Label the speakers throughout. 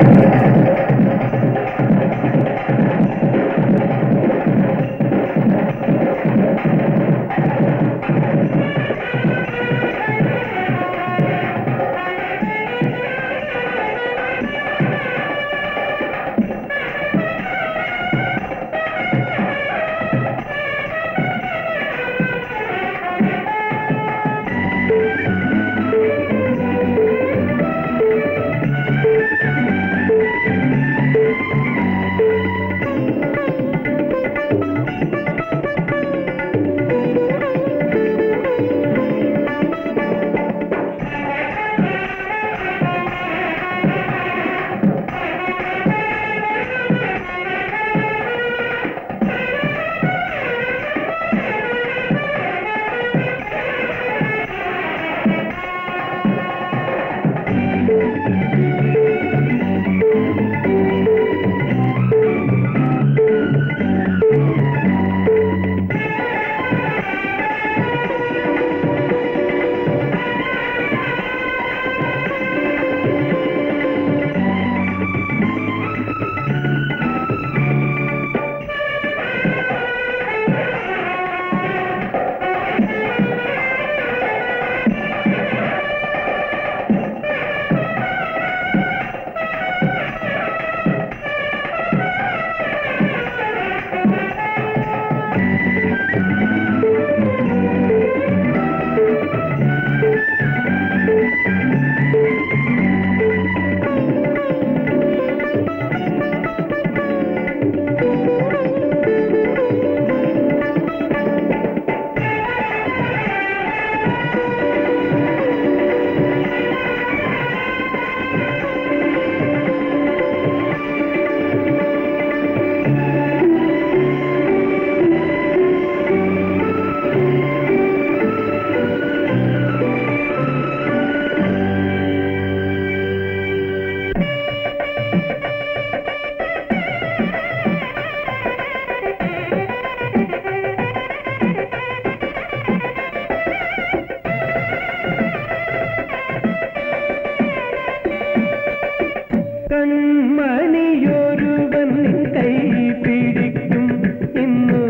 Speaker 1: കൺമണിയൊരുവൻ നിൻ കൈ പിടിക്കും ഇന്നു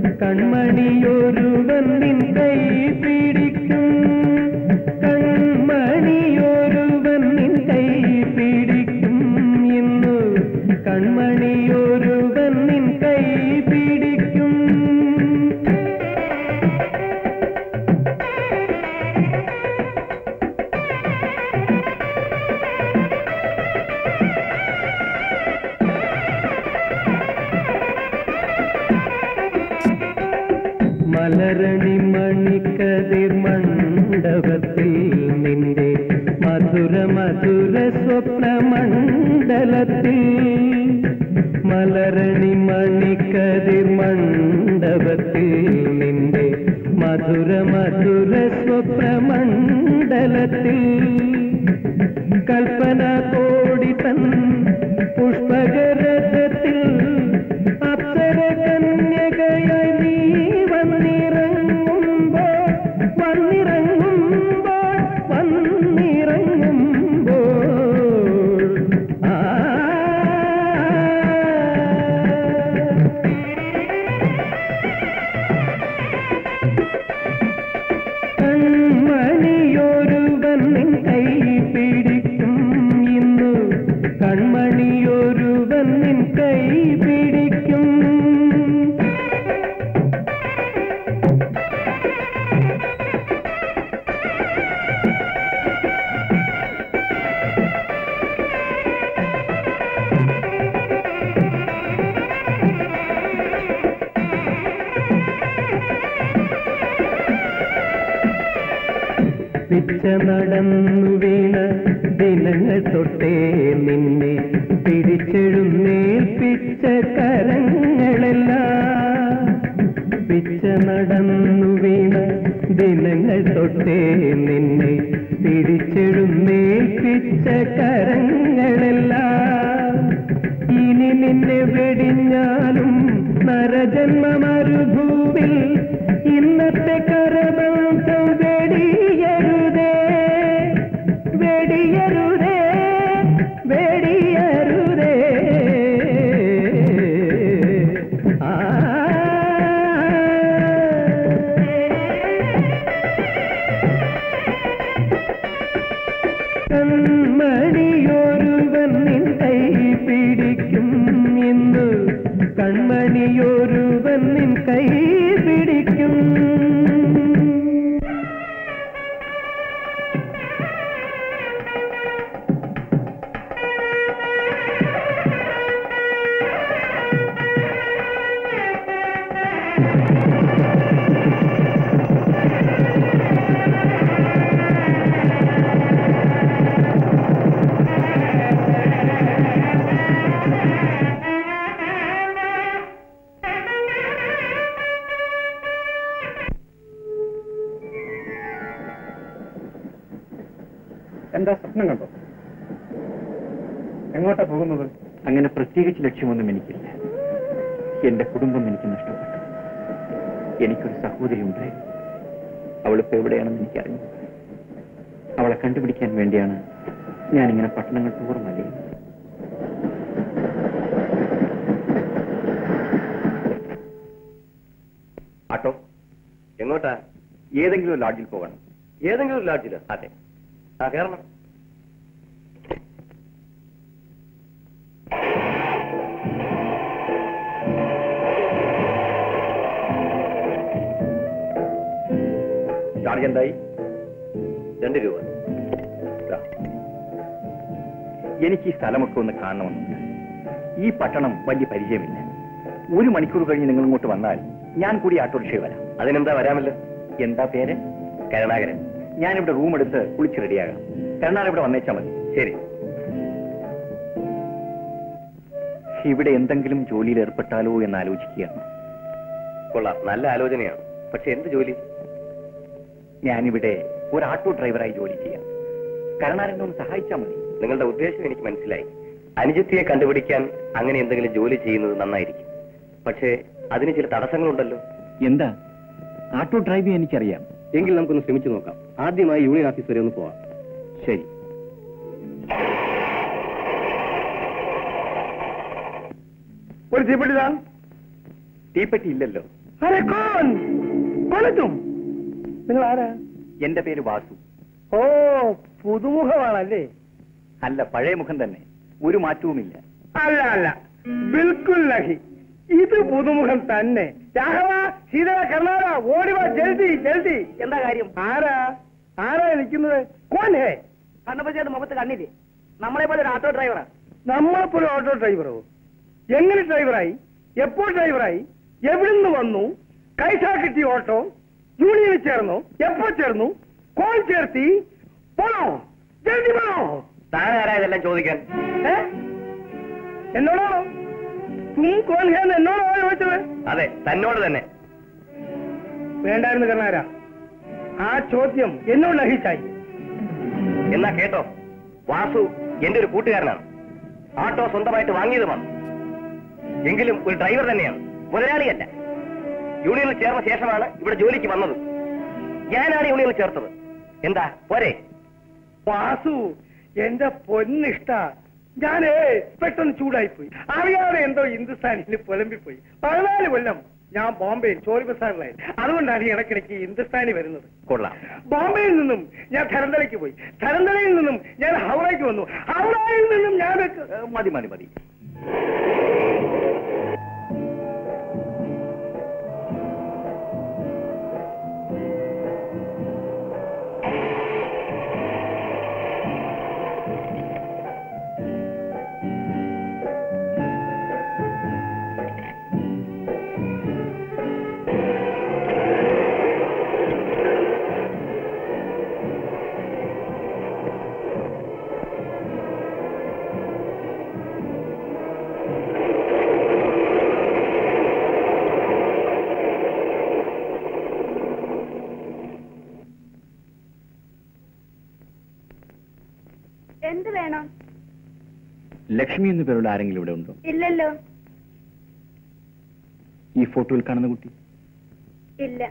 Speaker 1: കൺമണിയൊരുവൻ നിൻ കൈ പിടിക്കും കൺമണിയൊരുവൻ നിൻ കൈ പിടിക്കും ഇന്നു കൺമണിയൊരുവൻ നിൻ കൈ പിടിക്കും മലരണി മണിക്കതിർ മണ്ഡപത്തിൽ നിന്റെ മധുര മധുര സ്വപ്ന മണ്ഡലത്തിൽ മലരണി മണിക്കതിർ മണ്ഡപത്തിൽ നിന്റെ മധുര മധുര സ്വപ്ന മണ്ഡലത്തിൽ കൽപ്പന കോടി തൻ പുഷ്പകരഥത്തിൽ അപ്സര കന്യകയായി നീ വന്നിറങ്ങുമ്പോൾ വന്നിറങ്ങുമ്പോൾ വന്നിറങ്ങുമ്പോൾ ആ കൺമണിയൊരുവൻ നിൻ കൈ പിടിക്കും ഇന്നു കൺമണിയൊരുവൻ നിൻ കൈ പിടിക്കും പിച്ച നടന്നു വീണ ദിനങ്ങൾ തൊട്ടേ നിന്നെ പിടിച്ചെഴുന്നേൽപ്പിച്ച കരങ്ങളെല്ലാം പിച്ച നടന്നു വീണ ദിനങ്ങൾ തൊട്ടേ നിന്നെ പിടിച്ചെഴുന്നേൽപ്പിച്ച കരങ്ങളെല്ലാം ഇനി നിന്നെ വെടിഞ്ഞാലും നരജന്മ മരുഭൂവിൽ ഇന്നത്തെ കരബന്ധം വെടിയരുതേ വെടിയരുതേ വെടിയരുതേ കൺമണിയൊരുവൻ നിൻ കൈ പിടിക്കും ഇന്ന് കൺമണിയൊരുവൻ നിൻ കൈ പിടിക്കും
Speaker 2: എന്താ സ്വപ്നം കണ്ടോ എങ്ങോട്ടാ പോകുന്നത്
Speaker 3: അങ്ങനെ പ്രത്യേകിച്ച് ലക്ഷ്യമൊന്നും എനിക്കില്ല എന്റെ കുടുംബം എനിക്ക് നഷ്ടപ്പെട്ടു എനിക്കൊരു സഹോദരി ഉണ്ടായിരുന്നു അവളിപ്പോ എവിടെയാണെന്ന് എനിക്കറിഞ്ഞു അവളെ കണ്ടുപിടിക്കാൻ വേണ്ടിയാണ് ഞാനിങ്ങനെ പട്ടണങ്ങൾ തോറും അലയുന്നത്
Speaker 4: ആട്ടോ എങ്ങോട്ടാ
Speaker 3: ഏതെങ്കിലും ഒരു ലോഡ്ജിൽ പോകണം
Speaker 4: ഏതെങ്കിലും ഒരു ലോഡ്ജില് അതെ ആ കയറണം ചാർജ് എന്തായി രണ്ട് രൂപ
Speaker 3: ഇതാ. എനിക്ക് ഈ സ്ഥലമൊക്കെ ഒന്ന് കാണണമെന്നുണ്ട് ഈ പട്ടണം വലിയ പരിചയമില്ല ഒരു മണിക്കൂർ കഴിഞ്ഞ് നിങ്ങൾ ഇങ്ങോട്ട് വന്നാൽ ഞാൻ കൂടി ഓട്ടോറിക്ഷയിൽ വരാം
Speaker 4: അതിനെന്താ വരാമല്ലോ
Speaker 3: എന്താ പേര്
Speaker 4: കരുണാകരൻ
Speaker 3: ഞാനിവിടെ റൂം എടുത്ത് കുളിച്ച് റെഡിയാകാം കരുണാൽ ഇവിടെ വന്നേച്ചാൽ മതി
Speaker 4: ശരി
Speaker 3: ഇവിടെ എന്തെങ്കിലും ജോലിയിൽ ഏർപ്പെട്ടാലോ എന്ന് ആലോചിക്കുകയാണ്
Speaker 4: കൊള്ളാം നല്ല ആലോചനയാണ് പക്ഷെ എന്ത് ജോലി
Speaker 3: ഞാനിവിടെ ഒരു ഓട്ടോ ഡ്രൈവറായി ജോലി ചെയ്യാം കരുണാരനെ ഒന്ന് സഹായിച്ചാൽ മതി
Speaker 4: നിങ്ങളുടെ ഉദ്ദേശം എനിക്ക് മനസ്സിലായി അനുജത്തിയെ കണ്ടുപിടിക്കാൻ അങ്ങനെ എന്തെങ്കിലും ജോലി ചെയ്യുന്നത് നന്നായിരിക്കും പക്ഷേ അതിന് ചില തടസ്സങ്ങളുണ്ടല്ലോ
Speaker 3: എന്താ ഓട്ടോ ഡ്രൈവിംഗ് എനിക്കറിയാം
Speaker 4: എങ്കിൽ നമുക്കൊന്ന് ശ്രമിച്ചു നോക്കാം ആദ്യമായി യൂണിയൻ ഓഫീസ് വരെ ഒന്ന് പോവാം
Speaker 3: ശരി
Speaker 2: ഒരു തീപ്പെട്ടിതാ
Speaker 3: തീപ്പെട്ടി ഇല്ലല്ലോ
Speaker 2: അരെ കോൺ കൊളത്തും നിങ്ങൾ ആരാ
Speaker 3: എന്റെ പേര് വാസു
Speaker 2: ഓ പുതുമുഖമാണല്ലേ
Speaker 3: അല്ല പഴയ മുഖം തന്നെ ഒരു മാറ്റവുമില്ല
Speaker 2: അല്ല അല്ല ബിൽക്കുൽ നഹി ഇത് പുതുമുഖം തന്നെ രാഘവ സീത കർണാട ഓടിവാ ജൽദി ജൽദി എന്താ കാര്യം ആരാ ആരാ നിൽക്കുന്നത് കോൻ ഹേ
Speaker 5: കണ്ണപ്പച്ചയുടെ മുഖത്ത് കണ്ണില്ലേ നമ്മളെ പോലെ ഒരു ഓട്ടോ ഡ്രൈവറാ
Speaker 2: നമ്മളെപ്പോലെ ഓട്ടോ ഡ്രൈവറോ എങ്ങനെ ഡ്രൈവറായി എപ്പോൾ ഡ്രൈവറായി എവിടുന്ന് വന്നു കൈസാ കിട്ടി ഓട്ടോ യൂണിയനിൽ ചേർന്നു എപ്പോ ചേർന്നു കോൾ ചേർത്തി പോണോ ജൽദി പോണോ
Speaker 4: താൻ ആരാ ഇതെല്ലാം ചോദിക്കാൻ
Speaker 2: ഏ? എന്നോടാണോ തും കോൺ ഹേ എന്ന് എന്നോടാണോ ചോദിച്ചത്
Speaker 4: അതെ തന്നോട് തന്നെ
Speaker 2: വേണ്ടായിരുന്നു കർണാര ആ ചോദ്യം എന്നോട് ലഹിച്ചായി
Speaker 4: എന്നാ കേട്ടോ വാസു എന്റെ ഒരു കൂട്ടുകാരനാണ് ആട്ടോ സ്വന്തമായിട്ട് വാങ്ങിയതുമാണ് എങ്കിലും ഒരു ഡ്രൈവർ തന്നെയാണ് മുതലാളിയല്ല യൂണിയനിൽ ചേർന്ന ശേഷമാണ് ഇവിടെ ജോലിക്ക് വന്നത് ഞാനാണ് യൂണിയനിൽ ചേർത്തത് എന്താ പോരെ
Speaker 2: വാസു എന്റെ പൊന്നിഷ്ട ഞാനേ പെട്ടെന്ന് ചൂടായിപ്പോയി അറിയാതെ എന്തോ ഹിന്ദുസ്ഥാനിൽ പുലമ്പിപ്പോയി പതിനാല് കൊല്ലം ഞാൻ ബോംബെയിൽ ചോരി ബസാറിലായി അതുകൊണ്ടാണ് ഈ ഇടയ്ക്കിടയ്ക്ക് ഹിന്ദുസ്ഥാനി വരുന്നത്
Speaker 4: കൊള്ളാം
Speaker 2: ബോംബെയിൽ നിന്നും ഞാൻ ധരന്തലയ്ക്ക് പോയി ധരന്തലയിൽ നിന്നും ഞാൻ ഹൗറയ്ക്ക് വന്നു ഹൗറയിൽ നിന്നും ഞാൻ
Speaker 3: ഏ, മതി മതി മതി
Speaker 6: എന്ത് വേണം
Speaker 3: ലക്ഷ്മി എന്നു പേരുള്ള ആരെങ്കിലും ഇവിടെ ഉണ്ടോ
Speaker 6: ഇല്ലല്ലോ
Speaker 3: ഈ ഫോട്ടോയിൽ കാണുന്ന കുട്ടി
Speaker 6: ഇല്ല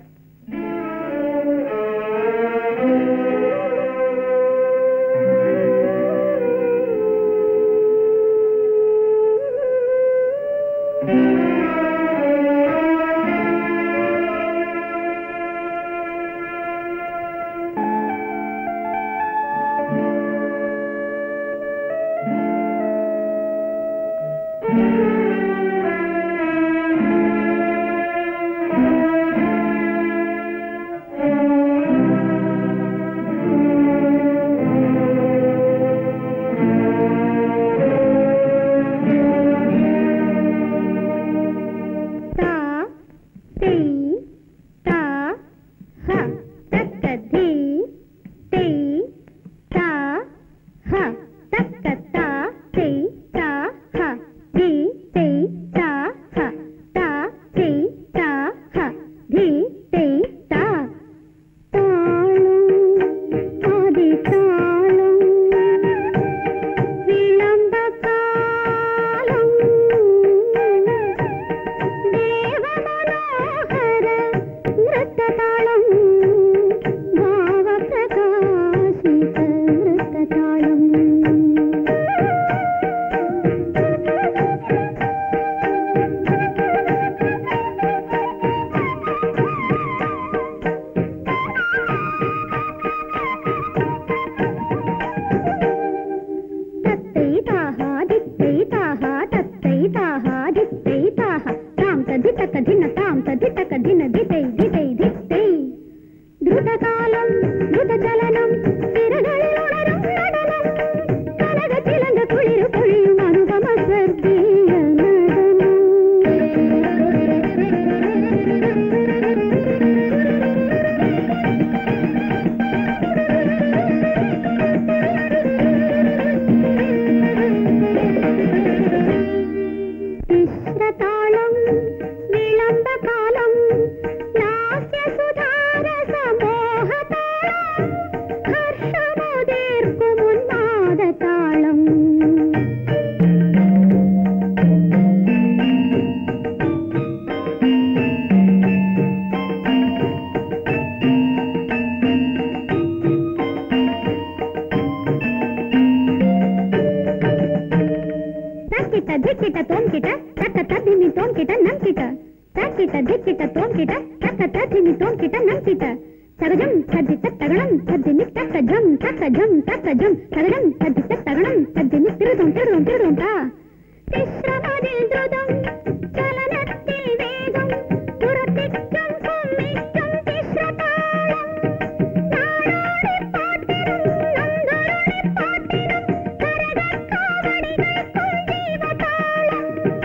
Speaker 6: ಧಿಕ್ಕಿಟ ತೋಂಕಿಟ ತಕ್ಕ ತದ್ದಿಮಿ ತೋಂಕಿಟ ನಂಕಿಟ ತಕ್ಕಿಟ ಧಿಕ್ಕಿಟ ತೋಂಕಿಟ ತಕ್ಕ ತದ್ದಿಮಿ ತೋಂಕಿಟ ನಂಕಿಟ సగజం తద్దిత తగడం తద్దిని తక్క జం తక్క జం తక్క జం సగజం తద్దిత తగడం తద్దిని తిరుగుతాం తిరుగుతాం తిరుగుతాం തിശ്രമതിൽ ദ്രുതം ചലനത്തിൽ വേഗം തുറത്തിക്കും കുമ്മിക്കും തിശ്രതാളം നാടോടി പാട്ടിനും നന്ദോടി പാട്ടിനും കരകക്കാവടികൾക്കും ജീവതാളം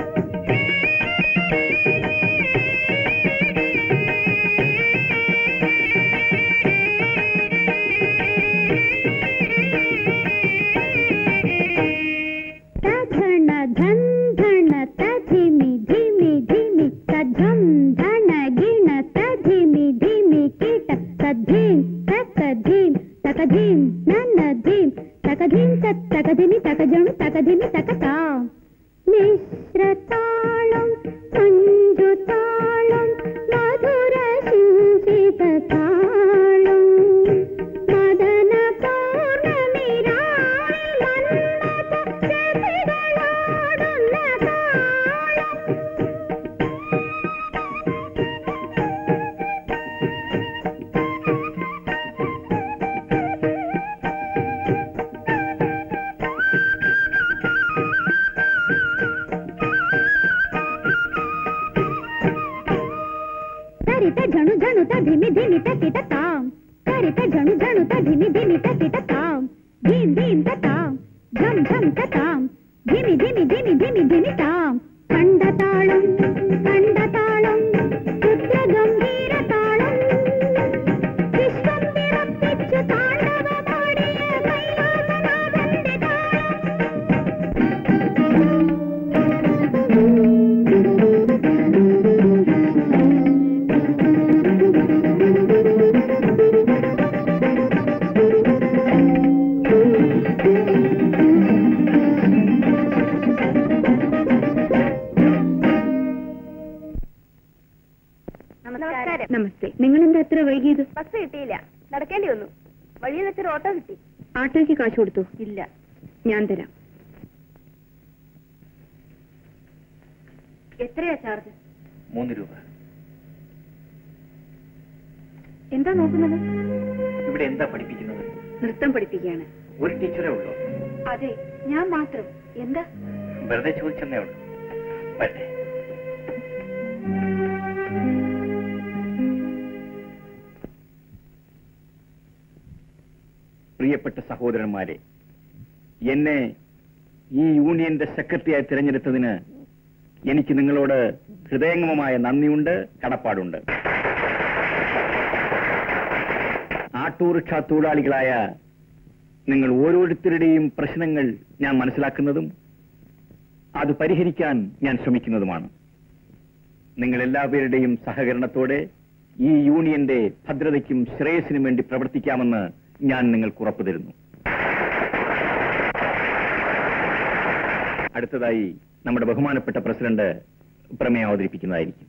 Speaker 6: तधण धन धण तधिमि धिमि धिमि तधम धन गिण तधिमि धिमि कीट तद्धीं तकधीं तकधीं ननधीं तकधीं तत् तकधिमि तकजं तकधिमि तकतां मिश्रताళं मञ्जुताళं मधुरसिञ्चितताळं मदन പൗർണമിരാവിൽ മന്മഥ രഥികളോടുന്ന താളം ಕರಿತ ಜಣು ಜಣುತ ಧಿಮಿ ಧಿಮಿ ತಕಿಟ ತಾಂ ಕರಿತ ಜಣು ಜಣುತ ಧಿಮಿ ಧಿಮಿ ತಕಿಟ ತಾಂ ಧೀಂ ಧೀಂ ತತಾಂ ಝಂ ಝಂ ತತಾಂ ಧಿಮಿ ಧಿಮಿ ಧಿಮಿ ಧಿಮಿ ಧಿಮಿ ತಾಂ കണ്ടതാളം കണ്ടതാളം രുദ്രഗംഭീര താളം വിശ്വം വിറപ്പിച്ചു താണ്ഡവമാടിയ കൈലാസനാഥന്റെ താളം
Speaker 7: നമസ്കാരം
Speaker 6: നമസ്തേ നിങ്ങൾ എന്താ എത്ര വൈകിയത്
Speaker 7: ബസ് കിട്ടിയില്ല നടക്കേണ്ടി വന്നു വഴിയിൽ വെച്ചൊരു ഓട്ടോ കിട്ടി
Speaker 6: ആട്ടോയ്ക്ക് കാശ് കൊടുത്തു ഇല്ല ഞാൻ തരാം
Speaker 7: എത്രയാ ചാർജ്
Speaker 3: മൂന്ന് രൂപ
Speaker 6: എന്താ നോക്കുന്നത്
Speaker 3: ഇവിടെ എന്താ പഠിപ്പിക്കുന്നത്
Speaker 6: നൃത്തം പഠിപ്പിക്കുകയാണ്
Speaker 3: ഒരു ടീച്ചറേ ഉള്ളൂ
Speaker 6: അതെ ഞാൻ മാത്രം എന്താ
Speaker 3: വെറുതെ ചോദിച്ചെന്നേ ഉള്ളൂ പറ്റേ പ്രിയപ്പെട്ട സഹോദരന്മാരെ എന്നെ ഈ യൂണിയന്റെ സെക്രട്ടറിയായി തിരഞ്ഞെടുത്തതിന് എനിക്ക് നിങ്ങളോട് ഹൃദയംഗമമായ നന്ദിയുണ്ട് കടപ്പാടുണ്ട് ആട്ടോറിക്ഷ തൊഴിലാളികളായ നിങ്ങൾ ഓരോരുത്തരുടെയും പ്രശ്നങ്ങൾ ഞാൻ മനസ്സിലാക്കുന്നതും അത് പരിഹരിക്കാൻ ഞാൻ ശ്രമിക്കുന്നതുമാണ് നിങ്ങൾ എല്ലാവരുടെയും സഹകരണത്തോടെ ഈ യൂണിയന്റെ ഭദ്രതയ്ക്കും ശ്രേയസിനും വേണ്ടി പ്രവർത്തിക്കാമെന്ന് ഞാൻ നിങ്ങൾക്ക് ഉറപ്പു തരുന്നു അടുത്തതായി നമ്മുടെ ബഹുമാനപ്പെട്ട പ്രസിഡന്റ് പ്രമേയം അവതരിപ്പിക്കുന്നതായിരിക്കും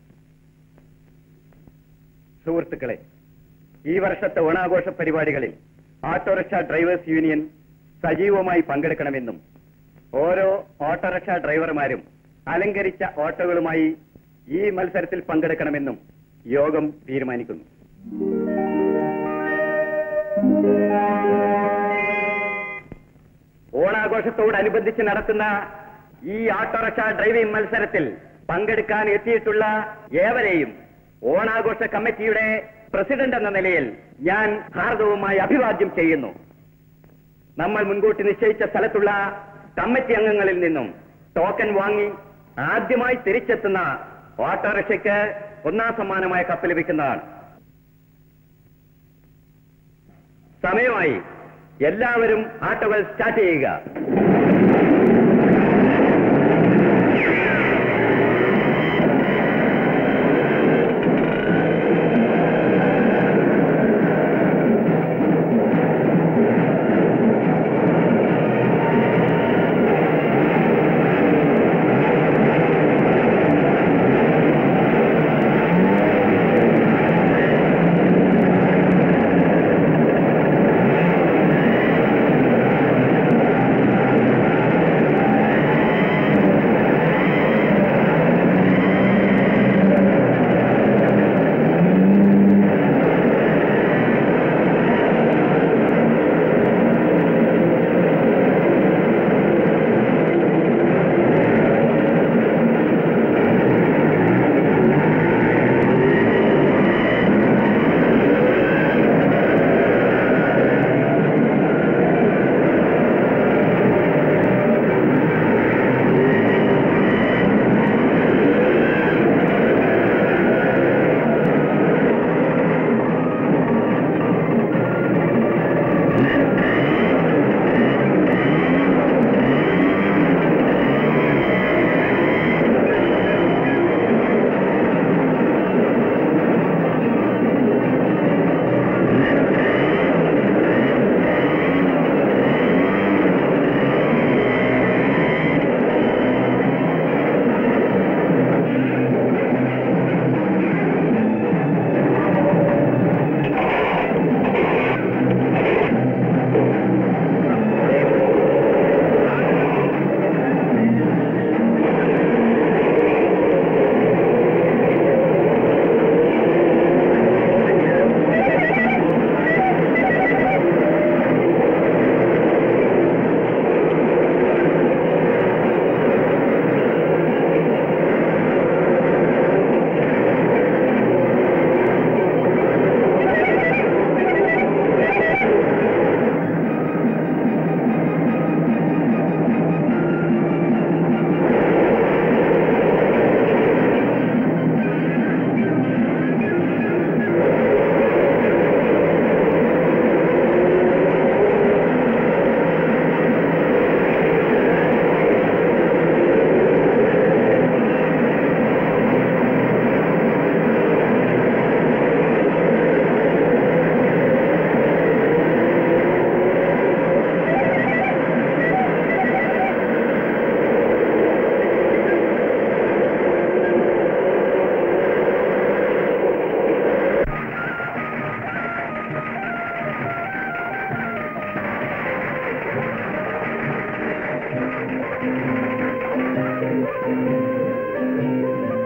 Speaker 4: സുഹൃത്തുക്കളെ ഈ വർഷത്തെ ഓണാഘോഷ പരിപാടികളിൽ ഓട്ടോറിക്ഷ ഡ്രൈവേഴ്സ് യൂണിയൻ സജീവമായി പങ്കെടുക്കണമെന്നും ഓരോ ഓട്ടോറിക്ഷ ഡ്രൈവർമാരും അലങ്കരിച്ച ഓട്ടോകളുമായി ഈ മത്സരത്തിൽ പങ്കെടുക്കണമെന്നും യോഗം തീരുമാനിക്കുന്നു ഓണാഘോഷത്തോടനുബന്ധിച്ച് നടത്തുന്ന ഈ ഓട്ടോറിക്ഷ ഡ്രൈവിംഗ് മത്സരത്തിൽ പങ്കെടുക്കാൻ എത്തിയിട്ടുള്ള ഏവരെയും ഓണാഘോഷ കമ്മിറ്റിയുടെ പ്രസിഡന്റ് എന്ന നിലയിൽ ഞാൻ ഹാർദവുമായി അഭിവാദ്യം ചെയ്യുന്നു നമ്മൾ മുൻകൂട്ടി നിശ്ചയിച്ച സ്ഥലത്തുള്ള കമ്മിറ്റി അംഗങ്ങളിൽ നിന്നും ടോക്കൺ വാങ്ങി ആദ്യമായി തിരിച്ചെത്തുന്ന ഓട്ടോറിക്ഷയ്ക്ക് ഒന്നാം സമ്മാനമായ കപ്പ് ലഭിക്കുന്നതാണ് സമയമായി എല്ലാവരും ആട്ടോകൾ സ്റ്റാർട്ട് ചെയ്യുക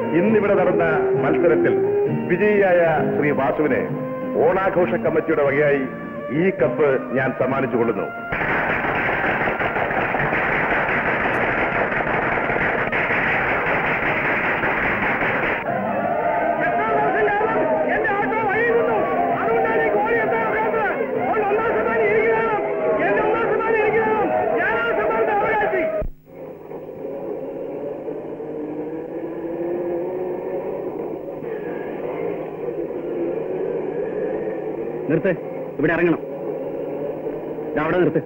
Speaker 8: ഇന്നിവിടെ നടന്ന മത്സരത്തിൽ വിജയിയായ ശ്രീ വാസുവിന് ഓണാഘോഷ കമ്മിറ്റിയുടെ വകയായി ഈ കപ്പ് ഞാൻ സമ്മാനിച്ചുകൊള്ളുന്നു
Speaker 2: എട്ടാം ദിവസം കാരണം എന്റെ ആട്ടോ വഴിയിൽ നിന്നു അതുകൊണ്ടാണ് ഈ ഗോളി എത്താൻ ഒക്കാത്തത് അതുകൊണ്ട് ഒന്നാം സമ്മാനം എനിക്ക് വേണം എന്റെ ഒന്നാം സമ്മാനം എനിക്ക് വേണം ഞാൻ ആ സമ്മാനത്തെ അവകാശി
Speaker 3: നിർത്ത് ഇവിടെ ഇറങ്ങണം ദാ അവിടെ നിർത്ത്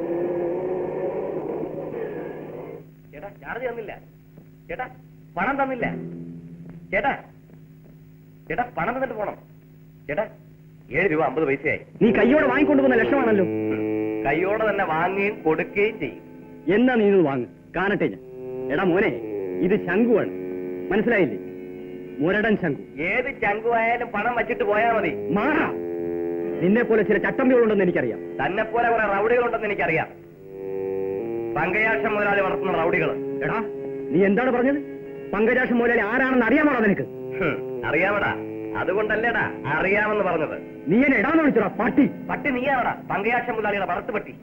Speaker 4: ചേട്ടാ ചാർജ് തന്നില്ല ചേട്ടാ പണം തന്നില്ല ചേട്ടാ ചേട്ടാ പണം തന്നിട്ട് പോണം ചേട്ടാ ഏഴ് രൂപ അമ്പത് പൈസയായി
Speaker 3: നീ കയ്യോടെ വാങ്ങിക്കൊണ്ടു പോകുന്ന ലക്ഷമാണല്ലോ
Speaker 4: കൈയോടെ തന്നെ വാങ്ങുകയും കൊടുക്കുകയും ചെയ്യും
Speaker 3: എന്നാ നീ ഇത് വാങ്ങ് കാണട്ടെ ഞാൻ എടാ മോനെ ഇത് ശംഖുവാണ് മനസ്സിലായില്ലേ മുരടൻ ശംഖു
Speaker 4: ഏത് ചങ്കുവായാലും പണം വച്ചിട്ട് പോയാൽ മതി
Speaker 3: മാറാ നിന്നെ പോലെ ചില ചട്ടമ്പികളുണ്ടെന്ന് എനിക്കറിയാം
Speaker 4: തന്നെ പോലെ കുറെ റൗഡികളുണ്ടെന്ന് എനിക്കറിയാം പങ്കയാക്ഷം മുതലാളി വളർത്തുന്ന റൗഡികൾ
Speaker 3: എടാ നീ എന്താണ് പറഞ്ഞത് പങ്കജാക്ഷം മുതലാളി ആരാണെന്ന് അറിയാമോടാ നിനക്ക്
Speaker 4: അറിയാമടാ അതുകൊണ്ടല്ലേടാ അറിയാമെന്ന് പറഞ്ഞത്
Speaker 3: നീ എന്നെ ഇടാന്ന് വിളിച്ചോടാ പാട്ടി
Speaker 4: പട്ടി നീയാണടാ പങ്കയാക്ഷം മുതലാളിയുടെ വളർത്തു പട്ടി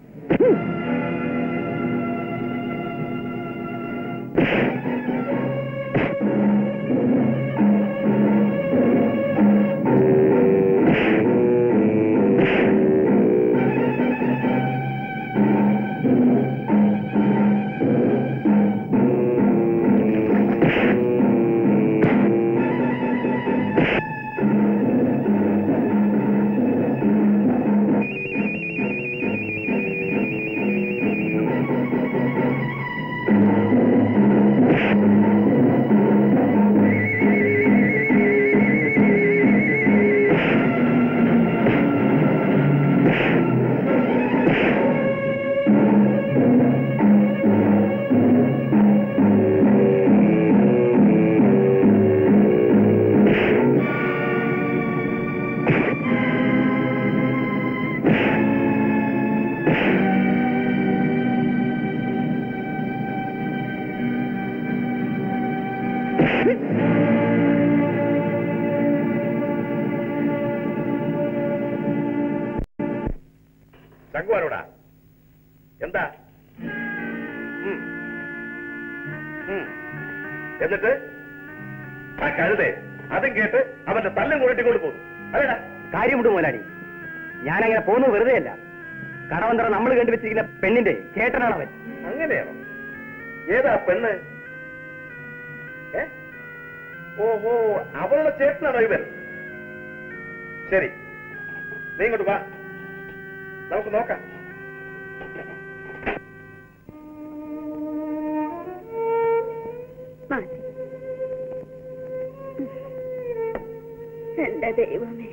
Speaker 8: ശങ്കുവാനോടാ എന്താ ഉം. ഉം. എന്നിട്ട് ആ കഴുതേ അതും കേട്ട് അവന്റെ തല്ലും കൂട്ടിക്കൊണ്ട് പോകുന്നു അല്ലേടാ
Speaker 3: കാര്യമുണ്ട് മുതലാളി ഞാനങ്ങനെ പോകുന്നത് വെറുതെ അല്ല കടവന്തറ നമ്മൾ കണ്ടുവച്ചിരിക്കുന്ന പെണ്ണിന്റെ ചേട്ടനാണ് അവൻ
Speaker 8: അങ്ങനെയാണോ ഏതാ പെണ്ണ് ഏ ഓഹോ അവളുടെ ചേട്ടനാണോ ഇവൻ ശരി നീ ഇങ്ങോട്ട് വാ നമുക്ക് നോക്കാം
Speaker 7: മാറ്റി എന്റെ ദൈവമേ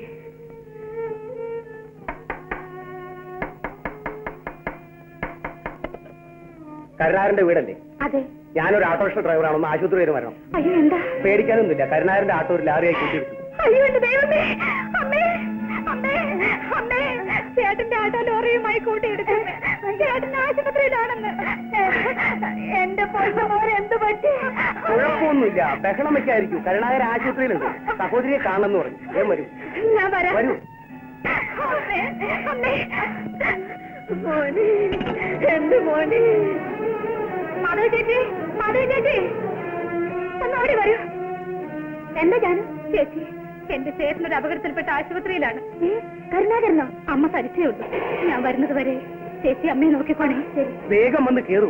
Speaker 3: കരുണാകരന്റെ വീടല്ലേ
Speaker 7: അതെ
Speaker 3: ഞാനൊരു ഓട്ടോറിക്ഷ ഡ്രൈവറാണ് ആശുപത്രി വരെ വരണം
Speaker 7: അയ്യോ എന്താ
Speaker 3: പേടിക്കാനൊന്നുമില്ല കരുണാകരന്റെ ആട്ടോ ഒരു ലാറിയായി കൂട്ടിയെടുത്തു
Speaker 7: അയ്യോ എന്റെ ദൈവമേ അമ്മേ അമ്മേ അമ്മേ ചേട്ടന്റെ ആട്ടോ ലോറിയുമായി കൂട്ടിയെടുത്തു ചേട്ടൻ ആശുപത്രിയിലാണെന്ന് എന്റെ പൊന്നമോൻ എന്ത് പറ്റി
Speaker 3: കുഴപ്പമൊന്നുമില്ല ബഹളം വെക്കായിരിക്കും കരുണാകരൻ ആശുപത്രിയിലുണ്ട് സഹോദരിയെ കാണണമെന്ന് പറഞ്ഞു വേഗം വരൂ
Speaker 7: ഞാൻ വരാം
Speaker 3: വരൂ
Speaker 7: അമ്മേ അമ്മേ മോനെ എന്ത് മോനെ മാധവ ചേച്ചി മാധവ ചേച്ചി ഒന്ന് ഓടി വരൂ എന്താ ജാനു ചേച്ചി എന്റെ ചേട്ടനൊരു അപകടത്തിൽപ്പെട്ട ആശുപത്രിയിലാണ് കരുണാകരനോ അമ്മ പരിചയേ ഉള്ളൂ ഞാൻ വരുന്നത് വരെ ചേച്ചി അമ്മയെ നോക്കിക്കോണേ ശരി
Speaker 3: വേഗം വന്ന് കേറൂ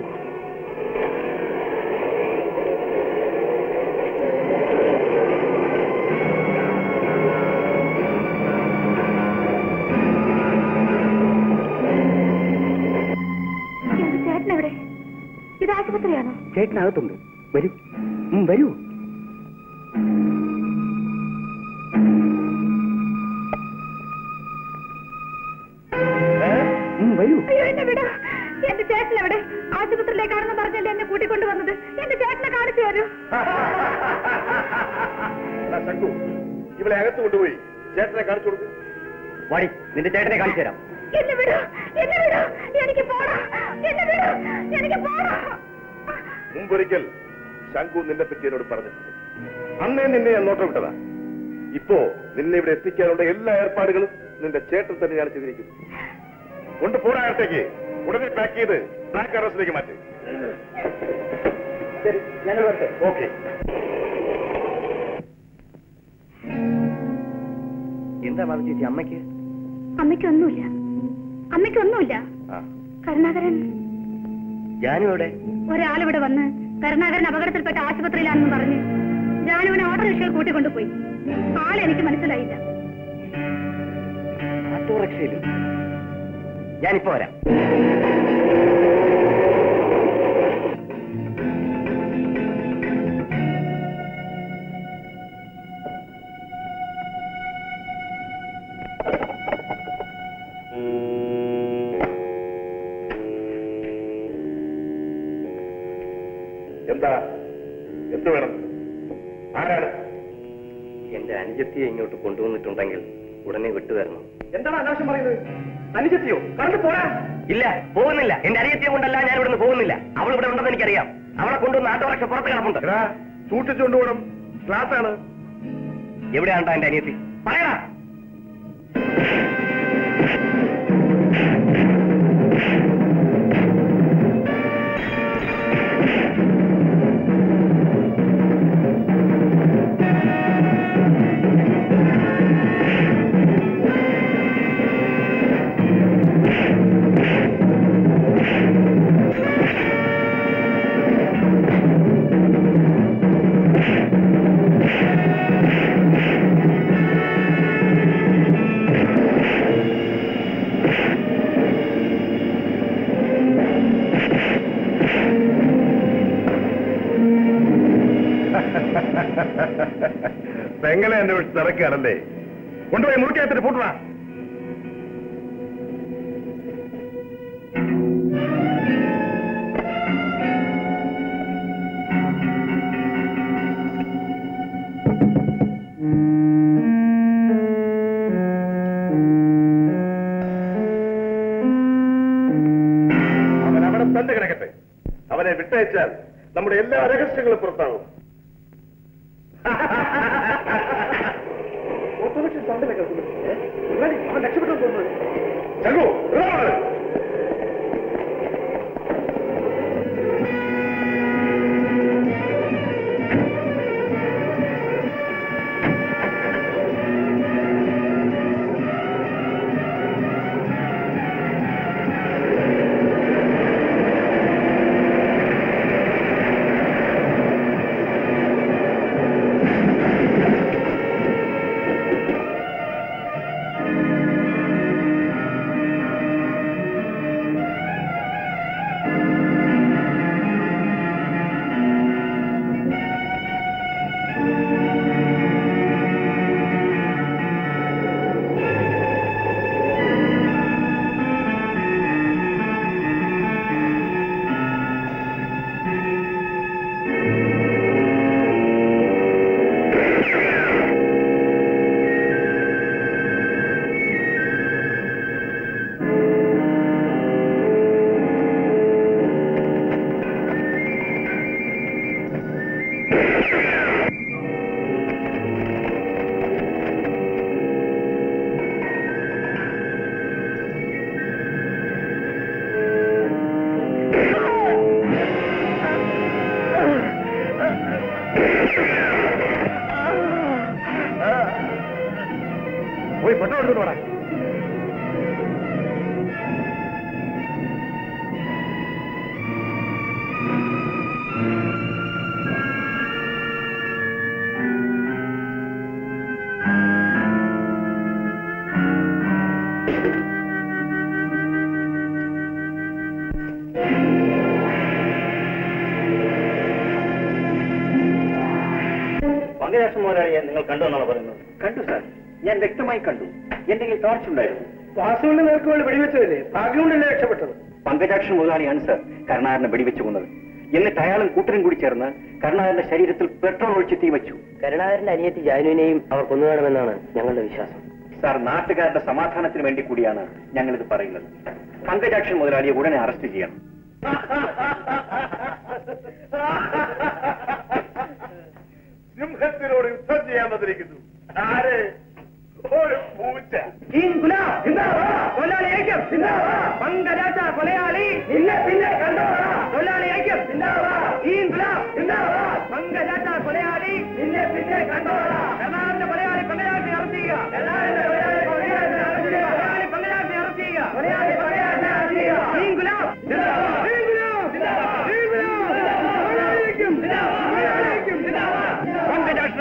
Speaker 7: എന്റെ ചേട്ടനെവിടെ ഇത് ആശുപത്രിയാണോ
Speaker 3: ചേട്ടനകത്തുണ്ട് വരൂ ഉം, വരൂ ഉം, വരൂ
Speaker 7: അയ്യോ എന്നെ വിടാ എന്റെ ചേട്ടൻ എവിടെ ആശുപത്രിയിലേക്കാണെന്ന് പറഞ്ഞല്ലേ എന്നെ കൂട്ടിക്കൊണ്ടു വന്നത് എന്റെ ചേട്ടനെ കാണിച്ചു തരൂ
Speaker 8: എടാ ശങ്കു ഇവളെ അകത്ത് കൊണ്ടുപോയി ചേട്ടനെ കാണിച്ചു കൊടുക്കും
Speaker 3: വാടി നിന്റെ ചേട്ടനെ കാണിച്ചു തരാം
Speaker 7: എന്നെ വിടൂ എന്നെ വിടൂ എനിക്ക് പോണം എന്നെ വിടൂ എനിക്ക് പോണം
Speaker 8: മുമ്പൊരിക്കൽ ശങ്കു നിന്നെ പറ്റി എന്നോട് പറഞ്ഞിട്ടുണ്ട് അന്നേ നിന്നെ ഞാൻ നോട്ടം വിട്ടതാ ഇപ്പോ നിന്നെ ഇവിടെ എത്തിക്കാനുള്ള എല്ലാ ഏർപ്പാടുകളും നിന്റെ ചേട്ടൻ തന്നെയാണ് ചെയ്തിരിക്കുന്നത് കൊണ്ട് പോരാകത്തേക്ക് ഉടനെ പാക്ക് ചെയ്ത് ബ്ലാക്ക് അറസ്റ്റിലേക്ക് മാറ്റി ഓക്കെ
Speaker 4: എന്താ മാധു ചേച്ചി അമ്മയ്ക്ക്
Speaker 6: അമ്മയ്ക്കൊന്നുമില്ല അമ്മയ്ക്കൊന്നുമില്ല കരുണാകരൻ
Speaker 4: ജാനു എവിടെ
Speaker 6: ഒരാളിവിടെ വന്ന് കരുണാകരൻ അപകടത്തിൽപ്പെട്ട ആശുപത്രിയിലാണെന്ന് പറഞ്ഞ് ജാനുവിനെ ഓട്ടോറിക്ഷയിൽ കൂട്ടിക്കൊണ്ടുപോയി ആളെ എനിക്ക് മനസ്സിലായില്ല
Speaker 4: ഓട്ടോറിക്ഷയിലും ഞാനിപ്പോ വരാം
Speaker 8: എന്താ എന്ത് വേണം ആരാണ്
Speaker 4: എന്റെ അനുജത്തിയെ ഇങ്ങോട്ട് കൊണ്ടുവന്നിട്ടുണ്ടെങ്കിൽ ഉടനെ വിട്ടുതരണം
Speaker 2: എന്താണ് അനാവശ്യം പറയുന്നത് അനുജത്തിയോ കണ്ടു പോരാ
Speaker 4: ഇല്ല പോകുന്നില്ല എന്റെ അനിയത്തിയെ കൊണ്ടല്ല ഞാൻ ഇവിടുന്ന് പോകുന്നില്ല അവൾ ഇവിടെ ഉണ്ടെന്ന് എനിക്കറിയാം അവളെ കൊണ്ടുവന്ന് ഓട്ടോറിക്ഷ പുറത്ത് കിടപ്പുണ്ട്
Speaker 8: എടാ സൂക്ഷിച്ചുകൊണ്ടുപോകണം ക്ലാസ് ആണ്
Speaker 4: എവിടെയാണ്ടാ എന്റെ അനിയത്തി പറയടാ
Speaker 8: പെങ്ങളെ എന്നെ വിളിച്ച് തിറക്കുകയാണല്ലേ കൊണ്ടുപോയി മുറിക്കകത്തിട്ട് പൂട്ടണ അവൻ അവിടെ തന്നെ കിടക്കട്ടെ അവനെ വിട്ടയച്ചാൽ നമ്മുടെ എല്ലാ രഹസ്യങ്ങളും പുറത്താകും ചങ്കു, ഇവിടെ വാ. പോയി പെട്രോൾ എടുത്തോണ്ട് വാടാ
Speaker 3: പങ്കരാശം മുതലാളിയെ നിങ്ങൾ കണ്ടു എന്നാണ് പറയുന്നത് കണ്ടു സാർ ഞാൻ വ്യക്തമായി കണ്ടു എന്റെ കയ്യിൽ ടോർച്ച് ഉണ്ടായിരുന്നു
Speaker 2: വാസുവിന്റെ നേർക്ക് വേണ്ടി വെടിവെച്ചതല്ലേ ഭാഗ്യം കൊണ്ടല്ലേ രക്ഷപ്പെട്ടത്
Speaker 3: പങ്കജാക്ഷൻ മുതലാളിയാണ് സർ കരുണാകരനെ വെടിവെച്ചു കൊന്നത് എന്നിട്ട് അയാളും കൂട്ടരും കൂടി ചേർന്ന് കരുണാകരന്റെ ശരീരത്തിൽ പെട്രോൾ ഒഴിച്ച് തീ വെച്ചു
Speaker 4: കരുണാകരന്റെ അനിയത്തി ജാനുവിനെയും അവർ കൊന്നുകാണുമെന്നാണ് ഞങ്ങളുടെ വിശ്വാസം
Speaker 3: സാർ നാട്ടുകാരുടെ സമാധാനത്തിന് വേണ്ടി കൂടിയാണ് ഞങ്ങളിത് പറയുന്നത് പങ്കജാക്ഷൻ മുതലാളിയെ ഉടനെ അറസ്റ്റ് ചെയ്യണം
Speaker 8: സിംഹ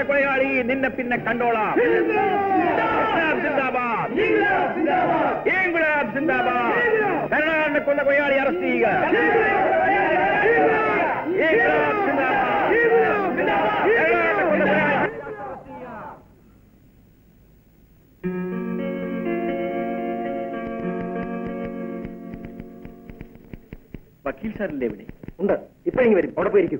Speaker 3: കൊലയാളി നിന്നെ പിന്നെ കണ്ടോളാം ഇസ്ലാം സിന്ദാബാദ് ഇൻകുലാബ് സിന്ദാബാദ് കരുണാകരനെ കൊന്ന കൊലയാളി അറസ്റ്റ് ചെയ്യുക ഇൻകുലാബ് സിന്ദാബാദ് കരുണാകരനെ കൊന്ന കൊലയാളി വക്കീൽ സാറില്ലേ ഇവിടെ
Speaker 4: ഉണ്ട് ഇപ്പഴെങ്കിൽ വരും അവിടെ പോയിരിക്കും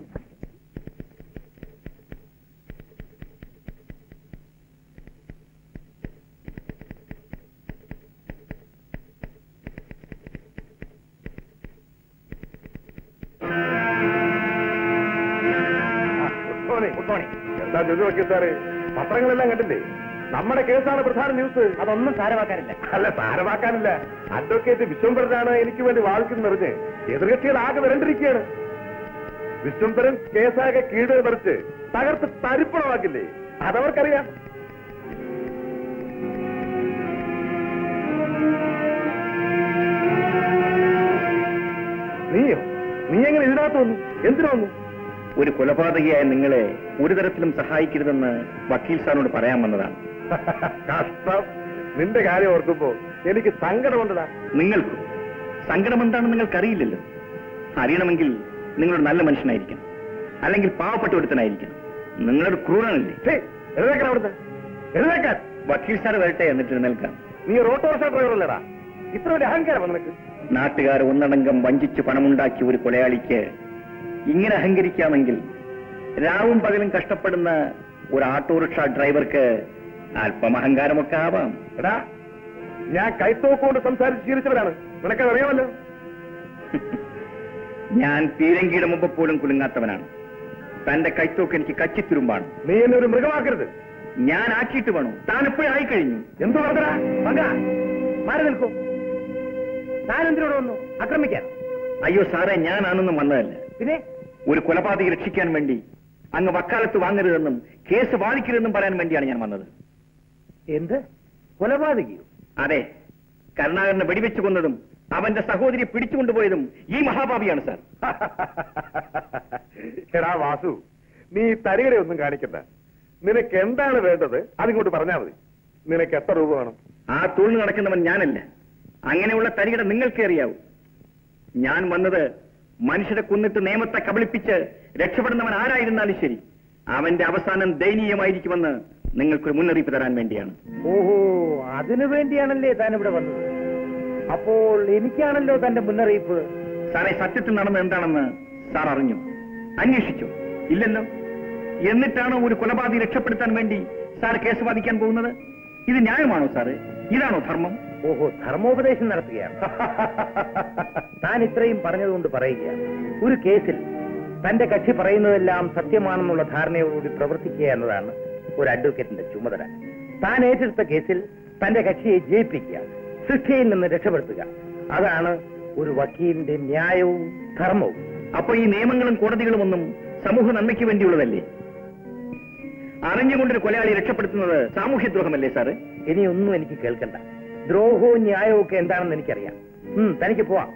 Speaker 8: ഗുഡ് മോർണിംഗ് ഗുഡ് മോർണിംഗ് എന്താ ജോജു വക്കീൽ സാറേ പത്രങ്ങളെല്ലാം കണ്ടില്ലേ നമ്മുടെ കേസാണ് പ്രധാന ന്യൂസ്
Speaker 4: അതൊന്നും സാരമാക്കാനില്ല
Speaker 8: അല്ല സാരമാക്കാനില്ല അഡ്വക്കേറ്റ് വിശ്വംഭരനാണ് എനിക്ക് വേണ്ടി വാദിക്കുന്നറിഞ്ഞ് എതിർകക്ഷികൾ ആകെ വരണ്ടിരിക്കുകയാണ് വിശ്വംഭരൻ കേസാകെ കീഴ് മറിച്ച് തകർത്ത് തരിപ്പണമാക്കില്ലേ അതവർക്കറിയാം നീയോ നീ എങ്ങനെ ഇതിനകത്ത് വന്നു എന്തിനു വന്നു
Speaker 3: ഒരു കൊലപാതകിയായ നിങ്ങളെ ഒരു തരത്തിലും സഹായിക്കരുതെന്ന് വക്കീൽ സാറിനോട് പറയാൻ വന്നതാണ്
Speaker 8: കഷ്ടം നിന്റെ കാര്യം ഓർക്കുമ്പോ എനിക്ക് സങ്കടമുണ്ടടാ
Speaker 3: നിങ്ങൾക്കും സങ്കടം എന്താണെന്ന് നിങ്ങൾക്കറിയില്ലല്ലോ അറിയണമെങ്കിൽ നിങ്ങളൊരു നല്ല മനുഷ്യനായിരിക്കണം അല്ലെങ്കിൽ പാവപ്പെട്ട ഒരുത്തനായിരിക്കണം നിങ്ങളൊരു ക്രൂരനല്ലേ
Speaker 8: ഛേ, എഴുന്നേക്കണം അവിടുന്ന് എഴുന്നേക്കാൻ
Speaker 3: വക്കീൽ സാർ വരട്ടെ എന്നിട്ട് എഴുന്നേൽക്കാം
Speaker 8: നീ ഒരു ഓട്ടോറിക്ഷ ഡ്രൈവറല്ലടാ ഇത്ര വലിയ അഹങ്കാരം നിനക്ക്
Speaker 3: നാട്ടുകാർ ഒന്നടങ്കം വഞ്ചിച്ച് പണമുണ്ടാക്കിയ ഒരു കൊലയാളിക്ക് ഇങ്ങനെ അഹങ്കരിക്കാമെങ്കിൽ രാവും പകലും കഷ്ടപ്പെടുന്ന ഒരു ഓട്ടോറിക്ഷ ഡ്രൈവർക്ക് അല്പം അഹങ്കാരമൊക്കെ ആവാം
Speaker 8: എടാ ഞാൻ കൈത്തോക്കൊണ്ട് സംസാരിച്ച് ശീലിച്ചവരാണ് നിനക്കത് അറിയാമല്ലോ
Speaker 3: ഞാൻ പീരങ്കിയുടെ മുമ്പ് പോലും കുലുങ്ങാത്തവനാണ് തന്റെ കൈത്തോക്ക് എനിക്ക് കച്ചിത്തുരുമ്പാണ്
Speaker 8: നീ എന്നെ ഒരു മൃഗമാക്കരുത്
Speaker 3: ഞാൻ ആക്കിയിട്ട് വേണോ താൻ എപ്പോഴും ആയിക്കഴിഞ്ഞു
Speaker 8: എന്തു പറഞ്ഞടാ
Speaker 4: പങ്ക മാറി നിൽക്കൂ താൻ എന്തിനോട് വന്നു ആക്രമിക്കാൻ
Speaker 3: അയ്യോ സാറേ ഞാനാണെന്നും വന്നതല്ല
Speaker 4: പിന്നെ
Speaker 3: ഒരു കൊലപാതകി രക്ഷിക്കാൻ വേണ്ടി അങ്ങ് വക്കാലത്ത് വാങ്ങരുതെന്നും കേസ് വാദിക്കരുതെന്നും പറയാൻ വേണ്ടിയാണ് ഞാൻ വന്നത്
Speaker 4: എന്ത് കൊലപാതകിയോ
Speaker 3: അതെ കരുണാകരനെ വെടിവെച്ച് കൊന്നതും അവന്റെ സഹോദരി പിടിച്ചുകൊണ്ടുപോയതും ഈ മഹാഭാവിയാണ് സാർ
Speaker 8: എടാ വാസു നീ തരികട ഒന്നും കാണിക്കണ്ട നിനക്ക് എന്താണ് വേണ്ടത് അതിങ്ങോട്ട് പറഞ്ഞാൽ മതി നിനക്ക് എത്ര രൂപ വേണം
Speaker 3: ആ തുള്ളു നടക്കുന്നവൻ ഞാനല്ല അങ്ങനെയുള്ള തരികട നിങ്ങൾക്കേ അറിയാവൂ ഞാൻ വന്നത് മനുഷ്യരെ കൊന്നിട്ട് നിയമത്തെ കബളിപ്പിച്ച് രക്ഷപ്പെടുന്നവൻ ആരായിരുന്നാലും ശരി അവന്റെ അവസാനം ദയനീയമായിരിക്കുമെന്ന് നിങ്ങൾക്കൊരു മുന്നറിയിപ്പ് തരാൻ വേണ്ടിയാണ്
Speaker 4: ഓഹോ അതിനു വേണ്ടിയാണല്ലേ താൻ ഇവിടെ വന്നത് അപ്പോൾ എനിക്കാണല്ലോ തന്റെ മുന്നറിയിപ്പ്
Speaker 3: സാറേ സത്യത്തിൽ നടന്നത് എന്താണെന്ന് സാർ അറിഞ്ഞു അന്വേഷിച്ചു ഇല്ലല്ലോ എന്നിട്ടാണോ ഒരു കൊലപാതകി രക്ഷപ്പെടുത്താൻ വേണ്ടി സാർ കേസ് വാദിക്കാൻ പോകുന്നത് ഇത് ന്യായമാണോ സാറേ ഇതാണോ ധർമ്മം
Speaker 4: ഓഹോ ധർമ്മോപദേശം നടത്തുകയാണ് താൻ ഇത്രയും പറഞ്ഞതുകൊണ്ട് പറയുകയാണ് ഒരു കേസിൽ തന്റെ കക്ഷി പറയുന്നതെല്ലാം സത്യമാണെന്നുള്ള ധാരണയോടുകൂടി പ്രവർത്തിക്കുക എന്നതാണ് ഒരു അഡ്വക്കേറ്റിന്റെ ചുമതല താൻ ഏറ്റെടുത്ത കേസിൽ തന്റെ കക്ഷിയെ ജയിപ്പിക്കുക ശിക്ഷയിൽ നിന്ന് രക്ഷപ്പെടുത്തുക അതാണ് ഒരു വക്കീലിന്റെ ന്യായവും ധർമ്മവും
Speaker 3: അപ്പൊ ഈ നിയമങ്ങളും കോടതികളും ഒന്നും സമൂഹ നന്മയ്ക്ക് വേണ്ടിയുള്ളതല്ലേ അറിഞ്ഞുകൊണ്ടൊരു കൊലയാളി രക്ഷപ്പെടുത്തുന്നത് സാമൂഹ്യദ്രോഹമല്ലേ സാറ്
Speaker 4: ഇനിയൊന്നും എനിക്ക് കേൾക്കണ്ട ദ്രോഹവും ന്യായവും ഒക്കെ എന്താണെന്ന് എനിക്കറിയാം ഉം, തനിക്ക് പോവാം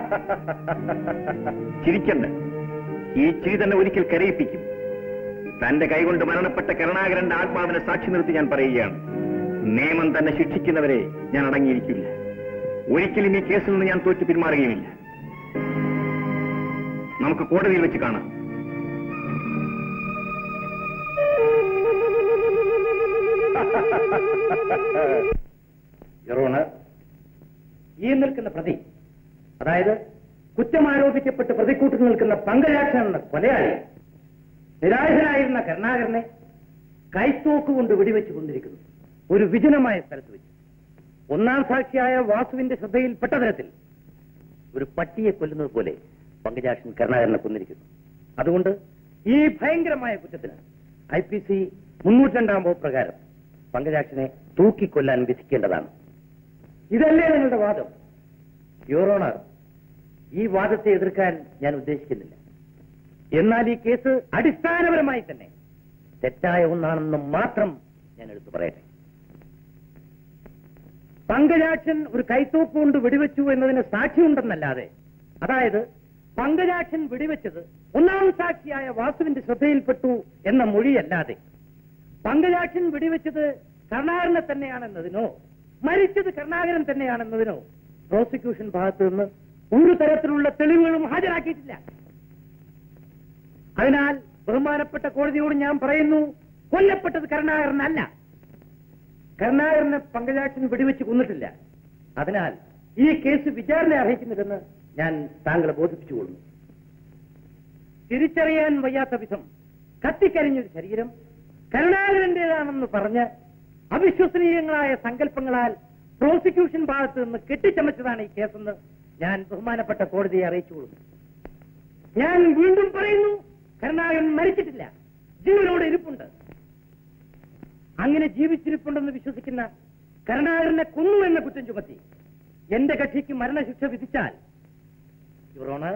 Speaker 3: ചിരിക്കണ്ട ഈ ചിരി തന്നെ ഒരിക്കൽ കരയിപ്പിക്കും തന്റെ കൈകൊണ്ട് മരണപ്പെട്ട കരുണാകരന്റെ ആത്മാവിനെ സാക്ഷി നിർത്തി ഞാൻ പറയുകയാണ് നിയമം തന്നെ ശിക്ഷിക്കുന്നവരെ ഞാൻ അടങ്ങിയിരിക്കില്ല ഒരിക്കലും ഈ കേസിൽ നിന്ന് ഞാൻ തോറ്റു പിന്മാറുകയുമില്ല നമുക്ക് കോടതിയിൽ വെച്ച് കാണാം
Speaker 4: യറോണ് ഈ നിൽക്കുന്ന പ്രതി അതായത് കുറ്റമാരോപിക്കപ്പെട്ട് പ്രതിക്കൂട്ടിൽ നിൽക്കുന്ന പങ്കജാക്ഷൻ എന്ന കൊലയാളി നിരാശനായിരുന്ന കരുണാകരനെ കൈത്തോക്ക് കൊണ്ട് വെടിവെച്ച് കൊണ്ടിരിക്കുന്നു ഒരു വിജനമായ സ്ഥലത്ത് വെച്ച് ഒന്നാം സാക്ഷിയായ വാസുവിന്റെ ശ്രദ്ധയിൽപ്പെട്ട തരത്തിൽ ഒരു പട്ടിയെ കൊല്ലുന്നത് പോലെ പങ്കജാക്ഷൻ കരുണാകരനെ കൊന്നിരിക്കുന്നു അതുകൊണ്ട് ഈ ഭയങ്കരമായ കുറ്റത്തിന് ഐ പി സി മുന്നൂറ്റിരണ്ടാം വകുപ്പ് പ്രകാരം പങ്കജാക്ഷനെ തൂക്കിക്കൊല്ലാൻ വിധിക്കേണ്ടതാണ് ഇതല്ലേ നിങ്ങളുടെ വാദം യുവറോണർ ഈ വാദത്തെ എതിർക്കാൻ ഞാൻ ഉദ്ദേശിക്കുന്നില്ല എന്നാൽ ഈ കേസ് അടിസ്ഥാനപരമായി തന്നെ തെറ്റായ ഒന്നാണെന്ന് മാത്രം ഞാൻ എടുത്തു പറയട്ടെ പങ്കജാക്ഷൻ ഒരു കൈത്തോപ്പ് കൊണ്ട് വെടിവെച്ചു എന്നതിന് സാക്ഷിയുണ്ടെന്നല്ലാതെ അതായത് പങ്കജാക്ഷൻ വെടിവെച്ചത് ഒന്നാം സാക്ഷിയായ വാസുവിന്റെ ശ്രദ്ധയിൽപ്പെട്ടു എന്ന മൊഴിയല്ലാതെ
Speaker 2: പങ്കജാക്ഷൻ വെടിവെച്ചത് കരുണാകരനെ തന്നെയാണെന്നതിനോ മരിച്ചത് കരുണാകരൻ തന്നെയാണെന്നതിനോ പ്രോസിക്യൂഷൻ ഭാഗത്തു നിന്ന് ഒരു തരത്തിലുള്ള തെളിവുകളും ഹാജരാക്കിയിട്ടില്ല അതിനാൽ ബഹുമാനപ്പെട്ട കോടതിയോട് ഞാൻ പറയുന്നു കൊല്ലപ്പെട്ടത് കരുണാകരനല്ല കരുണാകരനെ പങ്കജാക്ഷൻ വെടിവെച്ച് കൊന്നിട്ടില്ല അതിനാൽ ഈ കേസ് വിചാരണ അർഹിക്കുന്നില്ലെന്ന് ഞാൻ താങ്കളെ ബോധിപ്പിച്ചുകൊള്ളുന്നു തിരിച്ചറിയാൻ വയ്യാത്ത വിധം കത്തിക്കരിഞ്ഞൊരു ശരീരം കരുണാകരന്റേതാണെന്ന് പറഞ്ഞ് അവിശ്വസനീയങ്ങളായ സങ്കല്പങ്ങളാൽ പ്രോസിക്യൂഷൻ ഭാഗത്ത് നിന്ന് കെട്ടിച്ചമച്ചതാണ് ഈ കേസെന്ന് ഞാൻ ബഹുമാനപ്പെട്ട കോടതിയെ അറിയിച്ചുകൊള്ളുന്നു ഞാൻ വീണ്ടും പറയുന്നു കരുണാകരൻ മരിച്ചിട്ടില്ല ജീവനോട് ഇരിപ്പുണ്ട് അങ്ങനെ ജീവിച്ചിരിപ്പുണ്ടെന്ന് വിശ്വസിക്കുന്ന കരുണാകരനെ കൊന്നു എന്ന കുറ്റം ചുമത്തി എന്റെ കക്ഷിക്ക് മരണശിക്ഷ വിധിച്ചാൽ യുറോണർ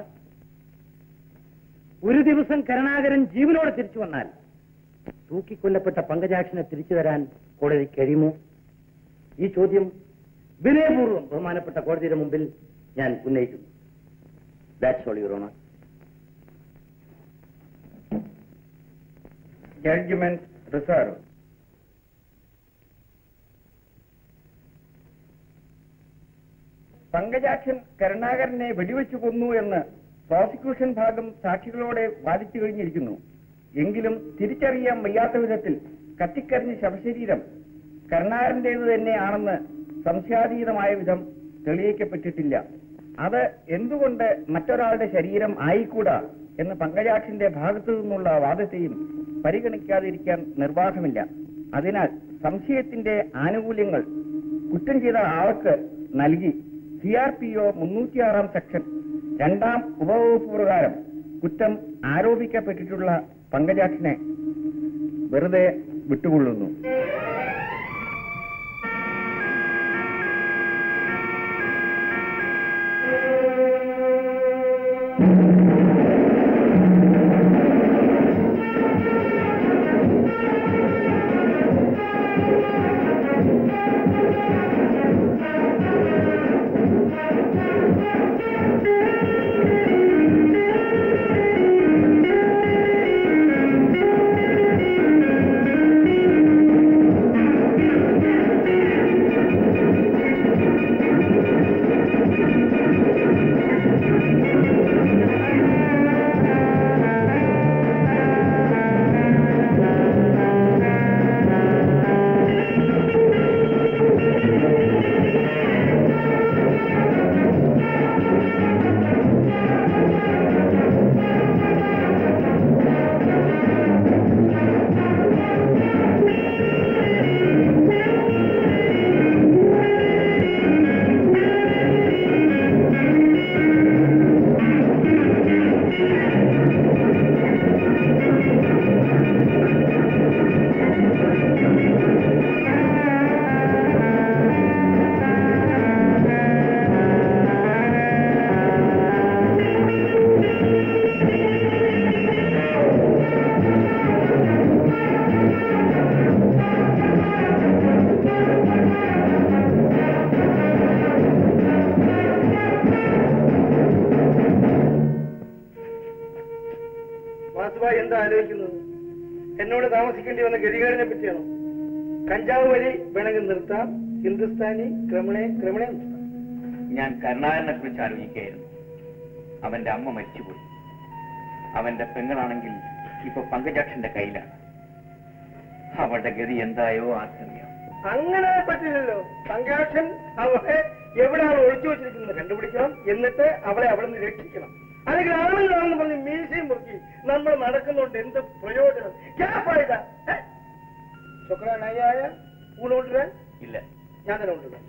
Speaker 2: ഒരു ദിവസം കരുണാകരൻ ജീവനോടെ തിരിച്ചു വന്നാൽ തൂക്കിക്കൊല്ലപ്പെട്ട പങ്കജാക്ഷനെ തിരിച്ചു തരാൻ കോടതി കഴിയുമോ ഈ ചോദ്യം വിനയപൂർവ്വം ബഹുമാനപ്പെട്ട കോടതിയുടെ മുമ്പിൽ ഞാൻ ഉന്നയിക്കുന്നു that's all your honour
Speaker 9: judgement reserve Pankajakshan കരുണാകരനെ വെടിവെച്ചു കൊന്നു എന്ന് പ്രോസിക്യൂഷൻ ഭാഗം സാക്ഷികളോടെ വാദിച്ചു കഴിഞ്ഞിരിക്കുന്നു എങ്കിലും തിരിച്ചറിയാൻ വയ്യാത്ത വിധത്തിൽ കത്തിക്കരിഞ്ഞ ശവശരീരം കരുണാകരന്റേത് തന്നെയാണെന്ന് സംശയാതീതമായ വിധം തെളിയിക്കപ്പെട്ടിട്ടില്ല അത് എന്തുകൊണ്ട് മറ്റൊരാളുടെ ശരീരം ആയിക്കൂടാ എന്ന് പങ്കജാക്ഷന്റെ ഭാഗത്തു നിന്നുള്ള വാദത്തെയും പരിഗണിക്കാതിരിക്കാൻ നിർവാഹമില്ല അതിനാൽ സംശയത്തിന്റെ ആനുകൂല്യങ്ങൾ കുറ്റം ചെയ്ത ആൾക്ക് നൽകി സി ആർ പി ഒ മുന്നൂറ്റിയാറാം സെക്ഷൻ രണ്ടാം ഉപവകുപ്പ് പ്രകാരം കുറ്റം ആരോപിക്കപ്പെട്ടിട്ടുള്ള പങ്കജാക്ഷനെ വെറുതെ വിട്ടുകൊള്ളുന്നു
Speaker 2: വാസുബായി എന്താ ആലോചിക്കുന്നത് എന്നോട് താമസിക്കേണ്ടി വന്ന ഗതികേടിനെ പറ്റിയാണോ കഞ്ചാവ് വഴി വേണമെങ്കിൽ നിർത്താം ഹിന്ദുസ്ഥാനി ക്രമണെ ക്രമണെ നിർത്താം
Speaker 3: ഞാൻ കരുണാകരനെ കുറിച്ച് ആലോചിക്കുകയായിരുന്നു അവന്റെ അമ്മ മരിച്ചുപോയി അവന്റെ പെങ്ങളാണെങ്കിൽ ഇപ്പൊ പങ്കജാക്ഷന്റെ കയ്യിലാണ് അവളുടെ ഗതി എന്തായോ ആർക്കറിയാം
Speaker 2: അങ്ങനെ പറ്റില്ലല്ലോ സംഘാഷൻ അവളെ എവിടെയാണ് ഒളിച്ചു വെച്ചിരിക്കുന്നത് കണ്ടുപിടിക്കണം എന്നിട്ട് അവളെ അവിടെ നിന്ന് രക്ഷിക്കണം അല്ലെങ്കിൽ ആണുങ്ങളാണെന്ന് പറഞ്ഞ് മീശയും മുറുക്കി നമ്മൾ നടക്കുന്നുണ്ട് എന്ത് പ്രയോജനം ക്യാപ്പായതാ ശുക്രാനായ ഊണ് കൊണ്ടുവരാൻ
Speaker 3: ഇല്ല
Speaker 2: ഞാൻ തന്നെ കൊണ്ടുവരാം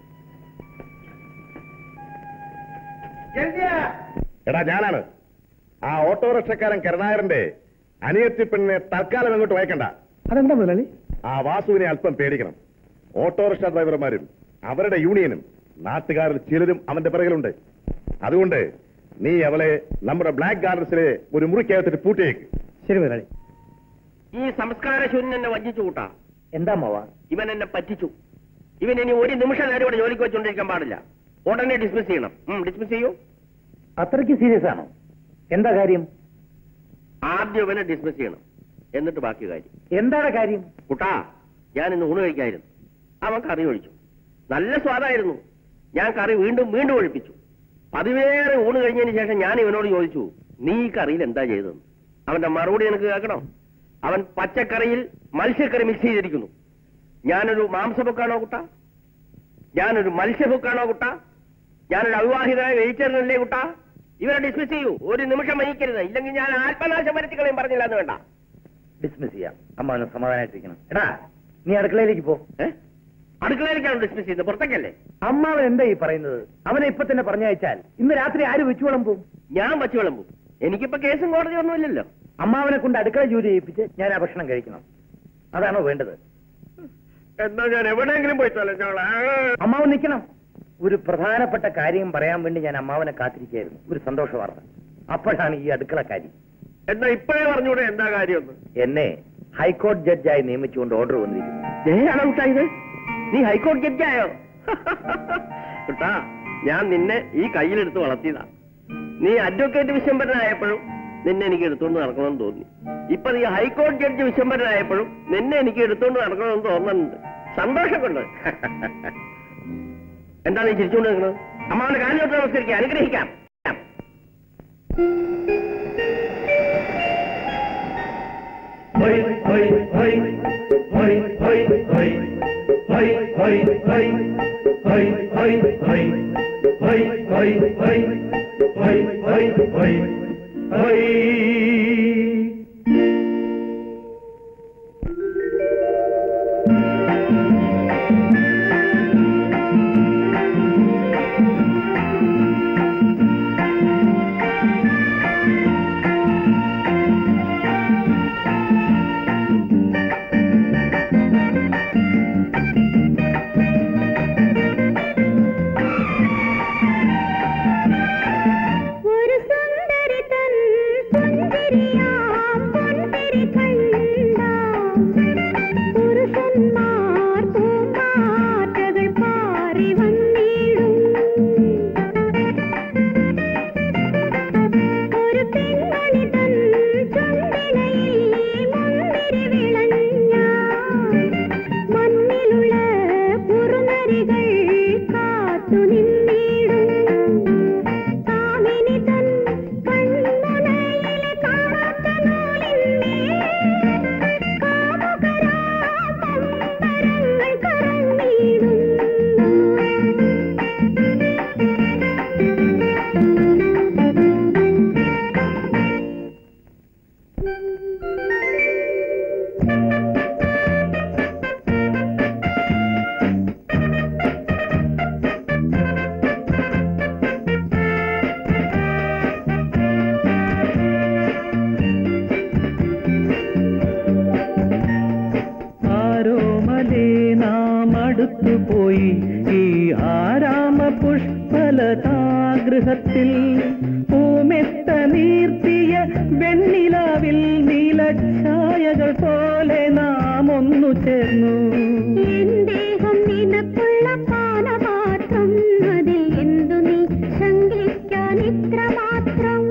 Speaker 2: ജൽദിയാ
Speaker 8: എടാ ഞാനാണ് ആ ഓട്ടോറിക്ഷക്കാരൻ കരുണാകരന്റെ അനിയത്തി പെണ്ണിനെ തൽക്കാലം അങ്ങോട്ട് വയ്ക്കണ്ട
Speaker 2: അതെന്താ മുതലാളി
Speaker 8: ആ വാസുവിനെ അല്പം പേടിക്കണം ഓട്ടോറിക്ഷ ഡ്രൈവർമാരും അവരുടെ യൂണിയനും നാട്ടുകാരിൽ ചിലരും അവന്റെ പിറകിലുണ്ട് അതുകൊണ്ട് നീ അവളെ നമ്മുടെ ബ്ലാക്ക് ഗാർഡൻസിലെ ഒരു മുറിക്കകത്തിട്ട് പൂട്ടിയേക്ക്
Speaker 2: ശരി മുതലാളി
Speaker 4: ഈ സംസ്കാരശൂന്യൻ എന്നെ വഞ്ചിച്ചു കൂട്ടാ
Speaker 2: എന്താ മാവ
Speaker 4: ഇവൻ എന്നെ പറ്റിച്ചു ഇവൻ ഇനി ഒരു നിമിഷം നേരം ഇവിടെ ജോലിക്ക് വെച്ചുകൊണ്ടിരിക്കാൻ പാടില്ല ഉടനെ ഡിസ്മിസ് ചെയ്യണം ഡിസ്മിസ് ചെയ്യൂ
Speaker 2: അത്രയ്ക്ക് സീരിയസ് ആണോ എന്താ കാര്യം
Speaker 4: ആദ്യം ഇവനെ ഡിസ്മിസ് ചെയ്യണം എന്നിട്ട് ബാക്കി കാര്യം
Speaker 2: എന്താണ് കാര്യം
Speaker 4: കുട്ടാ ഞാൻ ഇന്ന് ഊണ് കഴിക്കായിരുന്നു അവൻ കറി ഒഴിച്ചു നല്ല സ്വാദായിരുന്നു ഞാൻ കറി വീണ്ടും വീണ്ടും ഒഴിപ്പിച്ചു പതിവേറെ ഊണ് കഴിഞ്ഞതിന് ശേഷം ഞാൻ ഇവനോട് ചോദിച്ചു നീ ഈ കറിയിൽ എന്താ ചെയ്തതെന്ന് അവന്റെ മറുപടി എനിക്ക് കേൾക്കണം അവൻ പച്ചക്കറിയിൽ മത്സ്യക്കറി മിക്സ് ചെയ്തിരിക്കുന്നു ഞാനൊരു മാംസബുക്കാണോ കുട്ട ഞാനൊരു മത്സ്യബുക്കാണോ കുട്ട ഞാനൊരു അവിവാഹിതനായ വെയിറ്ററിനല്ലേ കുട്ട ഇവരെ ഡിസ്മിസ് ചെയ്യൂ ഒരു നിമിഷം വഹിക്കരുത് ഇല്ലെങ്കിൽ ഞാൻ ആത്മനാശം വരുത്തി കളയും പറഞ്ഞില്ല എന്ന് വേണ്ട
Speaker 2: ഡിസ്മിസ് ചെയ്യാം അമ്മ ഒന്ന് സമാധാനായിട്ടിരിക്കണം എടാ നീ അടുക്കളയിലേക്ക് പോ
Speaker 4: ഏ? അടുക്കളയിലേക്കാണ് ഡിസ്മിസ് ചെയ്യുന്നത് പുറത്തേക്കല്ലേ
Speaker 2: അമ്മാവൻ എന്താ ഈ പറയുന്നത് അവനെ ഇപ്പൊ തന്നെ പറഞ്ഞയച്ചാൽ ഇന്ന് രാത്രി ആര് വെച്ചുവളം പോവും
Speaker 4: ഞാൻ വച്ചു വിളമ്പും എനിക്കിപ്പോ കേസും കോടതി ഒന്നുമില്ലല്ലോ
Speaker 2: അമ്മാവനെ കൊണ്ട് അടുക്കള ജോലി ചെയ്യിപ്പിച്ച് ഞാൻ ആ ഭക്ഷണം കഴിക്കണം അതാണോ വേണ്ടത്
Speaker 4: എന്നാ ഞാൻ എവിടെയെങ്കിലും പോയി തൊലച്ചോളാം
Speaker 2: അമ്മാവൻ നിൽക്കണം ഒരു പ്രധാനപ്പെട്ട കാര്യം പറയാൻ വേണ്ടി ഞാൻ അമ്മാവനെ കാത്തിരിക്കുകയായിരുന്നു ഒരു സന്തോഷ വാർത്ത അപ്പോഴാണ് ഈ അടുക്കള കാര്യം
Speaker 4: എന്നാ ഇപ്പോഴേ പറഞ്ഞൂടെ എന്താ കാര്യമൊന്ന്
Speaker 2: എന്നെ ഹൈക്കോടതി ജഡ്ജായി നിയമിച്ചുകൊണ്ട് ഓർഡർ വന്നിരിക്കുന്നു
Speaker 4: ജയാണോ കുട്ടാ ഇത് നീ ഹൈക്കോടതി ജഡ്ജായോ കുട്ടാ ഞാൻ നിന്നെ ഈ കയ്യിലെടുത്ത് വളർത്തിയതാ നീ അഡ്വക്കേറ്റ് വിശംബരനായപ്പോഴും നിന്നെ എനിക്ക് എടുത്തുകൊണ്ട് നടക്കണമെന്ന് തോന്നി ഇപ്പൊ നീ ഹൈക്കോടതി ജഡ്ജി വിശംബരനായപ്പോഴും നിന്നെ എനിക്ക് എടുത്തുകൊണ്ട് നടക്കണമെന്ന് തോന്നുന്നുണ്ട് സന്തോഷം കൊണ്ട് എന്താ നീ ചിരിച്ചുകൊണ്ട് നിൽക്കുന്നത് അമ്മാവന്റെ കാലിലോട്ട് നമസ്കരിക്കാം അനുഗ്രഹിക്കാം
Speaker 6: ഒരു സുന്ദരി തൻ പുഞ്ചിരിയാം പൊൻതിരി കണ്ടാം പുരുഷന്മാർ പൂമ്പാറ്റകൾ പാറി വന്നിടും ഒരു പെൺമണി തൻ ചുണ്ടിണയിൽ മുന്തിരി വിളഞ്ഞാം മണ്ണിലുള്ള കുറുനരികൾ കാത്തു നിന്നിടും കാമിനി തൻ കൺമുനയിലെ കാണാത്ത നൂലിന്മേൽ കാമുകരാം പമ്പരങ്ങൾ കറങ്ങിയിടുന്നു
Speaker 1: ആരോമലേ നാം അടുത്തുപോയി ഈ ആരാമ പുഷ്പലതാഗൃഹത്തിൽ പൂമെത്ത നീർത്തിയ വെണ്ണിലാവിൽ നീലഛായകൾ പോലെ നാം ഒന്നു ചേർന്നു
Speaker 6: എൻ ദേഹം നിനക്കുള്ള പാനപാത്രം അതിൽ എന്തു നീ ശങ്കിക്കാൻ ഇത്രമാത്രം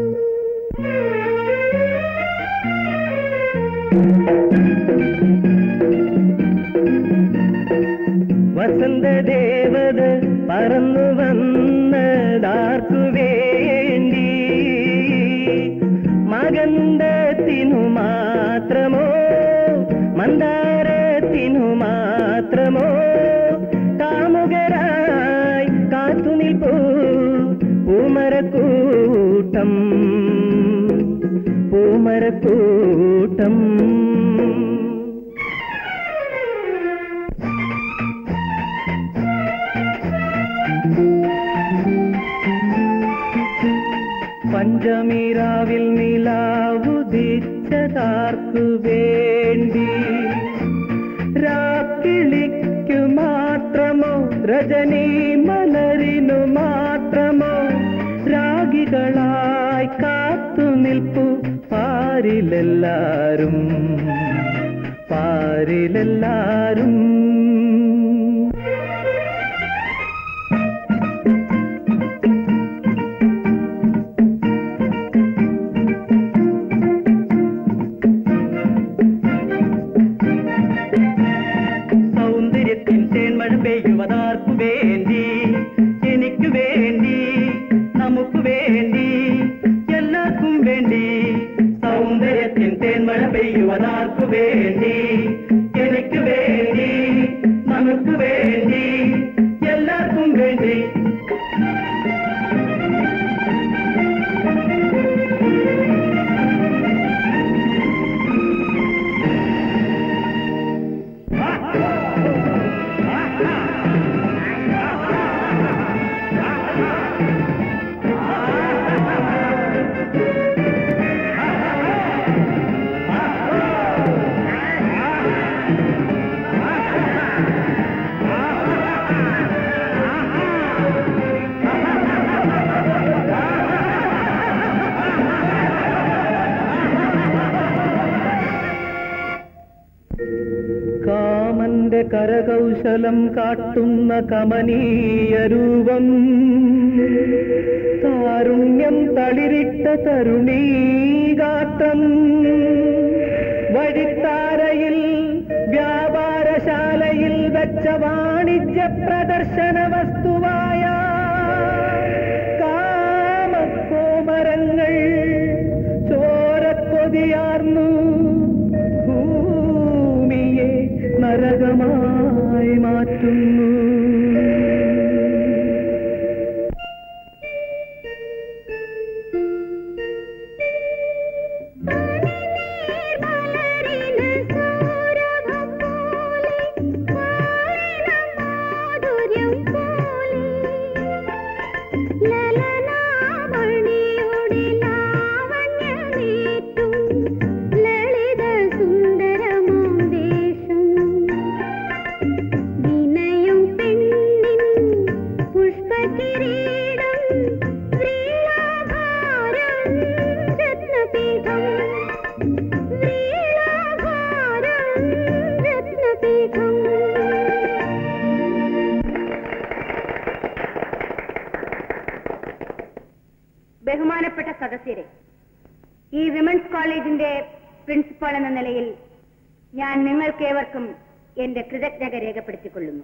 Speaker 1: വസന്തദേവത പറന്നു വന്നതാർക്കു വേണ്ടി മകന്തത്തിനു മാത്രമോ മന്ദാരത്തിനു മാത്രമോ കാമുകരായി കാത്തു നിൽപ്പൂ പൂമരക്കൂട്ടം പൂമരക്കൂട്ടം പഞ്ചമീരാവിൽ നിലാവുദിച്ചതാർക്കു വേണ്ടി രാക്കിളിക്കു മാത്രമോ രജനി മലരിനു മാത്രമോ രാഗികളായി കാത്തു നിൽപ്പു പാരിലെല്ലാരും പാരിലെല്ലാരും പെയ്യുവതാർക്കു വേണ്ടി എനിക്ക് വേണ്ടി നമുക്ക് വേണ്ടി എല്ലാവർക്കും വേണ്ടി സൗന്ദര്യത്തിൻ തേന്മഴ പെയ്യുവതാർക്കു വേണ്ടി എനിക്ക് വേണ്ടി നമുക്ക് വേണ്ടി എല്ലാവർക്കും വേണ്ടി കാമന്റെ കരകൗശലം കാട്ടുന്ന കമനീയ രൂപം താരുണ്യം തളിരിട്ട തരുണീകാട്ടം വഴിത്താരയിൽ വ്യാപാരശാലയിൽ വെച്ച വാണിജ്യ പ്രദർശന വസ്തുവായ കാമക്കോമരങ്ങൾ ചോരക്കൊതിയാർന്നു ഭൂമിയെ നരകമായി മാറ്റുന്നു
Speaker 7: ബഹുമാനപ്പെട്ട സദസ്യരെ ഈ വിമൻസ് കോളേജിന്റെ പ്രിൻസിപ്പാൾ എന്ന നിലയിൽ ഞാൻ നിങ്ങൾക്കേവർക്കും എന്റെ കൃതജ്ഞത രേഖപ്പെടുത്തിക്കൊള്ളുന്നു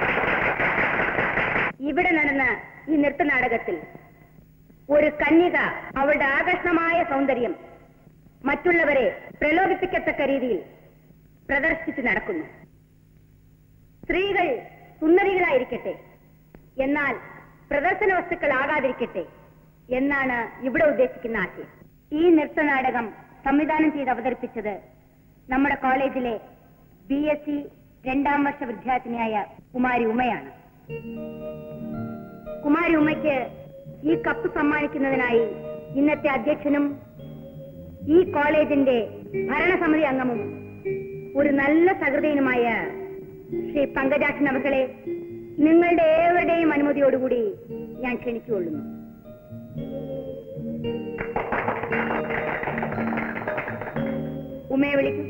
Speaker 7: ഇവിടെ നടന്ന ഈ നൃത്തനാടകത്തിൽ ഒരു കന്യക അവളുടെ ആകർഷണമായ സൗന്ദര്യം മറ്റുള്ളവരെ പ്രലോഭിപ്പിക്കത്തക്ക രീതിയിൽ പ്രദർശിപ്പിച്ച് നടക്കുന്നു സ്ത്രീകൾ സുന്ദരികളായിരിക്കട്ടെ എന്നാൽ പ്രദർശന വസ്തുക്കളാകാതിരിക്കട്ടെ എന്നാണ് ഇവിടെ ഉദ്ദേശിക്കുന്ന ആശയം ഈ നൃത്തനാടകം സംവിധാനം ചെയ്ത് അവതരിപ്പിച്ചത് നമ്മുടെ കോളേജിലെ ബി എസ് സി രണ്ടാം വർഷ വിദ്യാർത്ഥിനിയായ കുമാരി ഉമയാണ് കുമാരി ഉമയ്ക്ക് ഈ കപ്പ് സമ്മാനിക്കുന്നതിനായി ഇന്നത്തെ അധ്യക്ഷനും ഈ കോളേജിന്റെ ഭരണസമിതി അംഗമും ഒരു നല്ല സഹൃദയനുമായ ശ്രീ പങ്കജാക്ഷൻ അവർകളെ നിങ്ങളുടെ ഏവരുടെയും അനുമതിയോടുകൂടി ഞാൻ ക്ഷണിച്ചുകൊള്ളുന്നു ഉമയെ വിളിക്കും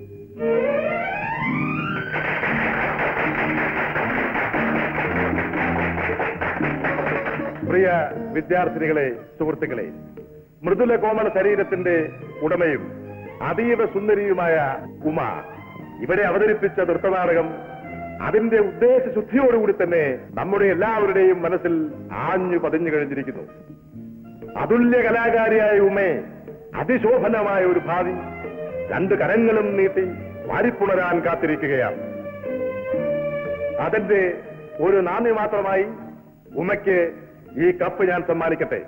Speaker 8: പ്രിയ വിദ്യാർത്ഥിനികളെ സുഹൃത്തുക്കളെ മൃദുല കോമള ശരീരത്തിന്റെ ഉടമയും അതീവ സുന്ദരിയുമായ ഉമ ഇവിടെ അവതരിപ്പിച്ച നൃത്തനാടകം അതിന്റെ ഉദ്ദേശശുദ്ധിയോടുകൂടി തന്നെ നമ്മുടെ എല്ലാവരുടെയും മനസ്സിൽ ആഞ്ഞു പതിഞ്ഞു കഴിഞ്ഞിരിക്കുന്നു അതുല്യ കലാകാരിയായ ഉമയെ അതിശോഭനമായ ഒരു ഭാവി രണ്ട് കരങ്ങളും നീട്ടി വാരിപ്പുണരാൻ കാത്തിരിക്കുകയാണ് അതിന്റെ ഒരു നാന്ദി മാത്രമായി ഉമയ്ക്ക് ഈ കപ്പ് ഞാൻ സമ്മാനിക്കട്ടെ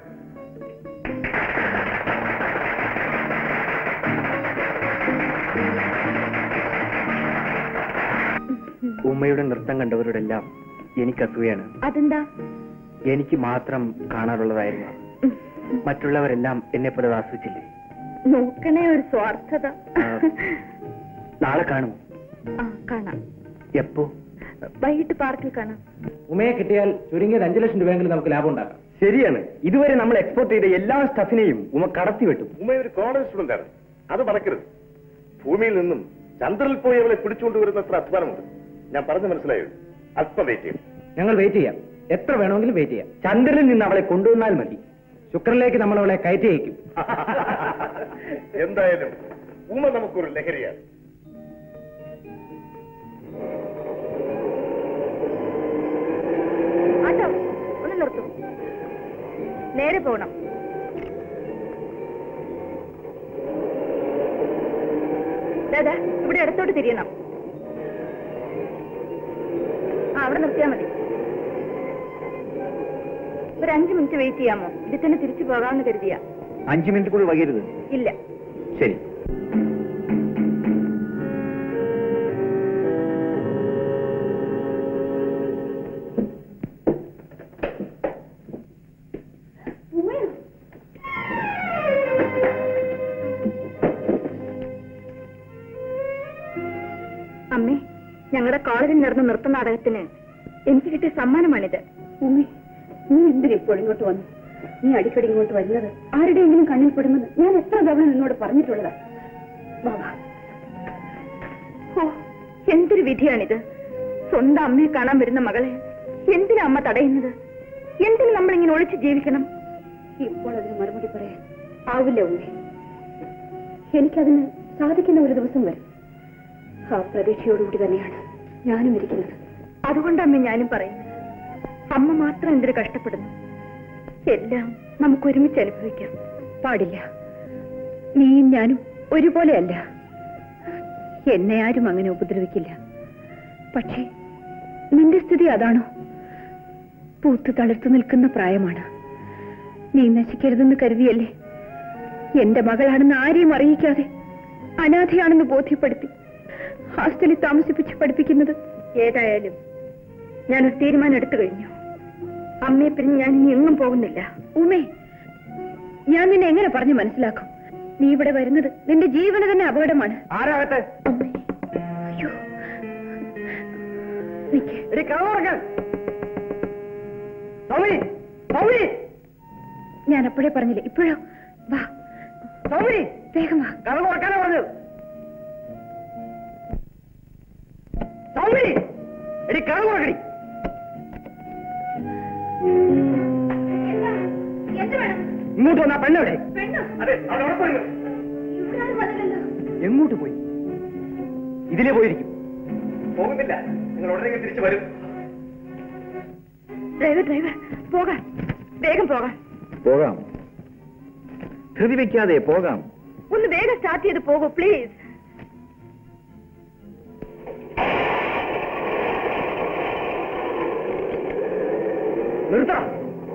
Speaker 3: ഉമ്മയുടെ നൃത്തം കണ്ടവരോടെല്ലാം എനിക്ക് അസൂയാണ്
Speaker 7: അതെന്താ
Speaker 3: എനിക്ക് മാത്രം കാണാറുള്ളതായിരുന്നു മറ്റുള്ളവരെല്ലാം എന്നെ പോലെ ആസ്വദിച്ചില്ലേ
Speaker 7: നോക്കണേ ഒരു സ്വാർത്ഥത
Speaker 3: ആ, നാളെ കാണുമോ
Speaker 7: ആ കാണാം
Speaker 3: എപ്പോ
Speaker 7: വൈകിട്ട് പാർക്കിൽ കാണാം
Speaker 10: ഉമയെ കിട്ടിയാൽ ചുരുങ്ങിയത് അഞ്ചു ലക്ഷം രൂപയെങ്കിലും നമുക്ക് ലാഭം ഉണ്ടാക്കാം
Speaker 4: ശരിയാണ് ഇതുവരെ നമ്മൾ എക്സ്പോർട്ട് ചെയ്ത എല്ലാ സ്റ്റഫിനെയും ഉമ കടത്തി വെട്ടും
Speaker 8: ഉമ ഒരു കോളേജ് സ്റ്റുഡന്റ് ആണ് അത് മറക്കരുത് ഭൂമിയിൽ നിന്നും ചന്ദ്രനിൽ പോയി അവളെ പിടിച്ചുകൊണ്ടുവരുന്നത്ര അധ്വാനമുണ്ട് ഞാൻ പറഞ്ഞു മനസ്സിലായോ അല്പം വെയിറ്റ് ചെയ്യും
Speaker 10: ഞങ്ങൾ വെയിറ്റ് ചെയ്യാം എത്ര വേണമെങ്കിലും വെയിറ്റ് ചെയ്യാം
Speaker 4: ചന്ദ്രനിൽ നിന്ന് അവളെ കൊണ്ടുവന്നാൽ മതി
Speaker 10: ശുക്രനിലേക്ക് നമ്മൾ അവളെ കയറ്റി അയക്കും
Speaker 8: എന്തായാലും ഉമ നമുക്കൊരു ലഹരിയാണ്
Speaker 7: നേരെ പോകണം ദാദാ ഇവിടെ ഇടത്തോട്ട് തിരിയണം ആ അവിടെ നിർത്തിയാ മതി ഒരു അഞ്ചു മിനിറ്റ് വെയിറ്റ് ചെയ്യാമോ ഇതിൽ തന്നെ തിരിച്ചു പോകാമെന്ന് കരുതിയാ
Speaker 3: അഞ്ചു മിനിറ്റ് കൂടി വൈകരുത്
Speaker 7: ഇല്ല
Speaker 3: ശരി
Speaker 7: അമ്മേ ഞങ്ങളുടെ കോളേജിൽ നടന്ന നൃത്ത നാടകത്തിന് എനിക്ക് കിട്ടിയ സമ്മാനമാണിത്
Speaker 11: ഉമ്മി നീ എന്തിനാ ഇപ്പോൾ ഇങ്ങോട്ട് വന്നു നീ അടിക്കടി ഇങ്ങോട്ട് വരുന്നത് ആരുടെയെങ്കിലും കണ്ണിൽ പെടുമെന്ന് ഞാൻ എത്ര തവണ നിന്നോട് പറഞ്ഞിട്ടുള്ളതാ ബാബാ
Speaker 7: ഓ എന്തൊരു വിധിയാണിത് സ്വന്തം അമ്മയെ കാണാൻ വരുന്ന മകളെ എന്തിനാ അമ്മ തടയുന്നത് എന്തിനു നമ്മൾ ഇങ്ങനെ ഒളിച്ച് ജീവിക്കണം
Speaker 11: ഇപ്പോൾ അതിന് മറുപടി പറയാൻ ആവില്ല ഉമ്മി എനിക്കതിന് സാധിക്കുന്ന ഒരു ദിവസം വരും ആ പ്രതീക്ഷയോടുകൂടി തന്നെയാണ് ഞാനും ഇരിക്കുന്നത്
Speaker 7: അതുകൊണ്ട് അമ്മ ഞാനും പറയുന്നത് അമ്മ മാത്രം എന്തൊരു കഷ്ടപ്പെടുന്നു എല്ലാം നമുക്ക് ഒരുമിച്ച് അനുഭവിക്കാം
Speaker 11: പാടില്ല നീയും ഞാനും ഒരുപോലെയല്ല എന്നെ ആരും അങ്ങനെ ഉപദ്രവിക്കില്ല പക്ഷേ നിന്റെ സ്ഥിതി അതാണോ പൂത്ത് തളിർത്തു നിൽക്കുന്ന പ്രായമാണ് നീ നശിക്കരുതെന്ന് കരുതിയല്ലേ എന്റെ മകളാണെന്ന് ആരെയും അറിയിക്കാതെ അനാഥയാണെന്ന് ബോധ്യപ്പെടുത്തി ഹാസ്റ്റലിൽ താമസിപ്പിച്ച് പഠിപ്പിക്കുന്നത്
Speaker 7: ഏതായാലും ഞാനൊരു തീരുമാനം എടുത്തു കഴിഞ്ഞു അമ്മയെ പിരിഞ്ഞ് ഞാൻ ഇനി എങ്ങും പോകുന്നില്ല
Speaker 11: ഉമേ ഞാൻ നിന്നെ എങ്ങനെ പറഞ്ഞു മനസ്സിലാക്കും നീ ഇവിടെ വരുന്നത് നിന്റെ ജീവന് തന്നെ അപകടമാണ്
Speaker 2: ആരാകട്ടെ
Speaker 11: അമ്മേ. അയ്യോ. നിക്ക്.
Speaker 2: എടി കഥ സൗമി സൗമി
Speaker 11: ഞാൻ അപ്പോഴേ പറഞ്ഞില്ലേ ഇപ്പോഴോ വാ
Speaker 2: സൗമി
Speaker 11: വേഗം വാ
Speaker 2: കഥ തുറക്കാനാ പറഞ്ഞത് സൗമി എടി കഥ തുറക്കടി ഇങ്ങോട്ട് വന്നാ പെണ്ണെവിടെ അതെ അത് അവിടെ പോയി എങ്ങോട്ട് പോയി ഇതിലേ പോയിരിക്കും പോകുന്നില്ല നിങ്ങൾ ഉടനെ തിരിച്ചു വരും
Speaker 7: ഡ്രൈവർ ഡ്രൈവർ പോകാം വേഗം പോകാം
Speaker 3: പോകാം ധൃതി വെക്കാതെ പോകാം
Speaker 7: ഒന്ന് വേഗം സ്റ്റാർട്ട് ചെയ്ത് പോകൂ പ്ലീസ്
Speaker 2: നിർത്തണം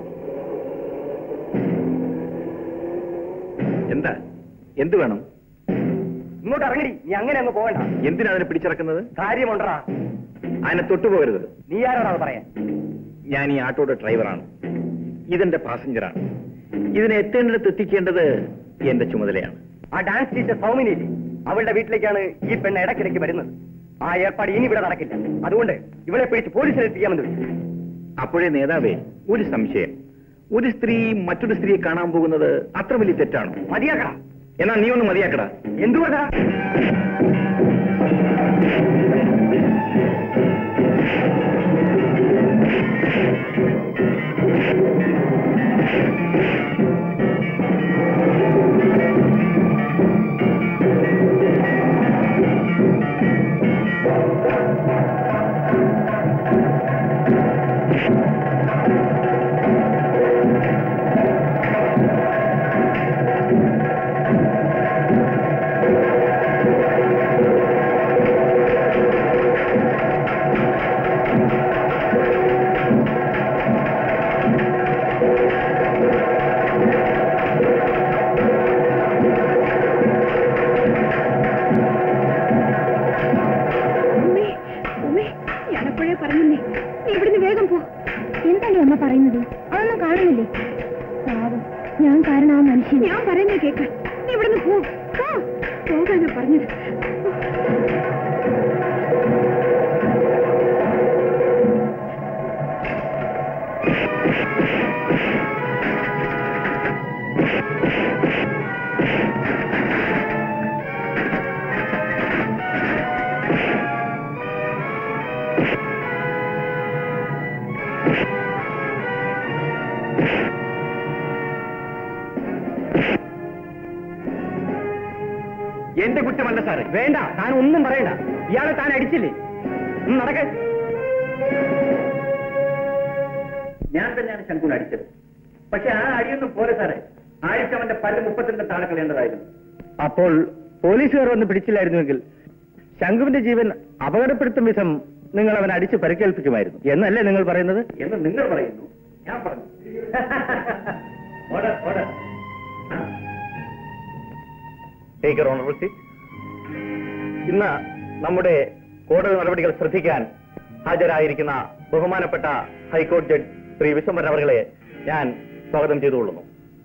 Speaker 3: എന്താ എന്ത് വേണം
Speaker 2: ഇങ്ങോട്ട് ഇറങ്ങടി നീ അങ്ങനെ അങ്ങ് പോകണ്ട
Speaker 3: എന്തിനാ അതിനെ പിടിച്ചിറക്കുന്നത്
Speaker 2: കാര്യമുണ്ടടാ
Speaker 3: അതിനെ തൊട്ടുപോകരുത്
Speaker 2: നീ ആരോടാ അത് പറയാൻ
Speaker 3: ഞാൻ ഈ ആട്ടോയുടെ ഡ്രൈവറാണ് ഇതെന്റെ പാസഞ്ചറാണ് ഇതിനെ എത്തേണ്ടിടത്ത് എത്തിക്കേണ്ടത് എന്റെ ചുമതലയാണ്
Speaker 2: ആ ഡാൻസ് ടീച്ചർ സൗമിനിയില്ലേ അവളുടെ വീട്ടിലേക്കാണ് ഈ പെണ്ണ് ഇടയ്ക്കിടയ്ക്ക് വരുന്നത് ആ ഏർപ്പാട് ഇനി ഇവിടെ നടക്കില്ല അതുകൊണ്ട് ഇവളെ പിടിച്ച് പോലീസിൽ എത്തിക്കാമെന്ന് വെച്ചു
Speaker 3: അപ്പോഴേ നേതാവേ ഒരു സംശയം ഒരു സ്ത്രീ മറ്റൊരു സ്ത്രീയെ കാണാൻ പോകുന്നത് അത്ര വലിയ തെറ്റാണോ
Speaker 2: മതിയാക്കടാ
Speaker 3: എന്നാ നീ ഒന്ന് മതിയാക്കടാ
Speaker 2: എന്തുകൊണ്ടാ
Speaker 11: ഉമ്മേ, ഉമ്മേ, ഞാനപ്പോഴേ പറഞ്ഞില്ലേ നീ ഇവിടുന്ന് വേഗം പോ എന്താണ് അമ്മ പറയുന്നത് അതൊന്നും കാണുന്നില്ലേ പാവം ഞാൻ കാരണം ആ മനുഷ്യൻ ഞാൻ പറയുന്നത് കേൾക്കാൻ നീ ഇവിടുന്ന് പോ പോ. പോകാനാ പറഞ്ഞത്
Speaker 2: എന്റെ കുറ്റമല്ല സാറേ വേണ്ട താൻ ഒന്നും പറയണ്ട ഇയാളെ താൻ അടിച്ചില്ലേ ഉം, നടക്ക്
Speaker 3: ഞാൻ തന്നെയാണ് ശങ്കുൻ അടിച്ചത് പക്ഷെ ആ അടിയൊന്നും പോലെ സാറേ ആഴ്ച അവന്റെ പല്ല് മുപ്പത്തിരണ്ട് താഴെ കളയേണ്ടതായിരുന്നു
Speaker 2: അപ്പോൾ പോലീസുകാർ വന്ന് പിടിച്ചില്ലായിരുന്നുവെങ്കിൽ ശംഖുവിന്റെ ജീവൻ അപകടപ്പെടുത്തും വിധം നിങ്ങൾ അവനെ അടിച്ച് പരിക്കേൽപ്പിക്കുമായിരുന്നു എന്നല്ലേ നിങ്ങൾ പറയുന്നത്
Speaker 3: എന്ന് നിങ്ങൾ പറയുന്നു ഞാൻ പറഞ്ഞു ഓർഡർ ഓർഡർ
Speaker 4: ടേക്ക് ഓണർ ഇന്ന് നമ്മുടെ കോടതി നടപടികൾ ശ്രദ്ധിക്കാൻ ഹാജരായിരിക്കുന്ന ബഹുമാനപ്പെട്ട ഹൈക്കോടതി ജഡ്ജ് ശ്രീ വിശ്വംഭരൻ അവர்களെ ഞാൻ സ്വാഗതം ചെയ്തുകൊള്ളുന്നു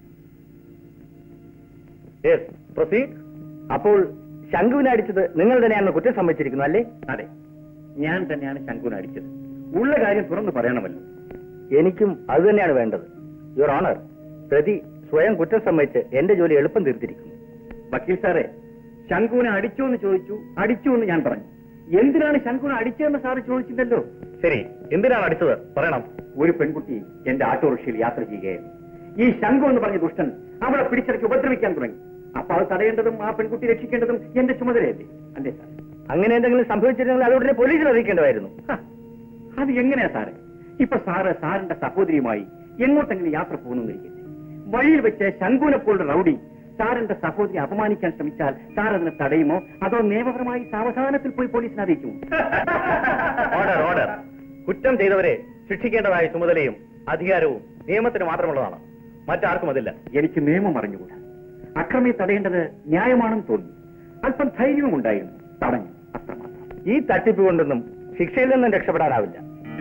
Speaker 4: യെസ് പ്രൊസീഡ്
Speaker 2: അപ്പോൾ ശംഖുവിനെ അടിച്ചത് നിങ്ങൾ തന്നെയാണെന്ന് കുറ്റം സമ്മതിച്ചിരിക്കുന്നു അല്ലേ
Speaker 3: അതെ ഞാൻ തന്നെയാണ് ശങ്കുവിനെ അടിച്ചത് ഉള്ള കാര്യം തുറന്നു പറയണമല്ലോ
Speaker 2: എനിക്കും അത് തന്നെയാണ് വേണ്ടത് യുവർ ഓണർ പ്രതി സ്വയം കുറ്റം സമ്മതിച്ച് എന്റെ ജോലി എളുപ്പം തീർത്തിരിക്കുന്നു
Speaker 3: വക്കീൽ സാറേ ശങ്കുവിനെ അടിച്ചു എന്ന് ചോദിച്ചു അടിച്ചു എന്ന് ഞാൻ പറഞ്ഞു എന്തിനാണ് ശങ്കുവിനെ അടിച്ചതെന്ന് സാറ് ചോദിച്ചില്ലല്ലോ
Speaker 4: ശരി എന്തിനാണ് അടിച്ചത് പറയണം
Speaker 3: ഒരു പെൺകുട്ടി എന്റെ ഓട്ടോറിക്ഷയിൽ യാത്ര ചെയ്യുകയായിരുന്നു ഈ ശംഖു എന്ന് പറഞ്ഞ ദുഷ്ടൻ അവളെ പിടിച്ചിറക്കി ഉപദ്രവിക്കാൻ തുടങ്ങി അപ്പൊ അത് തടയേണ്ടതും ആ പെൺകുട്ടി രക്ഷിക്കേണ്ടതും എന്റെ ചുമതലയല്ലേ അല്ലേ സാർ
Speaker 2: അങ്ങനെ എന്തെങ്കിലും സംഭവിച്ചിരുന്നെങ്കിൽ അത് ഉടനെ പോലീസിൽ അറിയിക്കേണ്ടതായിരുന്നു
Speaker 3: ഹ, അത് എങ്ങനെയാ സാറേ ഇപ്പൊ സാറ് സാറിന്റെ സഹോദരിയുമായി എങ്ങോട്ടെങ്കിലും യാത്ര പോകുന്നിരിക്കട്ടെ വഴിയിൽ വെച്ച് ശങ്കുവിനെ പോലുള്ള റൗഡി സാറിന്റെ സഹോദരി അപമാനിക്കാൻ ശ്രമിച്ചാൽ സാർ അതിനെ തടയുമോ അതോ നിയമപരമായി സാവധാനത്തിൽ പോയി പോലീസിനെ അറിയിക്കുമോ
Speaker 4: ഓർഡർ ഓർഡർ കുറ്റം ചെയ്തവരെ ശിക്ഷിക്കേണ്ടതായ ചുമതലയും അധികാരവും നിയമത്തിന് മാത്രമുള്ളതാണ് മറ്റാർക്കും അതില്ല
Speaker 3: എനിക്ക് നിയമം അറിഞ്ഞുകൂടാ അക്രമിയെ തടയേണ്ടത് ന്യായമാണെന്ന് തോന്നി അല്പം ധൈര്യവും ഉണ്ടായിരുന്നു തടഞ്ഞു അത്രമാത്രം
Speaker 2: ഈ തട്ടിപ്പ് കൊണ്ടൊന്നും ശിക്ഷയിൽ നിന്നും രക്ഷപ്പെടാനാവില്ല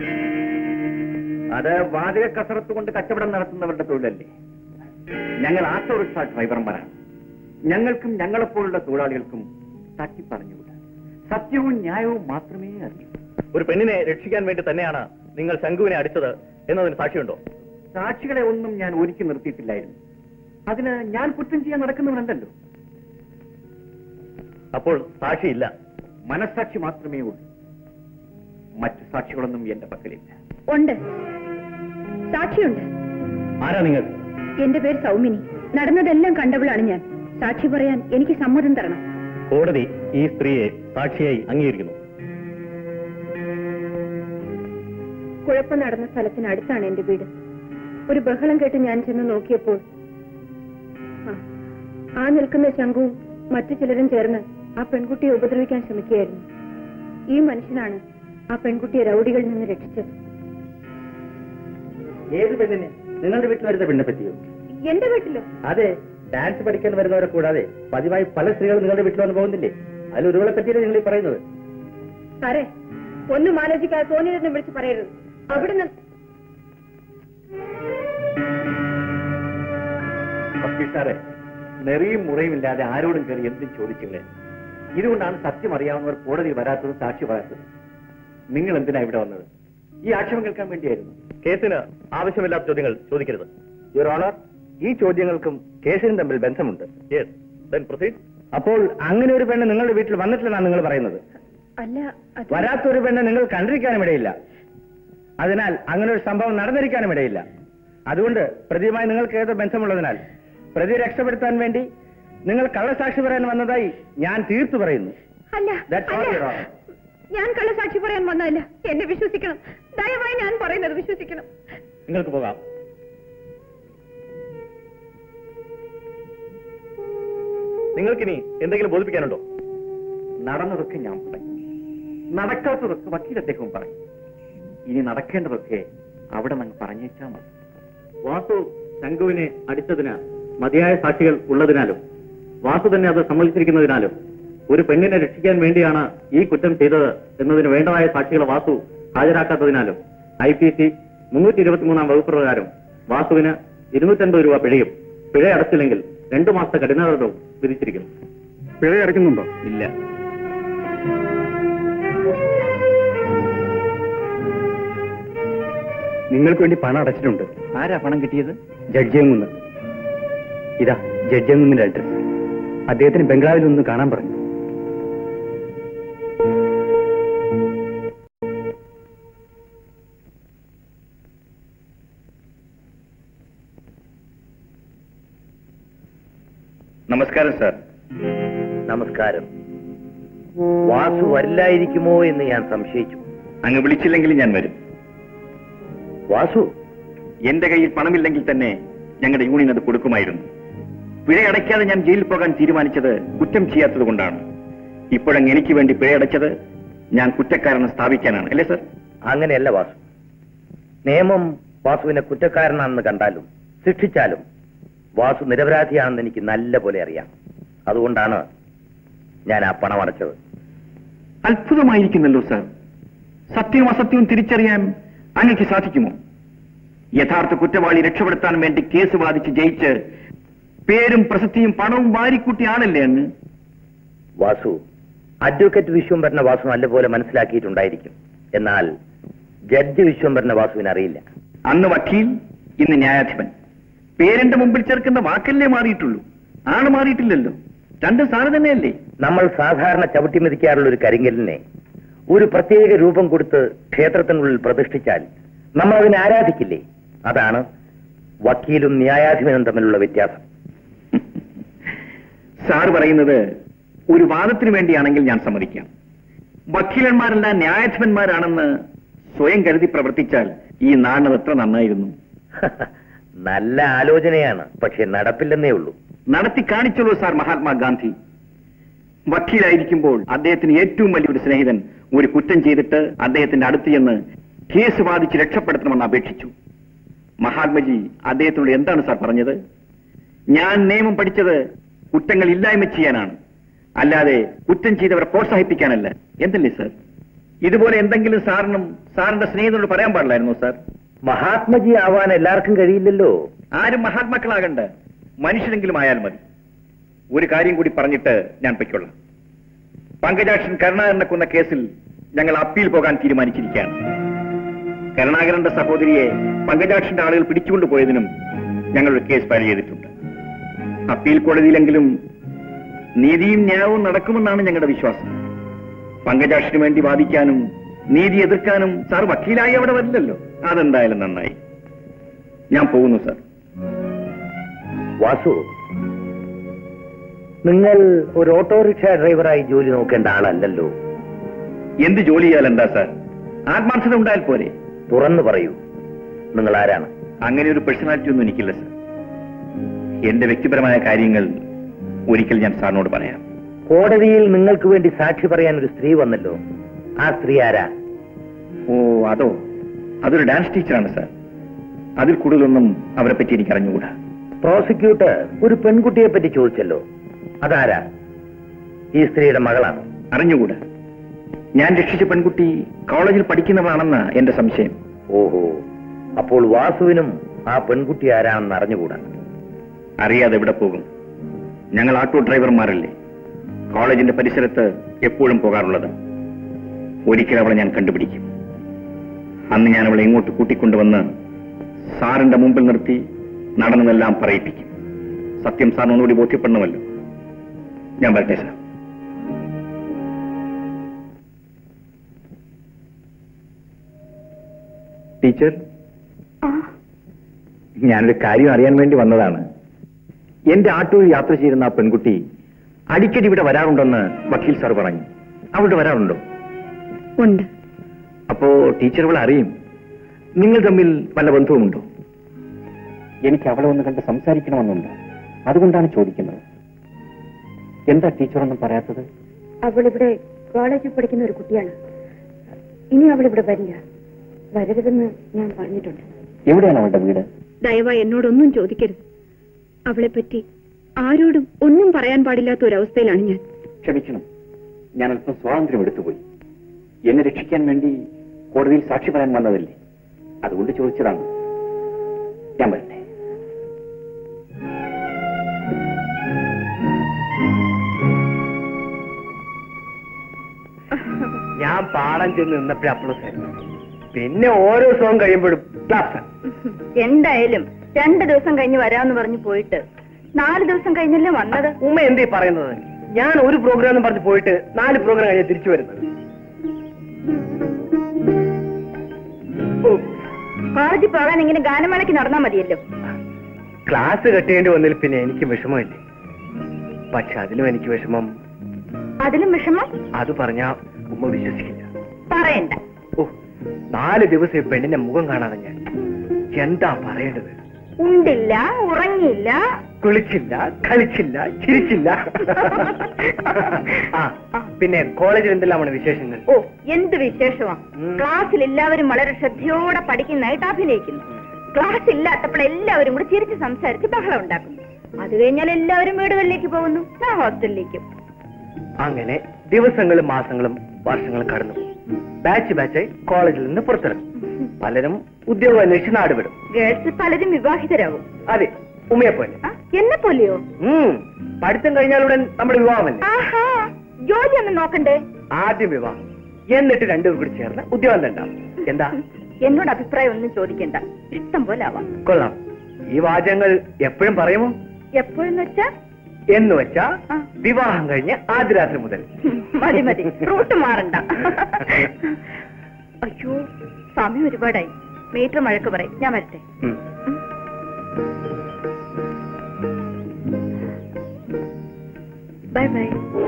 Speaker 3: അത് വാചക കസരത്ത് കൊണ്ട് കച്ചവടം നടത്തുന്നവരുടെ തൊഴിലല്ലേ ഞങ്ങൾ ഓട്ടോറിക്ഷ ഡ്രൈവർമാരാണ് ഞങ്ങൾക്കും ഞങ്ങളെപ്പോലുള്ള തൊഴിലാളികൾക്കും തട്ടിപ്പറഞ്ഞുകൂടാ സത്യവും ന്യായവും മാത്രമേ അറിയൂ
Speaker 4: ഒരു പെണ്ണിനെ രക്ഷിക്കാൻ വേണ്ടി തന്നെയാണ് നിങ്ങൾ ശംഖുവിനെ അടിച്ചത് എന്നതിന് സാക്ഷിയുണ്ടോ
Speaker 3: സാക്ഷികളെ ഒന്നും ഞാൻ ഒരുക്കി നിർത്തിയിട്ടില്ലായിരുന്നു അതിന് ഞാൻ കുറ്റം ചെയ്യാൻ നടക്കുന്നവനല്ലല്ലോ
Speaker 4: അപ്പോൾ സാക്ഷിയില്ല
Speaker 3: മനസ്സാക്ഷി മാത്രമേ ഉള്ളൂ മറ്റു സാക്ഷികളൊന്നും എന്റെ പക്കലില്ല
Speaker 7: ഉണ്ട് സാക്ഷിയുണ്ട്
Speaker 4: ആരാ നിങ്ങൾ
Speaker 7: എന്റെ പേര് സൗമിനി നടന്നതെല്ലാം കണ്ടവളാണ് ഞാൻ സാക്ഷി പറയാൻ എനിക്ക് സമ്മതം തരണം
Speaker 4: കോടതി ഈ സ്ത്രീയെ സാക്ഷിയായി അംഗീകരിക്കുന്നു
Speaker 7: കുഴപ്പം നടന്ന സ്ഥലത്തിനടുത്താണ് എന്റെ വീട് ഒരു ബഹളം കേട്ട് ഞാൻ ചെന്ന് നോക്കിയപ്പോൾ ആ, ആ നിൽക്കുന്ന ശംഖുവും മറ്റു ചിലരും ചേർന്ന് ആ പെൺകുട്ടിയെ ഉപദ്രവിക്കാൻ ശ്രമിക്കുകയായിരുന്നു ഈ മനുഷ്യനാണ് ആ പെൺകുട്ടിയെ രൗഡികളിൽ നിന്ന് രക്ഷിച്ചത്
Speaker 2: ഏത് പെണ്ണിനെ നിങ്ങളുടെ വീട്ടിൽ വരുന്ന പെണ്ണെ പറ്റിയോ
Speaker 7: എന്റെ വീട്ടിലോ
Speaker 2: അതെ ഡാൻസ് പഠിക്കാൻ വരുന്നവരെ കൂടാതെ പതിവായി പല സ്ത്രീകളും നിങ്ങളുടെ വീട്ടിൽ വന്ന് പോകുന്നില്ലേ അതിൽ ഒരുവളെ പറ്റിയല്ലേ നിങ്ങൾ ഈ പറയുന്നത്
Speaker 7: സാറേ ഒന്നും ആലോചിക്കാതെ തോന്നിയതെന്ന് വിളിച്ച് പറയരുത് അവിടുന്ന്
Speaker 3: വക്കീൽ സാറേ നെറിയും മുറയും ഇല്ലാതെ ആരോടും കയറി എന്തും ചോദിച്ചില്ലേ ഇതുകൊണ്ടാണ് സത്യം അറിയാവുന്നവർ കോടതിയിൽ വരാത്തത് സാക്ഷി പറയാത്തത് നിങ്ങൾ എന്തിനാ ഇവിടെ വന്നത് ഈ ആക്ഷേപം കേൾക്കാൻ വേണ്ടിയായിരുന്നു
Speaker 4: കേസിന് ആവശ്യമില്ലാത്ത ചോദ്യങ്ങൾ ചോദിക്കരുത്
Speaker 2: യുവർ ഓണർ ഈ ചോദ്യങ്ങൾക്കും കേസിനും തമ്മിൽ ബന്ധമുണ്ട്
Speaker 4: യെസ് ദെൻ പ്രൊസീഡ്
Speaker 2: അപ്പോൾ അങ്ങനെ ഒരു പെണ്ണ് നിങ്ങളുടെ വീട്ടിൽ വന്നിട്ടില്ലെന്നാണ് നിങ്ങൾ പറയുന്നത്
Speaker 7: അല്ല അത്
Speaker 2: വരാത്തൊരു പെണ്ണ് നിങ്ങൾ കണ്ടിരിക്കാനും ഇടയില്ല അതിനാൽ അങ്ങനെ ഒരു സംഭവം നടന്നിരിക്കാനും ഇടയില്ല അതുകൊണ്ട് പ്രതിയുമായി നിങ്ങൾക്ക് ഏതോ ബന്ധമുള്ളതിനാൽ പ്രതി രക്ഷപ്പെടുത്താൻ വേണ്ടി നിങ്ങൾ കള്ളസാക്ഷി പറയാൻ വന്നതായി ഞാൻ തീർത്തു പറയുന്നു
Speaker 7: അല്ല
Speaker 2: That's all,
Speaker 7: അല്ല.
Speaker 2: Your Honor.
Speaker 7: ഞാൻ കള്ളസാക്ഷി പറയാൻ വന്നതല്ല എന്നെ വിശ്വസിക്കണം ദയവായി ഞാൻ പറയുന്നത് വിശ്വസിക്കണം
Speaker 4: നിങ്ങൾക്ക് പോകാം നിങ്ങൾക്കിനി എന്തെങ്കിലും ബോധിപ്പിക്കാനുണ്ടോ
Speaker 3: നടന്നതൊക്കെ ഞാൻ പറയും നടക്കാത്തതൊക്കെ വക്കീൽ അദ്ദേഹവും പറയും ഇനി നടക്കേണ്ടതൊക്കെ അവിടെ നിന്ന് പറഞ്ഞേച്ചാ മതി വാസു ശംഖുവിനെ അടിച്ചതിന് മതിയായ സാക്ഷികൾ ഉള്ളതിനാലും വാസു തന്നെ അത് സമ്മതിച്ചിരിക്കുന്നതിനാലും ഒരു പെണ്ണിനെ രക്ഷിക്കാൻ വേണ്ടിയാണ് ഈ കുറ്റം ചെയ്തത് എന്നതിന് വേണ്ടതായ സാക്ഷികളെ വാസു ഹാജരാക്കാത്തതിനാലും ഐ പി സി മുന്നൂറ്റി ഇരുപത്തിമൂന്നാം വകുപ്പ് പ്രകാരം വാസുവിന് ഇരുന്നൂറ്റൻപത് രൂപ പിഴയും പിഴ അടച്ചില്ലെങ്കിൽ രണ്ടു മാസത്തെ കഠിനാതവും വിധിച്ചിരിക്കുന്നു
Speaker 8: പിഴ അടയ്ക്കുന്നുണ്ടോ
Speaker 3: ഇല്ല
Speaker 2: നിങ്ങൾക്ക് വേണ്ടി പണം അടച്ചിട്ടുണ്ട്
Speaker 3: ആരാ പണം കിട്ടിയത്
Speaker 2: ജഡ്ജിയങ്ങുന്ന് ഇതാ ജഡ്ജിയങ്ങുന്നിന്റെ അഡ്രസ് അദ്ദേഹത്തിന് ബംഗ്ലാവിൽ ഒന്ന് കാണാൻ പറഞ്ഞു
Speaker 4: നമസ്കാരം സാർ
Speaker 12: നമസ്കാരം വാസു വരില്ലായിരിക്കുമോ എന്ന് ഞാൻ സംശയിച്ചു
Speaker 3: അങ്ങ് വിളിച്ചില്ലെങ്കിൽ ഞാൻ വരും
Speaker 12: വാസു
Speaker 3: എന്റെ കയ്യിൽ പണമില്ലെങ്കിൽ തന്നെ ഞങ്ങളുടെ യൂണിയൻ അത് കൊടുക്കുമായിരുന്നു പിഴയടയ്ക്കാതെ ഞാൻ ജയിലിൽ പോകാൻ തീരുമാനിച്ചത് കുറ്റം ചെയ്യാത്തത് കൊണ്ടാണ് ഇപ്പോഴങ്ങ് എനിക്ക് വേണ്ടി പിഴയടച്ചത് ഞാൻ കുറ്റക്കാരെന്ന് സ്ഥാപിക്കാനാണ് അല്ലേ സർ
Speaker 12: അങ്ങനെയല്ല വാസു നിയമം വാസുവിനെ കുറ്റക്കാരനാണെന്ന് കണ്ടാലും ശിക്ഷിച്ചാലും വാസു നിരപരാധിയാണെന്ന് എനിക്ക് നല്ല പോലെ അറിയാം അതുകൊണ്ടാണ് ഞാൻ ആ പണം അടച്ചത്
Speaker 3: അത്ഭുതമായിരിക്കുന്നല്ലോ സർ സത്യവും അസത്യവും തിരിച്ചറിയാൻ അങ്ങക്ക് സാധിക്കുമോ യഥാർത്ഥ കുറ്റവാളി രക്ഷപ്പെടുത്താൻ വേണ്ടി കേസ് വാദിച്ച് ജയിച്ച് പേരും പ്രസക്തിയും പണവും വാരിക്കൂട്ടിയ ആളല്ലേ അങ്ങ്
Speaker 12: വാസു അഡ്വക്കേറ്റ് വിശ്വംഭരനെ വാസു നല്ലപോലെ മനസ്സിലാക്കിയിട്ടുണ്ടായിരിക്കും എന്നാൽ ജഡ്ജ് വിശ്വംഭരനെ വാസുവിന് അറിയില്ല
Speaker 3: അന്ന് വക്കീൽ ഇന്ന് ന്യായാധിപൻ പേരിന്റെ മുമ്പിൽ ചേർക്കുന്ന വാക്കല്ലേ മാറിയിട്ടുള്ളൂ ആണ് മാറിയിട്ടില്ലല്ലോ രണ്ടും സാറ് തന്നെയല്ലേ
Speaker 12: നമ്മൾ സാധാരണ ചവിട്ടിമെതിക്കാറുള്ള ഒരു കരിങ്കലിനെ ഒരു പ്രത്യേക രൂപം കൊടുത്ത് ക്ഷേത്രത്തിനുള്ളിൽ പ്രതിഷ്ഠിച്ചാൽ നമ്മൾ അതിനെ ആരാധിക്കില്ലേ അതാണ് വക്കീലും ന്യായാധിപനും തമ്മിലുള്ള വ്യത്യാസം
Speaker 3: സാറ് പറയുന്നത് ഒരു വാദത്തിന് വേണ്ടിയാണെങ്കിൽ ഞാൻ സമ്മതിക്കാം വക്കീലന്മാരെല്ലാം ന്യായാധിപന്മാരാണെന്ന് സ്വയം കരുതി പ്രവർത്തിച്ചാൽ ഈ നാടിനത് എത്ര നന്നായിരുന്നു
Speaker 12: നല്ല ആലോചനയാണ് പക്ഷെ നടപ്പില്ലെന്നേ ഉള്ളൂ
Speaker 3: നടത്തി കാണിച്ചുള്ളൂ സാർ മഹാത്മാഗാന്ധി വക്കീലായിരിക്കുമ്പോൾ അദ്ദേഹത്തിന് ഏറ്റവും വലിയൊരു സ്നേഹിതൻ ഒരു കുറ്റം ചെയ്തിട്ട് അദ്ദേഹത്തിന്റെ അടുത്ത് ചെന്ന് കേസ് വാദിച്ച് രക്ഷപ്പെടുത്തണമെന്ന് അപേക്ഷിച്ചു മഹാത്മജി അദ്ദേഹത്തിനോട് എന്താണ് സാർ പറഞ്ഞത് ഞാൻ നിയമം പഠിച്ചത് കുറ്റങ്ങൾ ഇല്ലായ്മ ചെയ്യാനാണ് അല്ലാതെ കുറ്റം ചെയ്തവരെ പ്രോത്സാഹിപ്പിക്കാനല്ല എന്തല്ലേ സാർ ഇതുപോലെ എന്തെങ്കിലും സാറിനും സാറിന്റെ സ്നേഹിതനോട് പറയാൻ പാടില്ലായിരുന്നു സാർ
Speaker 12: മഹാത്മജി ആവാൻ എല്ലാവർക്കും കഴിയില്ലല്ലോ
Speaker 3: ആരും മഹാത്മാക്കളാകണ്ട മനുഷ്യരെങ്കിലും ആയാൽ മതി ഒരു കാര്യം കൂടി പറഞ്ഞിട്ട് ഞാൻ പൊയ്ക്കൊള്ളാം പങ്കജാക്ഷൻ കരുണാകരനെ കൊന്ന കേസിൽ ഞങ്ങൾ അപ്പീൽ പോകാൻ തീരുമാനിച്ചിരിക്കുകയാണ് കരുണാകരന്റെ സഹോദരിയെ പങ്കജാക്ഷന്റെ ആളുകൾ പിടിച്ചുകൊണ്ടു പോയതിനും ഞങ്ങൾ ഒരു കേസ് ഫയൽ ചെയ്തിട്ടുണ്ട് അപ്പീൽ കോടതിയിലെങ്കിലും നീതിയും ന്യായവും നടക്കുമെന്നാണ് ഞങ്ങളുടെ വിശ്വാസം പങ്കജാക്ഷന് വേണ്ടി വാദിക്കാനും നീതി എതിർക്കാനും സാർ വക്കീലായി അവിടെ വരില്ലല്ലോ അതെന്തായാലും നന്നായി ഞാൻ പോകുന്നു സാർ
Speaker 12: വാസു നിങ്ങൾ ഒരു ഓട്ടോറിക്ഷ ഡ്രൈവറായി ജോലി നോക്കേണ്ട ആളല്ലല്ലോ
Speaker 3: എന്ത് ജോലി ചെയ്യാൽ എന്താ സാർ ആത്മാർത്ഥത ഉണ്ടായാൽ പോരെ
Speaker 12: തുറന്നു പറയൂ നിങ്ങൾ ആരാണ്
Speaker 3: അങ്ങനെ ഒരു പേഴ്സണാലിറ്റി ഒന്നും എനിക്കില്ല സാർ എന്റെ വ്യക്തിപരമായ കാര്യങ്ങൾ ഒരിക്കൽ ഞാൻ സാറിനോട് പറയാം
Speaker 12: കോടതിയിൽ നിങ്ങൾക്ക് വേണ്ടി സാക്ഷി പറയാൻ ഒരു സ്ത്രീ വന്നല്ലോ ആ സ്ത്രീ ആരാ
Speaker 3: ഓ അതോ അതൊരു ഡാൻസ് ടീച്ചറാണ് സാർ അതിൽ കൂടുതലൊന്നും അവരെ പറ്റി എനിക്ക് അറിഞ്ഞുകൂടാ
Speaker 12: പ്രോസിക്യൂട്ടർ ഒരു പെൺകുട്ടിയെ പറ്റി ചോദിച്ചല്ലോ അതാരാ ഈ സ്ത്രീയുടെ മകളാണ്
Speaker 3: അറിഞ്ഞുകൂടാ ഞാൻ രക്ഷിച്ച പെൺകുട്ടി കോളേജിൽ പഠിക്കുന്നവളാണെന്ന എന്റെ സംശയം
Speaker 12: ഓഹോ അപ്പോൾ വാസുവിനും ആ പെൺകുട്ടി ആരാണെന്ന് അറിഞ്ഞുകൂടാ
Speaker 3: അറിയാതെ എവിടെ പോകും ഞങ്ങൾ ആട്ടോ ഡ്രൈവർമാരല്ലേ കോളേജിന്റെ പരിസരത്ത് എപ്പോഴും പോകാറുള്ളത് ഒരിക്കൽ അവളെ ഞാൻ കണ്ടുപിടിക്കും അന്ന് ഞാൻ അവളെ ഇങ്ങോട്ട് കൂട്ടിക്കൊണ്ടുവന്ന് സാറിന്റെ മുമ്പിൽ നിർത്തി നടന്നതെല്ലാം പറയിപ്പിക്കും സത്യം സാറിന് ഒന്നുകൂടി ബോധ്യപ്പെടണമല്ലോ ഞാൻ വരട്ടെ സാർ ടീച്ചർ ഞാനൊരു കാര്യം അറിയാൻ വേണ്ടി വന്നതാണ് എന്റെ ആട്ടോയിൽ യാത്ര ചെയ്യുന്ന ആ പെൺകുട്ടി അടിക്കടി ഇവിടെ വരാറുണ്ടെന്ന് വക്കീൽ സാർ പറഞ്ഞു അവിടെ വരാറുണ്ടോ
Speaker 7: ഉണ്ട്
Speaker 3: അപ്പോ ടീച്ചർ അവളെ അറിയും നിങ്ങൾ തമ്മിൽ വല്ല ബന്ധവുമുണ്ടോ എനിക്ക് അവളെ ഒന്ന് കണ്ട് സംസാരിക്കണമെന്നുണ്ട് അതുകൊണ്ടാണ് ചോദിക്കുന്നത് എന്താ ടീച്ചറൊന്നും പറയാത്തത്
Speaker 7: അവളിവിടെ കോളേജിൽ പഠിക്കുന്ന ഒരു കുട്ടിയാണ് ഇനി അവളിവിടെ വരില്ല വരരുതെന്ന് ഞാൻ പറഞ്ഞിട്ടുണ്ട്
Speaker 3: എവിടെയാണ് അവളുടെ വീട്
Speaker 7: ദയവായി എന്നോടൊന്നും ചോദിക്കരുത് അവളെ പറ്റി ആരോടും ഒന്നും പറയാൻ പാടില്ലാത്ത ഒരവസ്ഥയിലാണ് ഞാൻ
Speaker 3: ക്ഷമിക്കണം ഞാൻ അല്പം സ്വാതന്ത്ര്യം എടുത്തുപോയി എന്നെ രക്ഷിക്കാൻ വേണ്ടി കോടതിയിൽ സാക്ഷി പറയാൻ വന്നതല്ലേ അതുകൊണ്ട് ചോദിച്ചതാണ് ഞാൻ വരട്ടെ
Speaker 2: ഞാൻ പാടം ചെന്ന് നിന്നപ്പോഴേ അപ്ലസായിരുന്നു പിന്നെ ഓരോ ദിവസവും കഴിയുമ്പോഴും ക്ലാസ്
Speaker 11: എന്തായാലും രണ്ട് ദിവസം കഴിഞ്ഞ് വരാമെന്ന് പറഞ്ഞു പോയിട്ട് നാല് ദിവസം കഴിഞ്ഞല്ലേ വന്നത്
Speaker 2: ഉമ്മ എന്തേ പറയുന്നത് ഞാൻ ഒരു പ്രോഗ്രാം എന്ന് പറഞ്ഞ് പോയിട്ട് നാല് പ്രോഗ്രാം കഴിഞ്ഞ് തിരിച്ചു വരുന്നത്
Speaker 11: കോളേജിൽ പോകാൻ ഇങ്ങനെ ഗാനമേളയ്ക്ക് നടന്നാ മതിയല്ലോ
Speaker 2: ക്ലാസ് കെട്ടേണ്ടി വന്നതിൽ പിന്നെ എനിക്ക് വിഷമമില്ലേ പക്ഷെ അതിലും എനിക്ക് വിഷമം
Speaker 11: അതിലും വിഷമം
Speaker 2: അത് പറഞ്ഞാ ഉമ്മ വിശ്വസിക്കില്ല
Speaker 11: പറയണ്ട
Speaker 2: ഓ നാല് ദിവസം ഈ പെണ്ണിന്റെ മുഖം കാണാതെ ഞാൻ എന്താ പറയേണ്ടത്
Speaker 7: ഉണ്ടില്ല ഉറങ്ങിയില്ല
Speaker 2: കുളിച്ചില്ല കളിച്ചില്ല ചിരിച്ചില്ല ആ പിന്നെ കോളേജിൽ എന്തെല്ലാമാണ് വിശേഷങ്ങൾ
Speaker 7: ഓ എന്ത് വിശേഷമാ ക്ലാസ്സിൽ എല്ലാവരും വളരെ ശ്രദ്ധയോടെ പഠിക്കുന്നതായിട്ട് അഭിനയിക്കുന്നു ക്ലാസ് ഇല്ലാത്തപ്പോൾ എല്ലാവരും കൂടെ ചിരിച്ച് സംസാരിച്ച് ബഹളം ഉണ്ടാക്കുന്നു അത് കഴിഞ്ഞാൽ എല്ലാവരും വീടുകളിലേക്ക് പോകുന്നു ഞാൻ ഹോസ്റ്റലിലേക്കും
Speaker 2: അങ്ങനെ ദിവസങ്ങളും മാസങ്ങളും വർഷങ്ങളും കടന്നു ബാച്ച് ബാച്ചായി കോളേജിൽ നിന്ന് പുറത്തിറങ്ങും പലരും ഉദ്യോഗം അന്വേഷിച്ച് നാടുവിടും
Speaker 7: ഗേൾസ് പലരും വിവാഹിതരാകും
Speaker 2: അതെ ഉമ്മയെ പോലെ
Speaker 7: ആ, എന്നെ പോലെയോ
Speaker 2: ഉം. പഠിത്തം കഴിഞ്ഞാലുടൻ നമ്മുടെ വിവാഹമല്ലേ
Speaker 7: ആഹാ ജോലി ഒന്നും നോക്കണ്ടേ
Speaker 2: ആദ്യം വിവാഹം എന്നിട്ട് രണ്ടുപേർ കൂടി ചേർന്ന് ഉദ്യോഗം തണ്ടാം എന്താ
Speaker 7: എന്നോട് അഭിപ്രായം ഒന്നും ചോദിക്കണ്ട ഇഷ്ടം പോലെ ആവാം
Speaker 2: കൊള്ളാം ഈ വാചകങ്ങൾ എപ്പോഴും പറയുമോ
Speaker 7: എപ്പോഴെന്ന് വെച്ചാ
Speaker 2: എന്ന് വെച്ചാ
Speaker 7: ആ.
Speaker 2: വിവാഹം കഴിഞ്ഞ് ആദ്യ രാത്രി മുതൽ
Speaker 7: മതി മതി റൂട്ട് മാറണ്ട അയ്യോ സമയം ഒരുപാടായി മീറ്റർ മഴക്ക് പറയും ഞാൻ വരട്ടെ
Speaker 2: ഉം.
Speaker 7: ബൈ ബൈ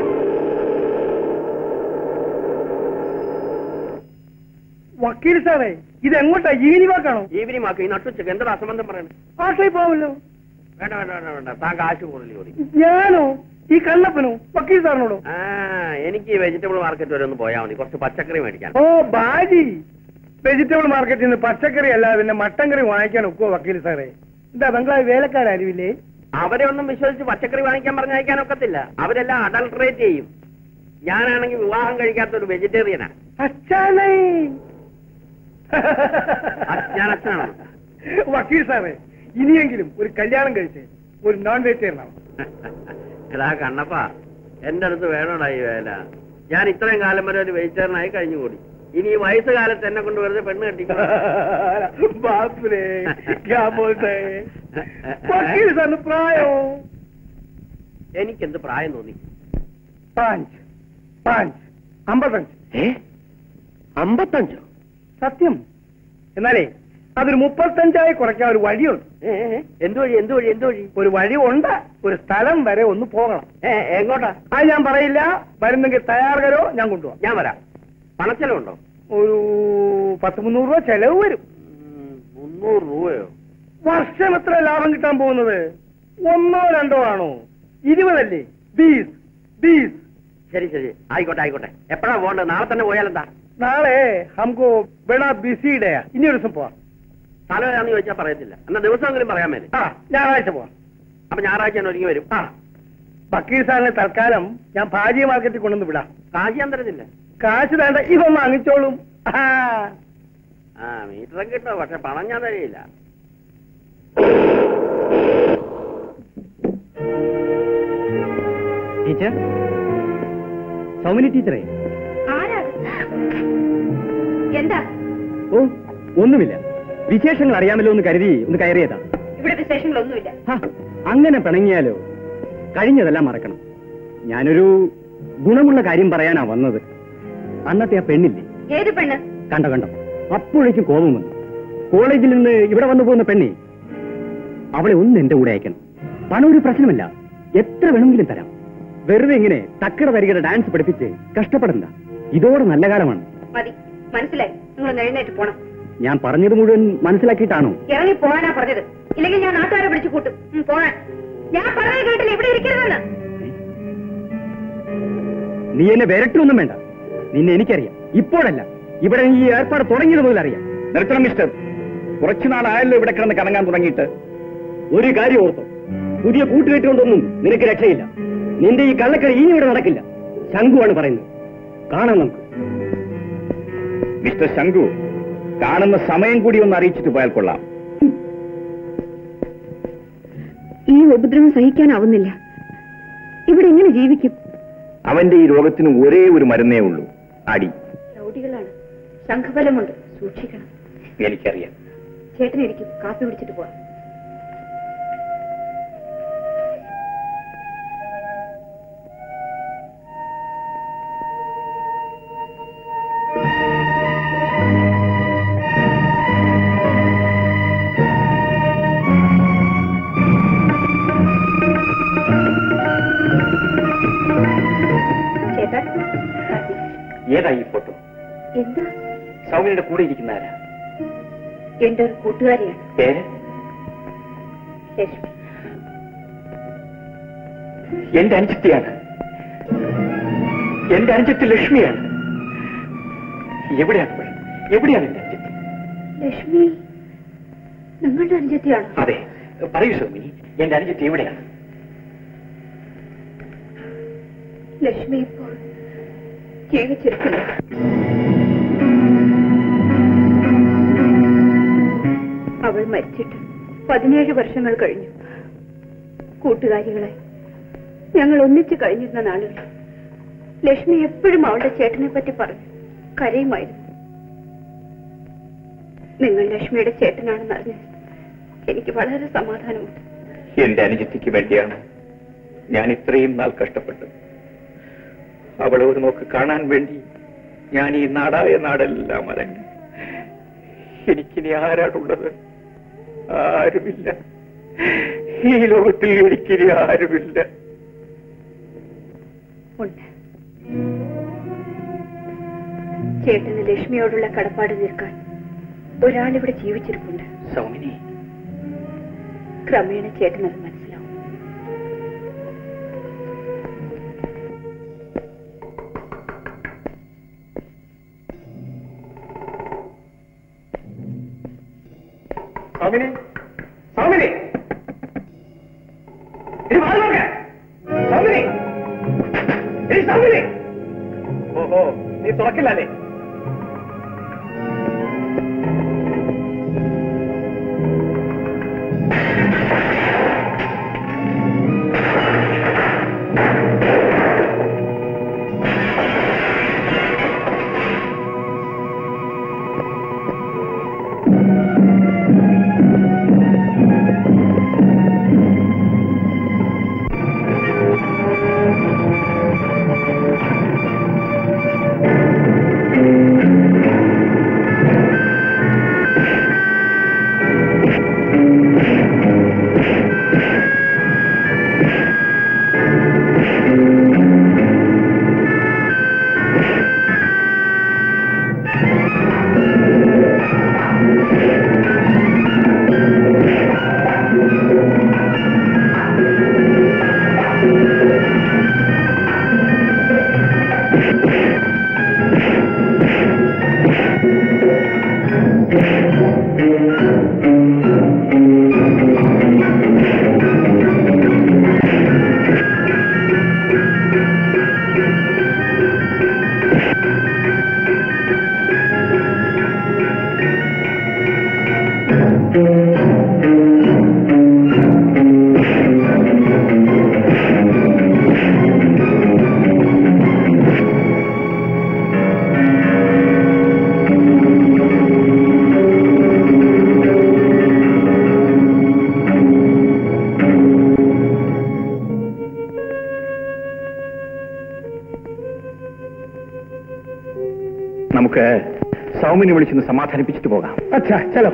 Speaker 2: വക്കീൽ സാറേ ഇത് എങ്ങോട്ടാ ഈനി വാക്കാണോ
Speaker 4: ഈവനിങ് ആക്കി ഈ നട്ടുച്ചക്ക് എന്താ അസംബന്ധം പറയണേ
Speaker 2: ആശയി പോവല്ലോ
Speaker 4: വേണ്ട വേണ്ട വേണ്ട വേണ്ട താൻ കാശ് കൂടുതൽ ചോദിക്കും
Speaker 2: ഞാനോ ഈ കണ്ണപ്പനോ വക്കീൽ സാറിനോടോ
Speaker 4: ആ എനിക്ക് ഈ വെജിറ്റബിൾ മാർക്കറ്റ് വരെ ഒന്ന് പോയാൽ മതി കുറച്ച് പച്ചക്കറി മേടിക്കാൻ
Speaker 2: ഓ ബാജി വെജിറ്റബിൾ മാർക്കറ്റിൽ നിന്ന് പച്ചക്കറി അല്ലാതെ പിന്നെ മട്ടൻ കറി വാങ്ങിക്കാൻ ഒക്കുവോ വക്കീൽ സാറേ എന്താ ബംഗ്ലാവ് വേലക്കാരില്ലേ
Speaker 4: അവരെ ഒന്നും വിശ്വസിച്ച് പച്ചക്കറി വാങ്ങിക്കാൻ പറഞ്ഞയക്കാൻ ഒക്കത്തില്ല അവരെല്ലാം അഡൾട്രേറ്റ് ചെയ്യും ഞാനാണെങ്കിൽ വിവാഹം കഴിക്കാത്ത ഒരു വെജിറ്റേറിയനാ
Speaker 2: അച്ഛാനേ
Speaker 4: ഞാൻ അച്ഛനാണ്
Speaker 2: വക്കീൽ സാറേ ഇനിയെങ്കിലും ഒരു കല്യാണം കഴിച്ച് ഒരു നോൺ വെജിറ്റേറിയൻ ആവും
Speaker 4: എടാ കണ്ണപ്പ എന്റെ അടുത്ത് വേണോടാ ഈ വേല ഞാൻ ഇത്രയും കാലം വരെ ഒരു വെജിറ്റേറിയനായി കഴിഞ്ഞുകൂടി ഇനി ഈ വയസ്സുകാലത്ത് എന്നെ കൊണ്ട് വെറുതെ പെണ്ണ് കെട്ടിക്കോ
Speaker 2: ബാപ്പുരേ ക്യാ ബോൾത്തെ വക്കീൽ സാറിന് പ്രായോ
Speaker 4: എനിക്കെന്ത് പ്രായം തോന്നി
Speaker 2: പാഞ്ച് പാഞ്ച് അമ്പത്തഞ്ച്
Speaker 4: ഏ അമ്പത്തഞ്ചോ
Speaker 2: സത്യം എന്നാലേ അതൊരു മുപ്പത്തഞ്ചായി കുറയ്ക്കാൻ ഒരു വഴിയുണ്ട്
Speaker 4: ഏ, ഏ, എന്ത് വഴി എന്ത് വഴി എന്ത് വഴി
Speaker 2: ഒരു വഴി ഉണ്ട് ഒരു സ്ഥലം വരെ ഒന്ന് പോകണം
Speaker 4: ഏ എങ്ങോട്ടാ
Speaker 2: അത് ഞാൻ പറയില്ല വരുന്നെങ്കിൽ തയ്യാറോ ഞാൻ കൊണ്ടുപോകാം
Speaker 4: ഞാൻ വരാം പണച്ചെലവുണ്ടോ
Speaker 2: ഒരു പത്ത് മുന്നൂറ് രൂപ ചെലവ് വരും
Speaker 4: ഉം, മുന്നൂറ് രൂപയോ
Speaker 2: വർഷം എത്ര ലാഭം കിട്ടാൻ പോകുന്നത് ഒന്നോ രണ്ടോ ആണോ ഇരുപതല്ലേ ബീസ് ബീസ്
Speaker 4: ശരി ശരി ആയിക്കോട്ടെ ആയിക്കോട്ടെ എപ്പോഴാ പോകേണ്ടത് നാളെ തന്നെ പോയാലെന്താ
Speaker 2: നാളെ ഹംകോ ബഡാ ബിസി ഡേയാ ഇനി ഒരു ദിവസം പോവാം
Speaker 4: സ്ഥലം ഏതാന്ന് ചോദിച്ചാൽ പറയത്തില്ല എന്നാ ദിവസമെങ്കിലും പറയാൻ മേലെ
Speaker 2: ആ ഞായറാഴ്ച പോവാം
Speaker 4: അപ്പൊ ഞായറാഴ്ച ഞാൻ ഒരുങ്ങി വരും
Speaker 2: ആ വക്കീൽ സാറിനെ തൽക്കാലം ഞാൻ ഭാജി മാർക്കറ്റിൽ കൊണ്ടുവന്ന് വിടാം
Speaker 4: കാശിയാൻ തരത്തില്ല
Speaker 2: കാശ് വേണ്ട ഇവ വാങ്ങിച്ചോളും ആ
Speaker 4: ആ മീറ്ററും കിട്ടോ പക്ഷെ പണം ഞാൻ തരികയില്ല
Speaker 3: ടീച്ചർ സൗമിനി ടീച്ചറേ
Speaker 7: ആരാ എന്താ
Speaker 3: ഓ ഒന്നുമില്ല വിശേഷങ്ങൾ അറിയാമല്ലോ എന്ന് കരുതി ഒന്ന് കയറിയതാ
Speaker 7: ഇവിടെ വിശേഷങ്ങളൊന്നുമില്ല
Speaker 3: ഹ, അങ്ങനെ പിണങ്ങിയാലോ കഴിഞ്ഞതെല്ലാം മറക്കണം ഞാനൊരു ഗുണമുള്ള കാര്യം പറയാനാ വന്നത് അന്നത്തെ ആ പെണ്ണില്ലേ
Speaker 7: ഏത് പെണ്ണ്
Speaker 3: കണ്ടോ കണ്ടോ അപ്പോഴേക്കും കോപം വന്നു കോളേജിൽ നിന്ന് ഇവിടെ വന്നു പോകുന്ന പെണ്ണെ അവളെ ഒന്ന് എന്റെ കൂടെ അയക്കണം പണം ഒരു പ്രശ്നമല്ല എത്ര വേണമെങ്കിലും തരാം വെറുതെ ഇങ്ങനെ തക്കട തരികട ഡാൻസ് പഠിപ്പിച്ച് കഷ്ടപ്പെടണ്ട ഇതോടെ നല്ല കാലമാണ്
Speaker 7: മതി മനസ്സിലായി നിങ്ങൾ എഴുന്നേറ്റ് പോണം
Speaker 3: ഞാൻ പറഞ്ഞത് മുഴുവൻ മനസ്സിലാക്കിയിട്ടാണോ
Speaker 7: ഇറങ്ങി പോകാനാ പറഞ്ഞത് ഇല്ലെങ്കിൽ ഞാൻ നാട്ടുകാരെ പിടിച്ചു കൂട്ടും ഉം, പോകാൻ ഞാൻ പറഞ്ഞത് കേട്ടില്ല ഇവിടെ ഇരിക്കരുതെന്ന്
Speaker 3: നീ എന്നെ വിരട്ടൊന്നും വേണ്ട നിന്നെ എനിക്കറിയാം ഇപ്പോഴല്ല ഇവിടെ ഈ ഏർപ്പാട് തുടങ്ങിയത് മുതൽ അറിയാം
Speaker 8: നിർത്തണം മിസ്റ്റർ കുറച്ചു നാളായല്ലോ ഇവിടെ കിടന്ന് കറങ്ങാൻ തുടങ്ങിയിട്ട്
Speaker 3: ഒരു കാര്യം ഓർത്തോ പുതിയ കൂട്ടുകെട്ടുകൊണ്ടൊന്നും നിനക്ക് രക്ഷയില്ല നിന്റെ ഈ കള്ളക്കറി ഇനി ഇവിടെ നടക്കില്ല ശംഖുവാണ് പറയുന്നത് കാണാം നമുക്ക്
Speaker 8: മിസ്റ്റർ ശങ്കു കാണുന്ന സമയം കൂടി ഒന്ന് അറിയിച്ചിട്ട് പോയാൽ കൊള്ളാം
Speaker 7: ഈ ഉപദ്രവം സഹിക്കാനാവുന്നില്ല ഇവിടെ എങ്ങനെ ജീവിക്കും
Speaker 8: അവന്റെ ഈ രോഗത്തിന് ഒരേ ഒരു മരുന്നേ ഉള്ളൂ അടി
Speaker 7: രൗഡികളാണ് ശംഖബലമുണ്ട് സൂക്ഷിക്കണം
Speaker 8: എനിക്കറിയാം
Speaker 7: ചേട്ടനിരിക്കും കാപ്പി കുടിച്ചിട്ട് പോവാം ചേട്ടാ കാപ്പി.
Speaker 3: ഏതാ ഈ ഫോട്ടോ
Speaker 7: എന്താ
Speaker 3: സൗമിനിയുടെ കൂടെ ഇരിക്കുന്ന ആരാ
Speaker 7: എന്റെ ഒരു കൂട്ടുകാരിയാണ്
Speaker 3: പേര്
Speaker 7: ലക്ഷ്മി
Speaker 3: എന്റെ അനുജത്തിയാണ് എന്റെ അനുജത്തി ലക്ഷ്മിയാണ് എവിടെയാണ് അവൾ? എവിടെയാണ് എന്റെ അനുജത്തി
Speaker 7: ലക്ഷ്മി നിങ്ങളുടെ അനുജത്തിയാണോ
Speaker 3: അതെ പറയൂ സൗമിനി എന്റെ അനുജത്തി എവിടെയാണ്
Speaker 7: ലക്ഷ്മി ഇപ്പോൾ ജീവിച്ചിരിക്കില്ല അവൾ മരിച്ചിട്ട് പതിനേഴ് വർഷങ്ങൾ കഴിഞ്ഞു കൂട്ടുകാരികളായി ഞങ്ങൾ ഒന്നിച്ചു കഴിഞ്ഞിരുന്ന നാളുകൾ ലക്ഷ്മി എപ്പോഴും അവളുടെ ചേട്ടനെ പറ്റി പറഞ്ഞു കരയുമായിരുന്നു നിങ്ങൾ ലക്ഷ്മിയുടെ ചേട്ടനാണെന്ന് അറിഞ്ഞ് എനിക്ക് വളരെ സമാധാനമുണ്ട്
Speaker 3: എന്റെ അനുജത്തിക്ക് വേണ്ടിയാണ് ഞാൻ ഇത്രയും നാൾ കഷ്ടപ്പെട്ടത് അവളെ ഒരു നോക്ക് കാണാൻ വേണ്ടി ഞാൻ ഈ നാടായ നാടെല്ലാം അലഞ്ഞു എനിക്കിനി ആരാണുള്ളത് ആരുമില്ല ഈ ലോകത്തിൽ എനിക്കിനി ആരുമില്ല
Speaker 7: ഉണ്ട് ചേട്ടന് ലക്ഷ്മിയോടുള്ള കടപ്പാട് തീർക്കാൻ ഒരാളിവിടെ ജീവിച്ചിരിപ്പുണ്ട്
Speaker 3: സൗമിനി
Speaker 7: ക്രമേണ ചേട്ടനത് മനസ്സിലാവും
Speaker 2: സൗമിനി സൗമിനി ഇത് വാ നോക്ക്. സൗമിനി ഏയ് സൗമിനി ഓഹോ നീ തുറക്കില്ലേ
Speaker 3: നമുക്ക് സൗമിനെ വിളിച്ചൊന്ന് സമാധാനിപ്പിച്ചിട്ട് പോകാം
Speaker 2: അച്ഛാ ചലോ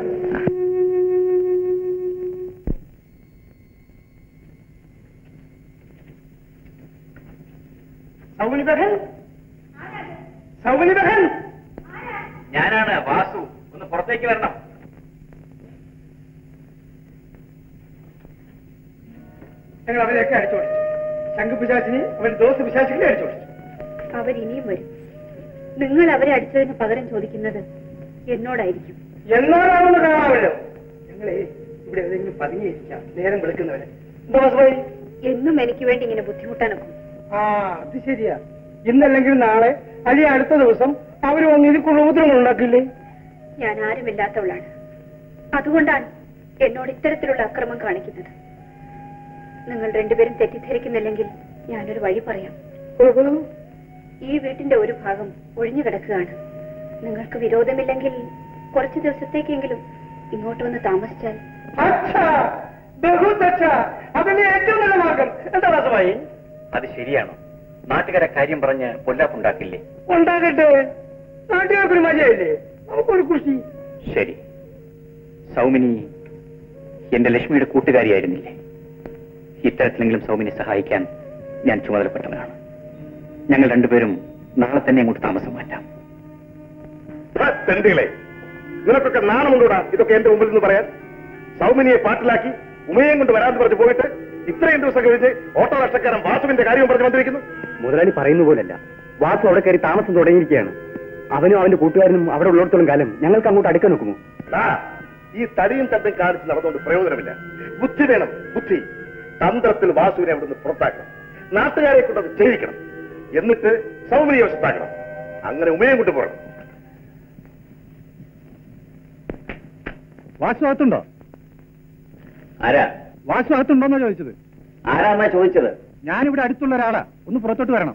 Speaker 2: സൗമിനി ബഹൻ സൗമിനി ബഹൻ
Speaker 3: ഞാനാണ് വാസു ഒന്ന് പുറത്തേക്ക് വരണം
Speaker 2: ഞങ്ങൾ അവരെയൊക്കെ അടിച്ചോടിച്ചു ശംഖു പിശാചിനെ അവർ ദോശ പിശാചികളെ അടിച്ചോടിച്ചു
Speaker 7: അവരിനിയും വരും നിങ്ങൾ അവരെ അടിച്ചതിന് പകരം ചോദിക്കുന്നത് എന്നോടായിരിക്കും
Speaker 2: എന്നാലാണെന്ന് കാണാമല്ലോ ഞങ്ങളെ ഇവിടെ ഏതെങ്കിലും പതുങ്ങിയിരിക്കാം നേരം വിളിക്കുന്നവരെ എന്താ വാസുഭായി
Speaker 7: എന്നും എനിക്ക് വേണ്ടി ഇങ്ങനെ ബുദ്ധിമുട്ടാനൊക്കും
Speaker 2: ആ അത് ശരിയാ ഇന്നല്ലെങ്കിൽ നാളെ അല്ലെങ്കിൽ അടുത്ത ദിവസം അവർ വന്ന് ഇതിക്കുള്ള ഉപദ്രവങ്ങൾ ഉണ്ടാക്കില്ലേ
Speaker 7: ഞാൻ ആരുമില്ലാത്തവളാണ് അതുകൊണ്ടാണ് എന്നോട് ഇത്തരത്തിലുള്ള അക്രമം കാണിക്കുന്നത് നിങ്ങൾ രണ്ടുപേരും തെറ്റിദ്ധരിക്കുന്നില്ലെങ്കിൽ ഞാനൊരു വഴി പറയാം ഈ വീട്ടിന്റെ ഒരു ഭാഗം ഒഴിഞ്ഞു കിടക്കുകയാണ് നിങ്ങൾക്ക് വിരോധമില്ലെങ്കിൽ കുറച്ചു ദിവസത്തേക്കെങ്കിലും ഇങ്ങോട്ട് വന്ന് താമസിച്ചാൽ
Speaker 2: അച്ഛാ ബഹുത് അച്ഛാ അതിന്റെ ഏറ്റവും നല്ല മാർഗം എന്താ വാസുഭായി
Speaker 3: അത് ശരിയാണോ നാട്ടുകാരെ കാര്യം പറഞ്ഞ് പൊല്ലാപ്പുണ്ടാക്കില്ലേ
Speaker 2: ഉണ്ടാകട്ടെ നാട്ടുകാർക്കൊരു മജയല്ലേ നമുക്കൊരു കൃഷി
Speaker 3: ശരി സൗമിനി എന്റെ ലക്ഷ്മിയുടെ കൂട്ടുകാരിയായിരുന്നില്ലേ ഇത്തരത്തിലെങ്കിലും സൗമിനെ സഹായിക്കാൻ ഞാൻ ചുമതലപ്പെട്ടവനാണ് ഞങ്ങൾ രണ്ടുപേരും നാളെ തന്നെ അങ്ങോട്ട് താമസം മാറ്റാം
Speaker 8: തെണ്ടികളെ നിനക്കൊക്കെ നാണമുണ്ടോടാ ഇതൊക്കെ എന്റെ മുമ്പിൽ നിന്ന് പറയാൻ സൗമിനിയെ പാട്ടിലാക്കി ഉമയം കൊണ്ട് വരാമെന്ന് പറഞ്ഞ് പോയിട്ട് ഇത്രയും ദിവസം കഴിഞ്ഞ് ഓട്ടോറിക്ഷക്കാരൻ വാസുവിന്റെ കാര്യം പറഞ്ഞു വന്നിരിക്കുന്നു
Speaker 13: മുതലാളി പറയുന്ന പോലല്ല വാസു അവിടെ കയറി താമസം തുടങ്ങിയിരിക്കുകയാണ് അവനും അവന്റെ കൂട്ടുകാരനും അവിടെ ഉള്ളിടത്തോളം കാലം ഞങ്ങൾക്ക് അങ്ങോട്ട് അടുക്കാൻ നോക്കുമോ
Speaker 8: ദാ, ഈ തടിയും തട്ടും കാണിച്ച് നടന്നുകൊണ്ട് പ്രയോജനമില്ല ബുദ്ധി വേണം ബുദ്ധി തന്ത്രത്തിൽ വാസുവിനെ അവിടുന്ന് പുറത്താക്കണം നാട്ടുകാരെ കൊണ്ട് അത് ചെയ്യിക്കണം എന്നിട്ട് സൗമര്യ വശത്താക്കണം അങ്ങനെ ഉമയം കൊണ്ട് പോകണം
Speaker 13: വാസു അകത്തുണ്ടോ
Speaker 3: ആരാ
Speaker 13: വാസു അകത്തുണ്ടോന്നാ ചോദിച്ചത്
Speaker 3: ആരാന്നാ ചോദിച്ചത്
Speaker 13: ഞാനിവിടെ അടുത്തുള്ള ഒരാളാ ഒന്ന് പുറത്തോട്ട് വരണം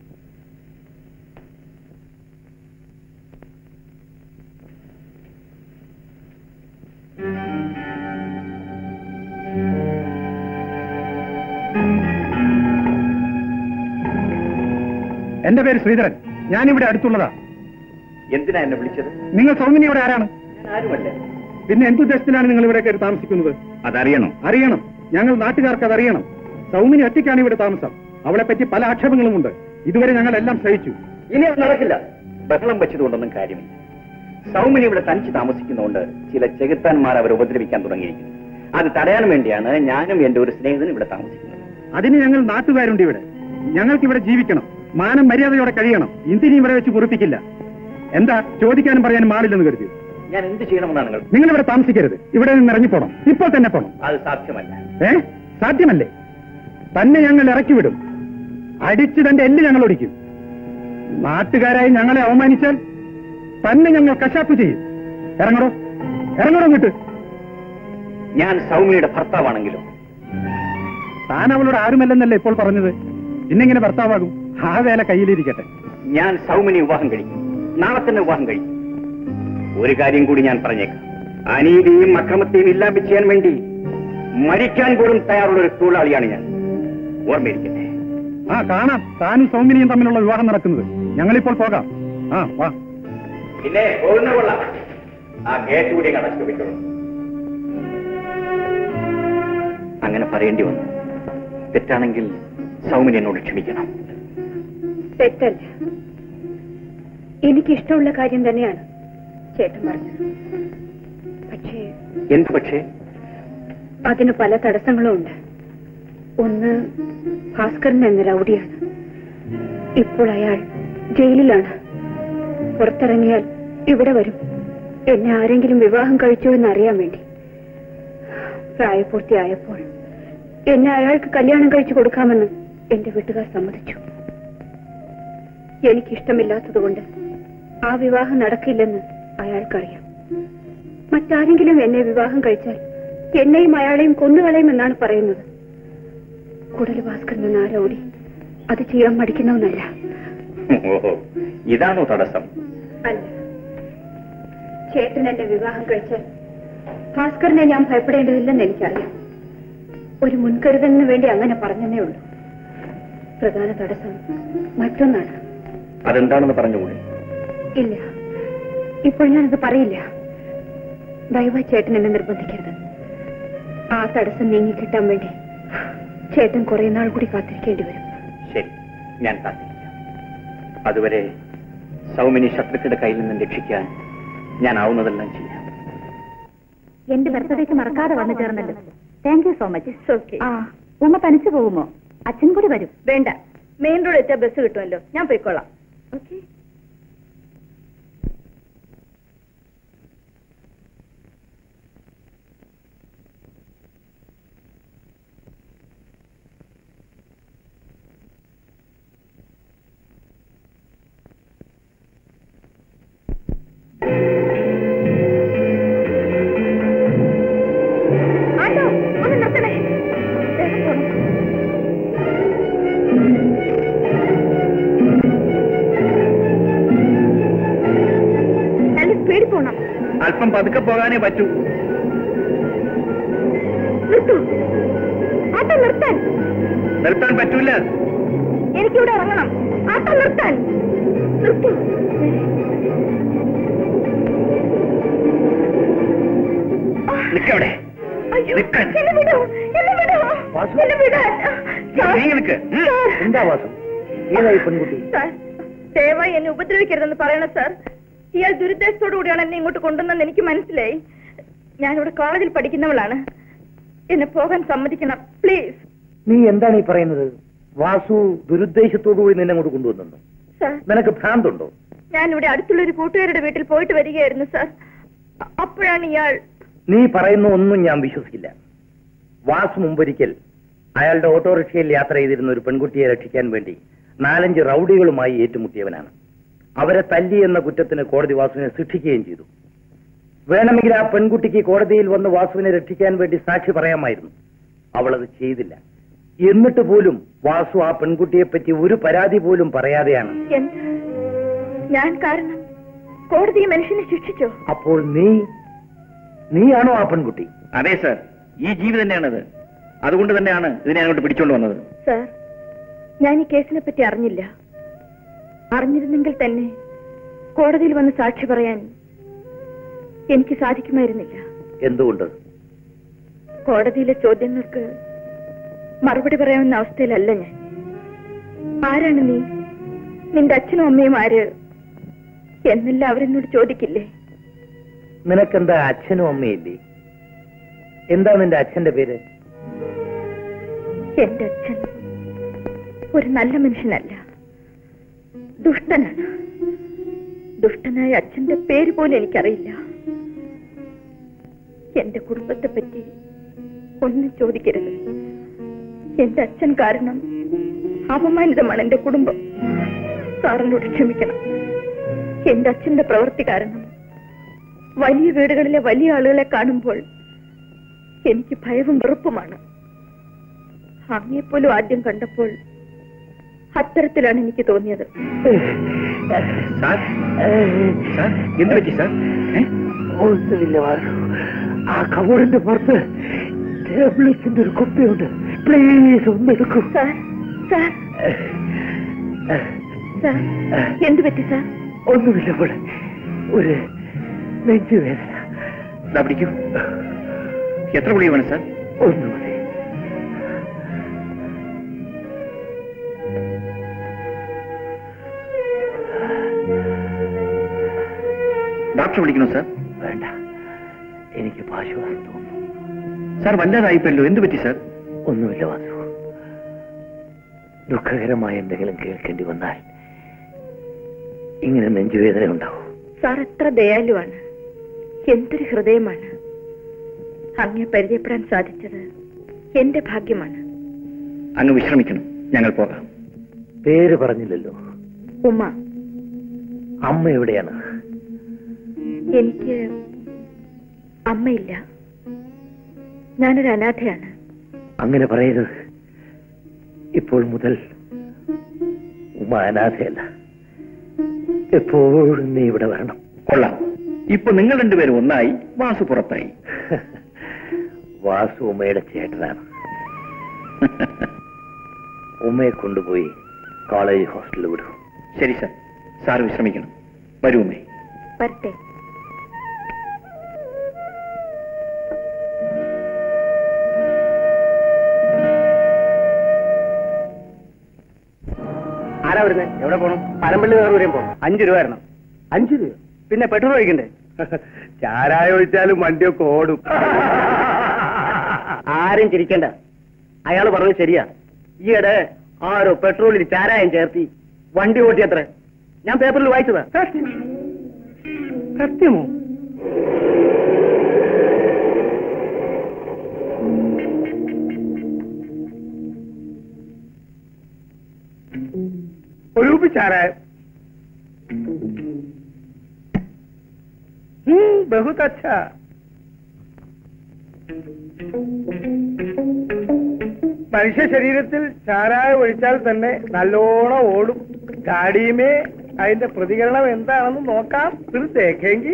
Speaker 13: എന്റെ പേര് ശ്രീധരൻ ഞാനിവിടെ അടുത്തുള്ളതാ
Speaker 3: എന്തിനാ എന്നെ വിളിച്ചത്
Speaker 13: നിങ്ങൾ സൗമിനി ഇവിടെ ആരാണ്
Speaker 3: ഞാൻ ആരുമല്ല
Speaker 13: പിന്നെ എന്തുദ്ദേശത്തിലാണ് നിങ്ങൾ ഇവിടെ കയറി താമസിക്കുന്നത്
Speaker 3: അതറിയണം
Speaker 13: അറിയണം ഞങ്ങൾ നാട്ടുകാർക്ക് അതറിയണം സൗമിനി ഒറ്റയ്ക്കാണ് ഇവിടെ താമസം അവളെ പറ്റി പല ആക്ഷേപങ്ങളുമുണ്ട് ഇതുവരെ ഞങ്ങൾ എല്ലാം സഹിച്ചു
Speaker 3: ഇനി അത് നടക്കില്ല ബഹളം വെച്ചതുകൊണ്ടൊന്നും കാര്യമില്ല സൗമിനി ഇവിടെ തനിച്ച് താമസിക്കുന്നതുകൊണ്ട് ചില ചെകുത്താന്മാർ അവരെ ഉപദ്രവിക്കാൻ തുടങ്ങിയിരിക്കുന്നു അത് തടയാൻ വേണ്ടിയാണ് ഞാനും എന്റെ ഒരു സ്നേഹിതനും ഇവിടെ താമസിക്കുന്നത്
Speaker 13: അതിന് ഞങ്ങൾ നാട്ടുകാരുണ്ട് ഇവിടെ ഞങ്ങൾക്ക് ഇവിടെ ജീവിക്കണം മാനം മര്യാദയോടെ കഴിയണം ഇന്ത്യനെ ഇവിടെ വെച്ച് കുറിപ്പിക്കില്ല എന്താ ചോദിക്കാനും പറയാനും ആളില്ലെന്ന് കരുതി
Speaker 3: ഞാൻ എന്ത് ചെയ്യണമെന്നാണ് നിങ്ങൾ
Speaker 13: നിങ്ങൾ ഇവിടെ താമസിക്കരുത് ഇവിടെ നിന്ന് ഇറങ്ങിപ്പോണം ഇപ്പോൾ തന്നെ പോണം
Speaker 3: അത് സാധ്യമല്ല
Speaker 13: ഏ സാധ്യമല്ലേ തന്നെ ഞങ്ങൾ ഇറക്കി വിടും അടിച്ച് തന്റെ എല്ല് ഞങ്ങൾ ഒടിക്കും നാട്ടുകാരായി ഞങ്ങളെ അവമാനിച്ചാൽ തന്നെ ഞങ്ങൾ കശാപ്പ് ചെയ്യും ഇറങ്ങടോ ഇറങ്ങടോ ഇങ്ങോട്ട്
Speaker 3: ഞാൻ സൗമിനിയുടെ ഭർത്താവാണെങ്കിലും
Speaker 13: താൻ അവളോട് ആരുമല്ലെന്നല്ലേ ഇപ്പോൾ പറഞ്ഞത് പിന്നെങ്ങനെ ഭർത്താവാകും ആ വേല കയ്യിലിരിക്കട്ടെ
Speaker 3: ഞാൻ സൗമിനി വിവാഹം കഴിക്കും നാളെ തന്നെ വിവാഹം കഴിക്കും ഒരു കാര്യം കൂടി ഞാൻ പറഞ്ഞേക്കാം അനീതിയും അക്രമത്തെയും ഇല്ലാതെ ചെയ്യാൻ വേണ്ടി മരിക്കാൻ പോലും തയ്യാറുള്ള ഒരു തൊഴിലാളിയാണ് ഞാൻ ഓർമ്മയിരിക്കട്ടെ
Speaker 13: ആ കാണാം താനും സൗമിനിയും തമ്മിലുള്ള വിവാഹം നടക്കുന്നത് ഞങ്ങളിപ്പോൾ പോകാം ആ വാ
Speaker 3: പിന്നെ പോകുന്ന കൊള്ളാം ആ ഗേറ്റ് കൂടി അടച്ചു വെക്കണം അങ്ങനെ പറയേണ്ടി വന്നു തെറ്റാണെങ്കിൽ സൗമിനി എന്നോട് ക്ഷമിക്കണം
Speaker 7: തെറ്റല്ല എനിക്കിഷ്ടമുള്ള കാര്യം തന്നെയാണ് ചേട്ടൻ പറഞ്ഞത് പക്ഷേ
Speaker 3: എന്ത് പക്ഷേ
Speaker 7: അതിന് പല തടസ്സങ്ങളും ഉണ്ട് ഒന്ന് ഭാസ്കരൻ എന്ന രൗഡിയാണ് ഇപ്പോൾ അയാൾ ജയിലിലാണ് പുറത്തിറങ്ങിയാൽ ഇവിടെ വരും എന്നെ ആരെങ്കിലും വിവാഹം കഴിച്ചോ എന്ന് അറിയാൻ വേണ്ടി പ്രായപൂർത്തിയായപ്പോൾ എന്നെ അയാൾക്ക് കല്യാണം കഴിച്ചു കൊടുക്കാമെന്ന് എന്റെ വീട്ടുകാർ സമ്മതിച്ചു എനിക്കിഷ്ടമില്ലാത്തതുകൊണ്ട് ആ വിവാഹം നടക്കില്ലെന്ന് അയാൾക്കറിയാം മറ്റാരെങ്കിലും എന്നെ വിവാഹം കഴിച്ചാൽ എന്നെയും അയാളെയും കൊന്നുകളയുമെന്നാണ് പറയുന്നത് കുടല് ഭാസ്കരൻ എന്ന ആരോടി അത് ചെയ്യാൻ മടിക്കുന്നവനല്ല
Speaker 3: ഓഹോ ഇതാണോ തടസ്സം
Speaker 7: അല്ല ചേട്ടൻ എന്നെ വിവാഹം കഴിച്ചാൽ ഭാസ്കരനെ ഞാൻ ഭയപ്പെടേണ്ടതില്ലെന്ന് എനിക്കറിയാം ഒരു മുൻകരുതലിന് വേണ്ടി അങ്ങനെ പറഞ്ഞതേ ഉള്ളൂ പ്രധാന തടസ്സം മറ്റൊന്നാണ്
Speaker 3: അതെന്താണെന്ന് പറഞ്ഞുകൂടി
Speaker 7: ഇല്ല ഇപ്പോൾ ഞാനത് പറയില്ല ദയവായി ചേട്ടൻ എന്നെ നിർബന്ധിക്കരുത് ആ തടസ്സം നീങ്ങി കിട്ടാൻ വേണ്ടി ചേട്ടൻ കുറെ നാൾ കൂടി കാത്തിരിക്കേണ്ടി വരും
Speaker 3: ശരി ഞാൻ കാത്തിരിക്കാം അതുവരെ സൗമിനി ശത്രുക്കളുടെ കയ്യിൽ നിന്നും രക്ഷിക്കാൻ ഞാൻ ആവുന്നതെല്ലാം ചെയ്യാം
Speaker 11: എന്റെ ബർത്ത്ഡേക്ക് മറക്കാതെ വന്നു ചേർന്നല്ലോ thank you so much
Speaker 7: okay
Speaker 11: ആ ഉമ്മ തനിച്ചു പോകുമോ അച്ഛൻ കൂടി വരും
Speaker 7: വേണ്ട മെയിൻ റോഡ് എത്തിയാൽ ബസ് കിട്ടുമല്ലോ ഞാൻ പോയിക്കോളാം ഓക്കെ ആട്ടോ ഒന്ന് നിർത്തണേ വേഗം പോണം നല്ല സ്പീഡിൽ പോണം
Speaker 3: അല്പം പതുക്കെ പോകാനേ പറ്റൂ
Speaker 7: നിർത്തൂ ആട്ടോ നിർത്താൻ
Speaker 3: നിർത്താൻ പറ്റൂല
Speaker 7: എനിക്കിവിടെ ഇറങ്ങണം ആട്ടോ നിർത്താൻ നിർത്തൂ
Speaker 3: നിക്കവിടെ
Speaker 7: അയ്യോ
Speaker 3: നിൽക്കാൻ.
Speaker 7: എന്നെ വിടൂ എന്നെ വിടൂ എന്നെ വിടാൻ
Speaker 3: നീ നിൽക്ക് ഉം.
Speaker 13: എന്താ വാസം ഏതായി പെൺകുട്ടി
Speaker 7: സാർ ദയവായി എന്നെ ഉപദ്രവിക്കരുതെന്ന് പറയണം സാർ ഇയാൾ ദുരുദ്ദേശത്തോടു കൂടിയാണ് എന്നെ ഇങ്ങോട്ട് കൊണ്ടുവന്നെന്ന് എനിക്ക് മനസ്സിലായി ഞാനിവിടെ കോളേജിൽ പഠിക്കുന്നവളാണ് എന്നെ പോകാൻ സമ്മതിക്കണം പ്ലീസ്
Speaker 12: നീ എന്താണ് ഈ പറയുന്നത് വാസു ദുരുദ്ദേശത്തോടുകൂടി നിന്നെ അങ്ങോട്ട് കൊണ്ടുവന്നു
Speaker 7: സാർ
Speaker 12: നിനക്ക് ഭ്രാന്തുണ്ടോ
Speaker 7: ഞാൻ ഇവിടെ അടുത്തുള്ള ഒരു കൂട്ടുകാരുടെ വീട്ടിൽ പോയിട്ട് വരികയായിരുന്നു സാർ അ- അപ്പോഴാണ് ഇയാൾ
Speaker 12: നീ പറയുന്ന ഒന്നും ഞാൻ വിശ്വസിക്കില്ല വാസു മുമ്പൊരിക്കൽ അയാളുടെ ഓട്ടോറിക്ഷയിൽ യാത്ര ചെയ്തിരുന്ന ഒരു പെൺകുട്ടിയെ രക്ഷിക്കാൻ വേണ്ടി നാലഞ്ച് റൗഡികളുമായി ഏറ്റുമുട്ടിയവനാണ് അവരെ തല്ലി എന്ന കുറ്റത്തിന് കോടതി വാസുവിനെ ശിക്ഷിക്കുകയും ചെയ്തു വേണമെങ്കിൽ ആ പെൺകുട്ടിക്ക് കോടതിയിൽ വന്ന് വാസുവിനെ രക്ഷിക്കാൻ വേണ്ടി സാക്ഷി പറയാമായിരുന്നു അവൾ അത് ചെയ്തില്ല എന്നിട്ട് പോലും വാസു ആ പെൺകുട്ടിയെ പറ്റി ഒരു പരാതി പോലും പറയാതെയാണ്
Speaker 7: എന്ത് ഞാൻ കാരണം കോടതി ഈ മനുഷ്യനെ ശിക്ഷിച്ചോ
Speaker 12: അപ്പോൾ നീ നീയാണോ ആ പെൺകുട്ടി
Speaker 3: അതെ സർ ഈ ജീവി തന്നെയാണത് അതുകൊണ്ട് തന്നെയാണ് ഇതിനെ അങ്ങോട്ട് പിടിച്ചോണ്ട് വന്നത്
Speaker 7: സാർ ഞാൻ ഈ കേസിനെ പറ്റി അറിഞ്ഞില്ല അറിഞ്ഞിരുന്നെങ്കിൽ തന്നെ കോടതിയിൽ വന്ന് സാക്ഷി പറയാൻ എനിക്ക് സാധിക്കുമായിരുന്നില്ല
Speaker 12: എന്തുകൊണ്ട്
Speaker 7: കോടതിയിലെ ചോദ്യങ്ങൾക്ക് മറുപടി പറയാവുന്ന അവസ്ഥയിലല്ല ഞാൻ ആരാണ് നീ നിന്റെ അച്ഛനും അമ്മയും ആര് എന്നെല്ലാം അവരെന്നോട് ചോദിക്കില്ലേ
Speaker 12: നിനക്കെന്താ അച്ഛനും അമ്മയില്ലേ എന്താ നിന്റെ അച്ഛന്റെ പേര്
Speaker 7: എന്റെ അച്ഛൻ ഒരു നല്ല മനുഷ്യനല്ല ദുഷ്ടനാണ് ദുഷ്ടനായ അച്ഛന്റെ പേര് പോലും എനിക്കറിയില്ല എന്റെ കുടുംബത്തെ പറ്റി ഒന്നും ചോദിക്കരുത് എന്റെ അച്ഛൻ കാരണം അപമാനിതമാണ് എന്റെ കുടുംബം സാറിനോട് ക്ഷമിക്കണം എന്റെ അച്ഛന്റെ പ്രവൃത്തി കാരണം വലിയ വീടുകളിലെ വലിയ ആളുകളെ കാണുമ്പോൾ എനിക്ക് ഭയവും വെറുപ്പുമാണ് അങ്ങെപ്പോലും ആദ്യം കണ്ടപ്പോൾ അത്തരത്തിലാണ് എനിക്ക് തോന്നിയത്
Speaker 3: സാർ സാർ എന്ത് പറ്റി സാർ ഏ?
Speaker 12: ഒന്നുമില്ല വാസു ആ കബോർഡിന്റെ പുറത്ത് ടാബ്ലറ്റ്സിന്റെ ഒരു കുപ്പിയുണ്ട് പ്ലീസ് ഒന്നെടുക്കൂ
Speaker 7: സാർ സാർ സാർ എന്ത് പറ്റി സാർ
Speaker 12: ഒന്നുമില്ല പോലെ ഒരു നെഞ്ചുവേദന
Speaker 3: ദാ പിടിക്കൂ എത്ര ഗുളിക വേണം സാർ
Speaker 12: ഒന്ന് മതി
Speaker 3: ഡോക്ടർ വിളിക്കണോ സാർ
Speaker 12: വേണ്ട എനിക്ക് ആശ്വാസം തോന്നുന്നു
Speaker 3: സാർ വല്ലാതായിപ്പല്ലോ എന്ത് പറ്റി സാർ
Speaker 12: ഒന്നുമില്ല വാസു ദുഃഖകരമായ എന്തെങ്കിലും കേൾക്കേണ്ടി വന്നാൽ ഇങ്ങനെ നെഞ്ചുവേദന ഉണ്ടാവും
Speaker 7: സാർ എത്ര ദയാലുവാണ് എന്തൊരു ഹൃദയമാണ് അങ്ങെ പരിചയപ്പെടാൻ സാധിച്ചത് എന്റെ ഭാഗ്യമാണ്
Speaker 3: അങ്ങ് വിശ്രമിക്കണം ഞങ്ങൾ പോകാം
Speaker 12: പേര് പറഞ്ഞില്ലല്ലോ
Speaker 7: ഉമ്മ
Speaker 12: അമ്മ എവിടെയാണ്
Speaker 7: എനിക്ക് അമ്മയില്ല ഞാനൊരു അനാഥയാണ്
Speaker 12: അങ്ങനെ പറയരുത് ഇപ്പോൾ മുതൽ ഉമ്മ അനാഥയല്ല എപ്പോഴും നീ ഇവിടെ വരണം
Speaker 3: കൊള്ളാം ഇപ്പൊ നിങ്ങൾ രണ്ടുപേരും ഒന്നായി വാസു പുറത്തായി
Speaker 12: വാസു ഉമ്മയുടെ ചേട്ടനാണ് ഉമ്മയെ കൊണ്ടുപോയി കോളേജ് ഹോസ്റ്റലിൽ വിടും
Speaker 3: ശരി സാർ സാർ വിശ്രമിക്കണം വരൂ ഉമ്മേ
Speaker 7: വരട്ടെ
Speaker 2: ആരാ വരുന്നത് എവിടെ പോണം പരമ്പള്ളി നേർ വരെയും പോണം അഞ്ചു രൂപ തരണം അഞ്ചു രൂപ പിന്നെ പെട്രോൾ ഒഴിക്കണ്ടേ ചാരായ ഒഴിച്ചാലും വണ്ടിയൊക്കെ ഓടും ആരും ചിരിക്കണ്ട അയാൾ പറഞ്ഞത് ശരിയാ ഈയിടെ ആരോ പെട്രോളിൽ ചാരായം ചേർത്തി വണ്ടി ഓട്ടിയത്ര ഞാൻ പേപ്പറിൽ വായിച്ചതാ സത്യമോ ഒരു ചാരായം बहुत अच्छा മനുഷ്യ ശരീരത്തിൽ ചാരായം ഒഴിച്ചാൽ തന്നെ നല്ലോണം ഓടും ഗാഡിയുമേ അതിന്റെ പ്രതികരണം എന്താണെന്ന് നോക്കാം ഇത് തേക്കെങ്കിൽ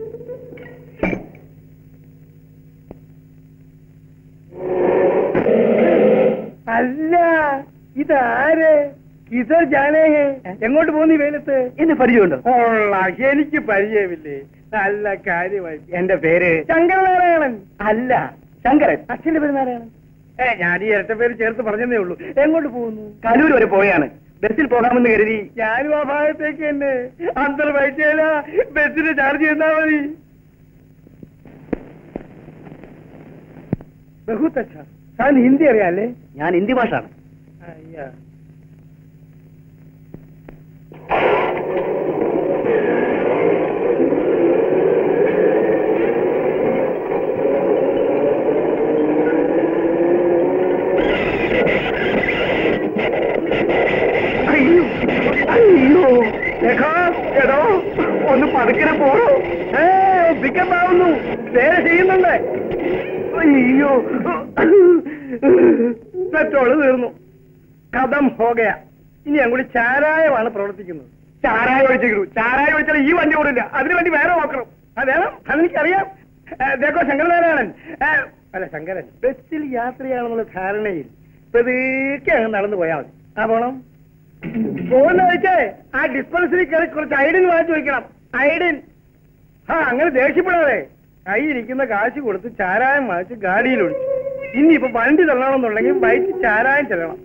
Speaker 2: അല്ല ഇതാര് ഇതർ ജാനേ എങ്ങോട്ട് പോകുന്നു ഈ വെയിലത്ത് എന്നെ പരിചയമുണ്ടോ കൊള്ളാം എനിക്ക് പരിചയമില്ലേ നല്ല കാര്യമായി എന്റെ പേര് ശങ്കരനാരായണൻ അല്ല ശങ്കരൻ അച്ഛന്റെ പേര് നാരായണൻ ഏ ഞാൻ ഈ ഇരട്ട പേര് ചേർത്ത് പറഞ്ഞതേ ഉള്ളൂ എങ്ങോട്ട് പോകുന്നു കലൂർ വരെ പോയാണ് ബസ്സിൽ പോകാമെന്ന് കരുതി ഞാനും ആ ഭാഗത്തേക്ക് തന്നെ അന്തർ പൈസയില ബസ്സിന് ചാർജ് ചെയ്താൽ മതി ബഹുത്ത് അച്ഛാ താൻ ഹിന്ദി അറിയാല്ലേ
Speaker 4: ഞാൻ ഹിന്ദി ഭാഷാണ്
Speaker 2: അയ്യാ അയ്യോ അയ്യോ ലേഖാ, എടോ ഒന്ന് പതുക്കിനെ പോണോ ഏ പിക്കപ്പ് ആവുന്നു നേരെ ചെയ്യുന്നുണ്ട് അയ്യോ പെട്രോള് തീർന്നു കഥം ഹോകയ ഇനി ഞാൻ കൂടി ചാരായമാണ് പ്രവർത്തിക്കുന്നത് ചാരായ ഒഴിച്ചിട്ടു ചാരായ ഒഴിച്ചാൽ ഈ വണ്ടി ഓടില്ല അതിനു വേണ്ടി വേറെ നോക്കണം ആ വേണം അതെനിക്കറിയാം ഏ, ദേക്കോ ശങ്കരനാരായണൻ ഏ, അല്ല ശങ്കരൻ ബസ്സിൽ യാത്രയാണെന്നുള്ള ധാരണയിൽ പതുക്കെ അങ്ങ് നടന്നു പോയാൽ മതി ആ പോണം പോകുന്ന വെച്ചേ ആ ഡിസ്പെൻസറി കയറി കുറച്ച് ഐഡിൻ വാങ്ങിച്ചു വെക്കണം ഐഡിൻ ആ അങ്ങനെ ദേഷ്യപ്പെടാതെ കൈയിരിക്കുന്ന കാശ് കൊടുത്ത് ചാരായം വാങ്ങിച്ച് ഗാഡിയിൽ ഒഴിച്ചു ഇനിയിപ്പോ വണ്ടി തള്ളണമെന്നുണ്ടെങ്കിൽ ബൈക്ക് ചാരായം ചെല്ലണം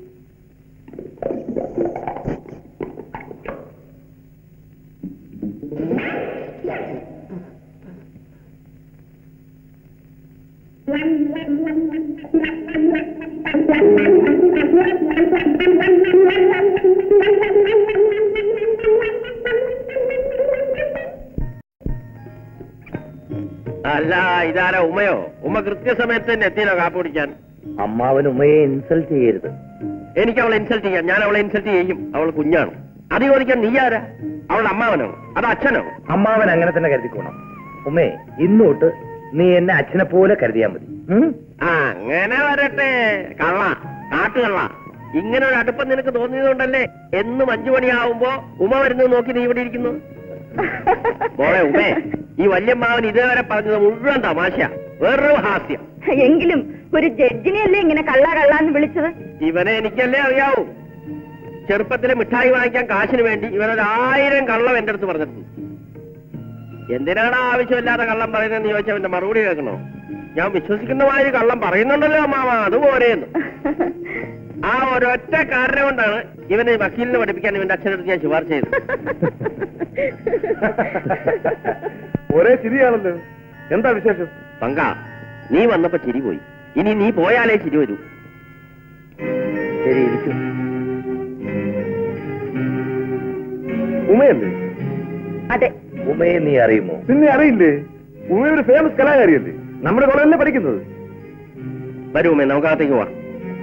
Speaker 4: അല്ല ഇതാരാ ഉമ്മയോ ഉമ്മ കൃത്യസമയത്ത് തന്നെ എത്തിയല്ലോ കാപ്പ് കുടിക്കാൻ
Speaker 12: അമ്മാവൻ ഉമ്മയെ ഇൻസൾട്ട് ചെയ്യരുത്
Speaker 4: എനിക്ക് അവളെ ഇൻസൾട്ട് ചെയ്യാം ഞാൻ അവളെ ഇൻസൾട്ട് ചെയ്യും അവൾ കുഞ്ഞാണ് അത് ചോദിക്കാൻ നീ ആരാ അവളുടെ അമ്മാവനോ അത് അച്ഛനോ
Speaker 12: അമ്മാവൻ അങ്ങനെ തന്നെ കരുതിക്കോണം ഉമ്മേ ഇന്നോട്ട് നീ എന്നെ അച്ഛനെ പോലെ കരുതിയാ മതി ഉം?
Speaker 4: ആ അങ്ങനെ വരട്ടെ കള്ള കാട്ടുകള്ള ഇങ്ങനെ ഒരു അടുപ്പം നിനക്ക് തോന്നിയതുകൊണ്ടല്ലേ എന്നും അഞ്ചു മണിയാവുമ്പോ ഉമ വരുന്നത് നോക്കി നീ ഇവിടെ ഇരിക്കുന്നു മോളെ ഉമേ ഈ വല്യമ്മാവൻ ഇതേവരെ പറഞ്ഞത് മുഴുവൻ തമാശ വേറൊരു ഹാസ്യം
Speaker 14: എങ്കിലും ഒരു ജഡ്ജിനെയല്ലേ ഇങ്ങനെ കള്ള കള്ളാന്ന് വിളിച്ചത്
Speaker 4: ഇവനെ എനിക്കല്ലേ അറിയാവൂ ചെറുപ്പത്തിലെ മിഠായി വാങ്ങിക്കാൻ കാശിന് വേണ്ടി ഇവനൊരു ആയിരം കള്ളം എന്റെ അടുത്ത് പറഞ്ഞിട്ടുണ്ട് എന്തിനാണ് ആവശ്യമില്ലാത്ത കള്ളം പറയുന്നതെന്ന് ചോദിച്ചാൽ അവന്റെ മറുപടി കേൾക്കണോ ഞാൻ വിശ്വസിക്കുന്ന മാതിരി കള്ളം പറയുന്നുണ്ടല്ലോ അമ്മാവ അതുപോലെയെന്ന് ആ ഒരൊറ്റ കാരണം കൊണ്ടാണ് ഇവനെ വക്കീലിനെ പഠിപ്പിക്കാൻ ഇവന്റെ അച്ഛനടുത്ത് ഞാൻ ശുപാർശ ചെയ്തത്
Speaker 8: ഒരേ ചിരിയാണല്ലോ എന്താ വിശേഷം
Speaker 4: പങ്ക നീ വന്നപ്പോ ചിരി പോയി ഇനി നീ പോയാലേ ചിരി വരൂ
Speaker 12: ശരി ഇരിക്കും
Speaker 8: ഉമയല്ലേ
Speaker 14: അതെ
Speaker 12: ഉമ്മയെ നീ അറിയുമോ
Speaker 8: പിന്നെ അറിയില്ലേ ഉമ ഒരു ഫേമസ് കലാകാരിയല്ലേ നമ്മുടെ കോളേജിലെ പഠിക്കുന്നത്
Speaker 4: വരൂ ഉമ്മേ നമുക്കകത്തേക്ക് പോവാം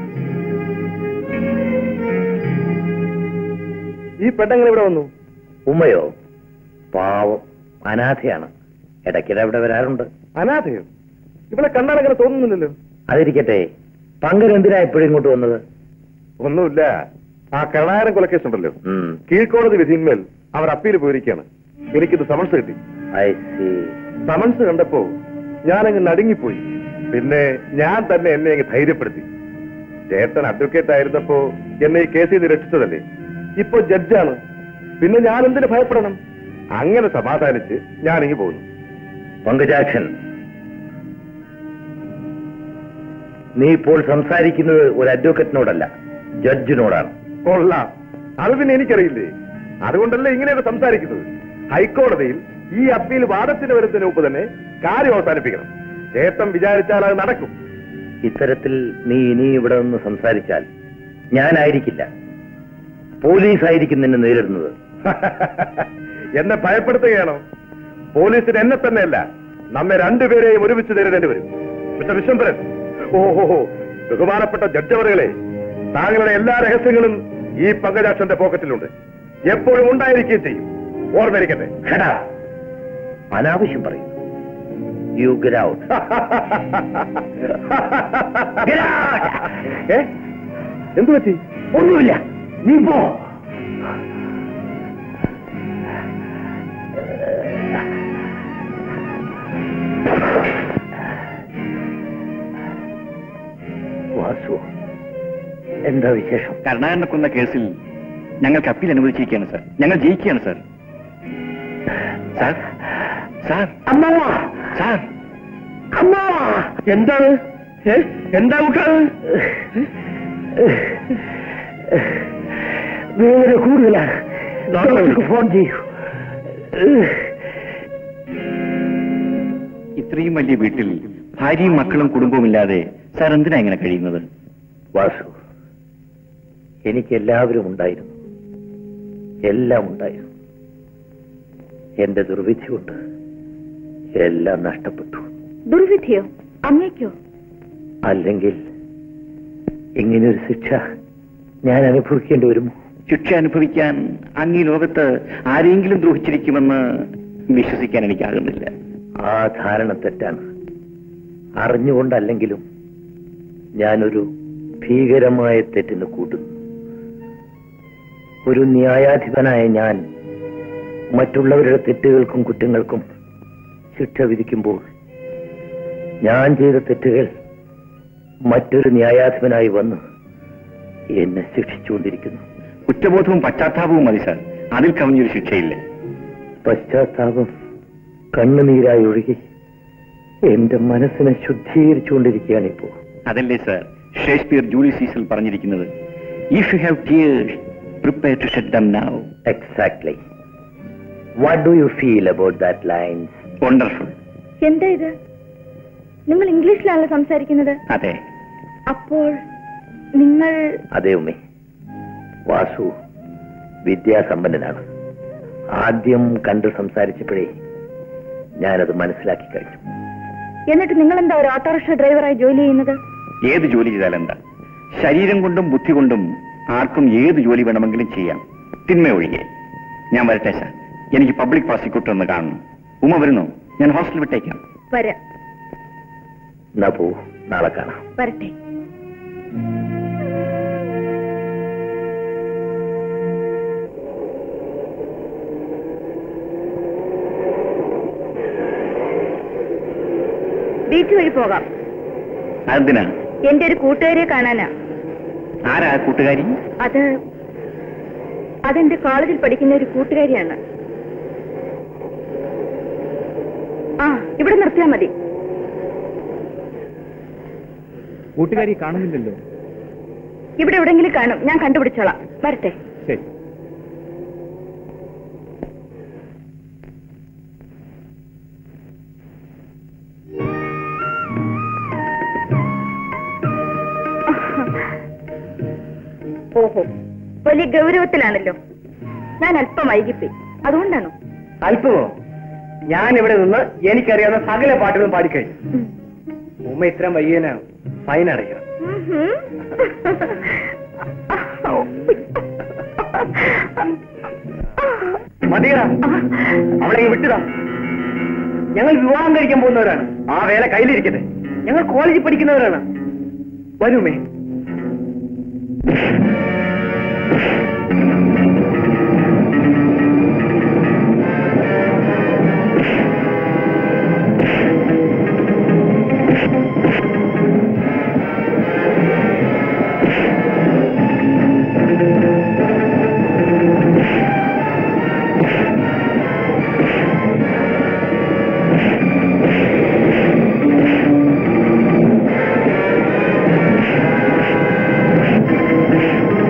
Speaker 8: ഈ പെട്ടെങ്ങനെ ഇവിടെ വന്നു
Speaker 12: ഉമ്മയോ പാവം അനാഥയാണ് ഇടയ്ക്കിടെ ഇവിടെ വരാറുണ്ട്
Speaker 8: അനാഥയോ ഇവിടെ കണ്ടാൽ അങ്ങനെ തോന്നുന്നില്ലല്ലോ
Speaker 12: അതിരിക്കട്ടെ പങ്കൻ എന്തിനാ എപ്പോഴും ഇങ്ങോട്ട് വന്നത്
Speaker 8: ഒന്നുമില്ല ആ കരുണാകരൻ കൊലക്കേസ് ഉണ്ടല്ലോ
Speaker 12: ഉം.
Speaker 8: കീഴ്ക്കോടതി വിധിന്മേൽ അവർ അപ്പീൽ പോയിരിക്കുകയാണ് എനിക്കിത് സമൻസ് കിട്ടി
Speaker 12: I see.
Speaker 8: സമൻസ് കണ്ടപ്പോ ഞാനങ്ങ് നടുങ്ങിപ്പോയി പിന്നെ ഞാൻ തന്നെ എന്നെ അങ്ങ് ധൈര്യപ്പെടുത്തി ചേട്ടൻ അഡ്വക്കേറ്റ് ആയിരുന്നപ്പോ എന്നെ ഈ കേസിൽ നിന്ന് രക്ഷിച്ചതല്ലേ ഇപ്പൊ ജഡ്ജാണ് പിന്നെ ഞാൻ എന്തിനു ഭയപ്പെടണം അങ്ങനെ സമാധാനിച്ച് ഞാനിങ്ങ് പോകുന്നു
Speaker 12: പങ്കജാക്ഷൻ നീ ഇപ്പോൾ സംസാരിക്കുന്നത് ഒരു അഡ്വക്കറ്റിനോടല്ല ജഡ്ജിനോടാണ്
Speaker 8: കൊള്ളാം അത് പിന്നെ എനിക്കറിയില്ലേ അതുകൊണ്ടല്ലേ ഇങ്ങനെയൊക്കെ സംസാരിക്കുന്നത് ഹൈക്കോടതിയിൽ ഈ അപ്പീൽ വാദത്തിന് വരുന്നതിന് മുമ്പ് തന്നെ കാര്യം അവസാനിപ്പിക്കണം ചേട്ടൻ വിചാരിച്ചാൽ അത് നടക്കും
Speaker 12: ഇത്തരത്തിൽ നീ ഇനി ഇവിടെ നിന്ന് സംസാരിച്ചാൽ ഞാനായിരിക്കില്ല പോലീസ് ആയിരിക്കും നിന്നെ നേരിടുന്നത്
Speaker 8: എന്നെ ഭയപ്പെടുത്തുകയാണോ പോലീസിന് എന്നെ തന്നെയല്ല നമ്മെ രണ്ടുപേരെയും ഒരുമിച്ച് നേരിടേണ്ടി വരും മിസ്റ്റർ വിശ്വംഭരൻ ഓഹോ ബഹുമാനപ്പെട്ട ജഡ്ജവറുകളെ താങ്കളുടെ എല്ലാ രഹസ്യങ്ങളും ഈ പങ്കജാക്ഷന്റെ പോക്കറ്റിലുണ്ട് എപ്പോഴും ഉണ്ടായിരിക്കുകയും ചെയ്യും ഓർമ്മയിരിക്കട്ടെ
Speaker 12: ഷടാ അനാവശ്യം പറയും യു ഗെറ്റ് ഔട്ട്
Speaker 8: ഏ എന്തു പറ്റി
Speaker 12: ഒന്നുമില്ല നീ പോ വാസു എന്താ വിശേഷം
Speaker 3: കരുണാകരനെ കൊന്ന കേസിൽ ഞങ്ങൾക്ക് അപ്പീൽ അനുവദിച്ചിരിക്കുകയാണ് സാർ ഞങ്ങൾ ജയിക്കുകയാണ് സാർ സാർ സാർ
Speaker 12: അമ്മാവാ
Speaker 3: സാർ
Speaker 12: അമ്മാവാ
Speaker 4: എന്താണ് ഏ? എന്താ കുട്ടാണ്
Speaker 12: വേദന കൂടുതലാണ് ഡോക്ടർക്ക് ഫോൺ ചെയ്യൂ
Speaker 3: ഇത്രയും വലിയ വീട്ടിൽ ഭാര്യയും മക്കളും കുടുംബവും ഇല്ലാതെ സാർ എന്തിനാ ഇങ്ങനെ കഴിയുന്നത്
Speaker 12: വാസു എനിക്ക് എല്ലാവരും ഉണ്ടായിരുന്നു എല്ലാം ഉണ്ടായിരുന്നു എന്റെ ദുർവിധി കൊണ്ട് എല്ലാം നഷ്ടപ്പെട്ടു
Speaker 14: ദുർവിധിയോ അങ്ങേക്കോ
Speaker 12: അല്ലെങ്കിൽ ഇങ്ങനൊരു ശിക്ഷ ഞാൻ അനുഭവിക്കേണ്ടി വരുമോ
Speaker 3: ശിക്ഷ അനുഭവിക്കാൻ അങ്ങീ ലോകത്ത് ആരെങ്കിലും ദ്രോഹിച്ചിരിക്കുമെന്ന് വിശ്വസിക്കാൻ എനിക്കാകുന്നില്ല
Speaker 12: ആ ധാരണ തെറ്റാണ് അറിഞ്ഞുകൊണ്ടല്ലെങ്കിലും ഞാനൊരു ഭീകരമായ തെറ്റിന് കൂട്ടുന്നു ഒരു ന്യായാധിപനായ ഞാൻ മറ്റുള്ളവരുടെ തെറ്റുകൾക്കും കുറ്റങ്ങൾക്കും ശിക്ഷ വിധിക്കുമ്പോൾ ഞാൻ ചെയ്ത തെറ്റുകൾ മറ്റൊരു ന്യായാധിപനായി വന്ന് എന്നെ ശിക്ഷിച്ചുകൊണ്ടിരിക്കുന്നു
Speaker 3: കുറ്റബോധവും പശ്ചാത്താപവും മതി സാർ അതിൽ കവിഞ്ഞൊരു ശിക്ഷയില്ല
Speaker 12: പശ്ചാത്താപം കണ്ണുനീരായി ഒഴുകി എന്റെ മനസ്സിനെ ശുദ്ധീകരിച്ചുകൊണ്ടിരിക്കുകയാണ് ഇപ്പോ
Speaker 3: അതല്ലേ സാർ ഷേക്സ്പിയർ ജൂലി സീസൽ പറഞ്ഞിരിക്കുന്നത് if you have tears prepare to shed them now
Speaker 12: exactly what do you feel about that lines
Speaker 3: wonderful
Speaker 14: എന്താ ഇത് നിങ്ങൾ ഇംഗ്ലീഷിലാണല്ലോ സംസാരിക്കുന്നത്
Speaker 3: അതെ
Speaker 14: അപ്പോൾ നിങ്ങൾ
Speaker 12: അതെ ഉമ്മേ വാസു വിദ്യാസമ്പന്നനാണ് ആദ്യം കണ്ട് സംസാരിച്ചപ്പോഴേ ഞാനത് മനസ്സിലാക്കി കഴിഞ്ഞു
Speaker 14: എന്നിട്ട് നിങ്ങൾ എന്താ ഒരു ഓട്ടോറിക്ഷ ഡ്രൈവറായി ജോലി ചെയ്യുന്നത്
Speaker 3: ഏത് ജോലി ചെയ്താലെന്താ ശരീരം കൊണ്ടും ബുദ്ധി കൊണ്ടും ആർക്കും ഏത് ജോലി വേണമെങ്കിലും ചെയ്യാം തിന്മ ഒഴികെ ഞാൻ വരട്ടെ സാർ എനിക്ക് പബ്ലിക് പ്രോസിക്യൂട്ടർ ഒന്ന് കാണണം ഉമ്മ വരുന്നു ഞാൻ ഹോസ്റ്റൽ വിട്ടേക്കാം
Speaker 14: വരാം
Speaker 12: എന്നാ പോ നാളെ കാണാം
Speaker 14: വരട്ടെ ബീച്ച് വഴി പോകാം
Speaker 3: അതെന്തിനാ
Speaker 14: എന്റെ ഒരു കൂട്ടുകാരിയെ കാണാനാ
Speaker 3: ആരാ കൂട്ടുകാരി
Speaker 14: അത് അതെന്റെ കോളേജിൽ പഠിക്കുന്ന ഒരു കൂട്ടുകാരിയാണ് ആ ഇവിടെ നിർത്തിയാ മതി
Speaker 10: കൂട്ടുകാരി കാണുന്നില്ലല്ലോ
Speaker 14: ഇവിടെ എവിടെങ്കിലും കാണും ഞാൻ കണ്ടുപിടിച്ചോളാം വരട്ടെ
Speaker 10: ശരി
Speaker 14: ഓഹോ വലിയ ഗൗരവത്തിലാണല്ലോ ഞാൻ അല്പം വൈകിപ്പോയി അതുകൊണ്ടാണോ
Speaker 2: അല്പമോ ഞാൻ ഇവിടെ നിന്ന് എനിക്കറിയാവുന്ന സകല പാട്ടുകളും പാടിക്കഴിഞ്ഞു ഉമ്മ ഇത്രയും വയ്യനാണ് ഫൈൻ അടയ്ക്കണം മതിയടാ അവളെ ഇങ്ങ് വിട്ടുതാ ഞങ്ങൾ വിവാഹം കഴിക്കാൻ പോകുന്നവരാണ് ആ വേല കയ്യിലിരിക്കട്ടെ ഞങ്ങൾ കോളേജിൽ പഠിക്കുന്നവരാണ് വരുമേ
Speaker 12: ആ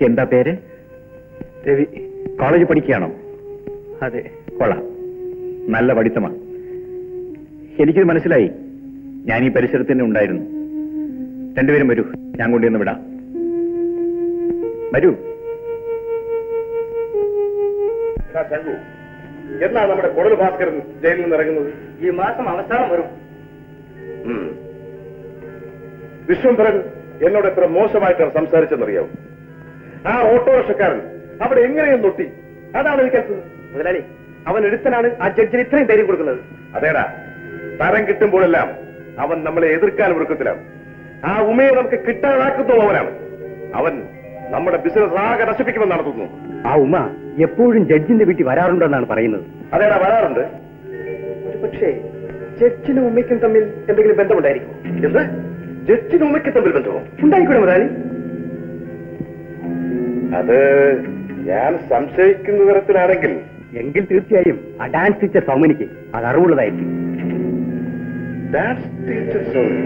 Speaker 3: എന്താ പേര്
Speaker 4: രവി
Speaker 3: കോളേജ് പഠിക്കുകയാണോ
Speaker 4: അതെ
Speaker 3: കൊള്ളാം നല്ല പഠിത്തമാണ് എനിക്കിത് മനസ്സിലായി ഞാൻ ഈ പരിസരത്ത് തന്നെ ഉണ്ടായിരുന്നു രണ്ടുപേരും വരൂ ഞാൻ കൊണ്ടുവന്ന് വിടാം വരൂ
Speaker 8: ശങ്കു എന്നാ നമ്മുടെ കൊടൽ ഭാസ്കരൻ ജയിലിൽ നിന്ന് ഇറങ്ങുന്നത്
Speaker 4: ഈ മാസം അവസാനം വരും
Speaker 8: വിശ്വംഭരൻ എന്നോട് എത്ര മോശമായിട്ടാണ് സംസാരിച്ചെന്നറിയാവും ആ ഓട്ടോറിക്ഷക്കാരൻ അവിടെ എങ്ങനെയും നൊട്ടി അതാണ് എനിക്കത്
Speaker 4: മുതലാളി അവൻ എടുത്തനാണ് ആ ജഡ്ജിന് ഇത്രയും ധൈര്യം കൊടുക്കുന്നത്
Speaker 8: അതേടാ തരം കിട്ടുമ്പോഴെല്ലാം അവൻ നമ്മളെ എതിർക്കാൻ വൃക്കത്തിലാണ് ആ ഉമയെ നമുക്ക് കിട്ടാനാക്കുന്നു അവനാണ് അവൻ നമ്മുടെ ബിസിനസ് ആകെ നശിപ്പിക്കുമെന്ന് നടത്തുന്നു
Speaker 4: ആ ഉമ്മ എപ്പോഴും ജഡ്ജിന്റെ വീട്ടിൽ വരാറുണ്ടെന്നാണ് പറയുന്നത്
Speaker 8: അതേടാ വരാറുണ്ട്
Speaker 4: പക്ഷേ ജഡ്ജിനും ഉമ്മയ്ക്കും തമ്മിൽ എന്തെങ്കിലും ബന്ധമുണ്ടായിരിക്കും
Speaker 8: എന്ത് ജഡ്ജിനും ഉമയ്ക്ക് തമ്മിൽ ബന്ധമോ
Speaker 4: ഉണ്ടായിക്കൂടെ മുതലാളി
Speaker 8: അത് ഞാൻ സംശയിക്കുന്ന തരത്തിലാണെങ്കിൽ
Speaker 4: എങ്കിൽ തീർച്ചയായും ആ ഡാൻസ് ടീച്ചർ സൗമനിക്ക് അത് അറിവുള്ളതായിരിക്കും
Speaker 8: ഡാൻസ് ടീച്ചർ സോറി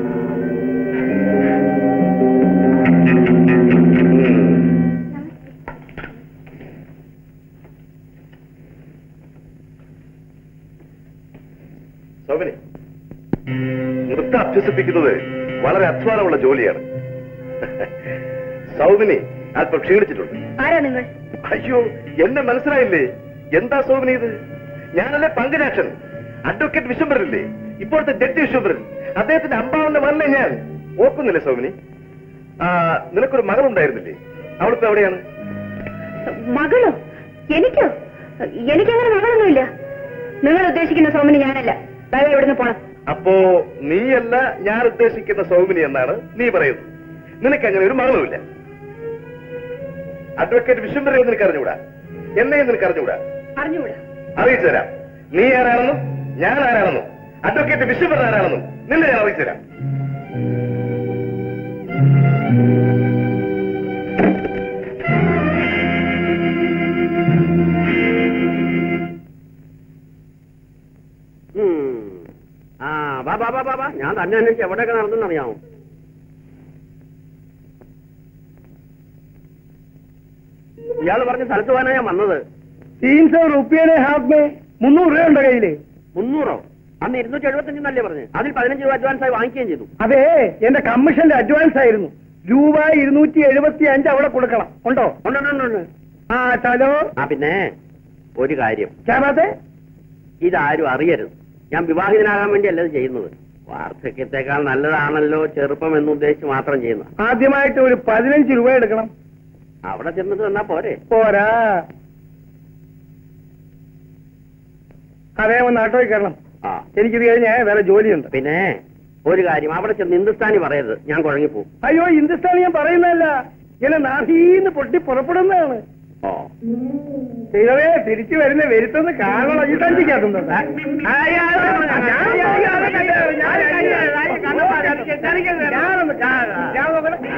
Speaker 8: സൗമിനി നൃത്തം അഭ്യസിപ്പിക്കുന്നത് വളരെ അധ്വാനമുള്ള ജോലിയാണ് സൗമിനി അല്പം ക്ഷീണിച്ചിട്ടുണ്ട്
Speaker 14: ആരാ നിങ്ങൾ
Speaker 8: അയ്യോ എന്നെ മനസ്സിലായില്ലേ എന്താ സൗമിനി ഇത് ഞാനല്ലേ പങ്കജാക്ഷൻ അഡ്വക്കേറ്റ് വിശ്വംഭരനില്ലേ ഇപ്പോഴത്തെ ജഡ്ജി വിശ്വംഭരൻ അദ്ദേഹത്തിന്റെ അമ്പാവന്റെ മല്ലേ ഞാൻ ഓർക്കുന്നില്ലേ സൗമിനി ആ നിനക്കൊരു മകളുണ്ടായിരുന്നില്ലേ അവളിപ്പോ എവിടെയാണ്
Speaker 14: മകളോ എനിക്കോ എനിക്കങ്ങനെ മകളൊന്നുമില്ല നിങ്ങൾ ഉദ്ദേശിക്കുന്ന സോമന് ഞാനല്ല ദയവ് ഇവിടുന്ന് പോണം
Speaker 8: അപ്പോ നീയല്ല ഞാൻ ഉദ്ദേശിക്കുന്ന സൗമിനി എന്നാണ് നീ പറയുന്നത് നിനക്ക് അങ്ങനെ ഒരു മകളുമില്ല അഡ്വക്കേറ്റ് വിശ്വംഭരനെ നിനക്ക് അറിഞ്ഞുകൂടാ എന്നെയും നിനക്ക് അറിഞ്ഞുകൂടാ
Speaker 14: അറിഞ്ഞുകൂടാ
Speaker 8: അറിയിച്ചു തരാം നീ ആരാണെന്നും ഞാൻ ആരാണെന്നും അഡ്വക്കേറ്റ് വിശ്വഭരൻ ആരാണെന്നും നിന്നെ ഞാൻ അറിയിച്ചു തരാം
Speaker 4: ആ വാ വാ വാ വാ വാ ഞാൻ തന്നെ അന്വേഷിച്ച് എവിടെയൊക്കെ നടന്നെന്നറിയാമോ ഇയാൾ പറഞ്ഞ സ്ഥലത്ത് പോകാനാ ഞാൻ വന്നത്
Speaker 2: തീൻ സौ रुपये ने हाथ में മുന്നൂറ് രൂപ ഉണ്ട് കയ്യില്
Speaker 4: മുന്നൂറോ അന്ന് ഇരുന്നൂറ്റി എഴുപത്തഞ്ചെന്നല്ലേ പറഞ്ഞു അതിൽ പതിനഞ്ച് രൂപ അഡ്വാൻസ് ആയി വാങ്ങിക്കുകയും ചെയ്തു
Speaker 2: അതെ എന്റെ കമ്മീഷന്റെ അഡ്വാൻസ് ആയിരുന്നു രൂപ ഇരുന്നൂറ്റി എഴുപത്തി അഞ്ച് അവിടെ കൊടുക്കണം ഉണ്ടോ
Speaker 4: ഉണ്ടുണ്ടുണ്ട്
Speaker 2: ആ ചലോ
Speaker 4: ആ പിന്നെ ഒരു കാര്യം
Speaker 2: ക്യാബാത്തെ
Speaker 4: ഇതാരും അറിയരുത് ഞാൻ വിവാഹിതനാകാൻ വേണ്ടി അല്ലത് ചെയ്യുന്നത് വാർദ്ധക്യത്തെക്കാൾ നല്ലതാണല്ലോ ചെറുപ്പം എന്നുദ്ദേശിച്ച് മാത്രം ചെയ്യുന്നത്
Speaker 2: ആദ്യമായിട്ട് ഒരു പതിനഞ്ച് രൂപ എടുക്കണം
Speaker 4: അവിടെ ചെന്നിട്ട് തന്നാ പോരെ
Speaker 2: പോരാ അതേ ഒന്ന് ആട്ടോയിൽ കയറണം
Speaker 4: ആ
Speaker 2: എനിക്കിത് കഴിഞ്ഞ് വേറെ ജോലിയുണ്ട്
Speaker 4: പിന്നെ ഒരു കാര്യം അവിടെ ചെന്ന് ഹിന്ദുസ്ഥാനി പറയരുത് ഞാൻ കുഴങ്ങിപ്പോവും
Speaker 2: അയ്യോ ഹിന്ദുസ്ഥാനി ഞാൻ പറയുന്നതല്ല ഇങ്ങനെ നാഭീന്ന് പൊട്ടി പുറപ്പെടുന്നതാണ്
Speaker 4: ഓ
Speaker 2: ദൈവമേ തിരിച്ചു വരുന്ന വരുത്തെന്ന് കാണണം ഈ തഞ്ചിക്കാത്തുണ്ടോ ഞാനൊന്ന് കാണാം. ഞാൻ നോക്കട്ടെ.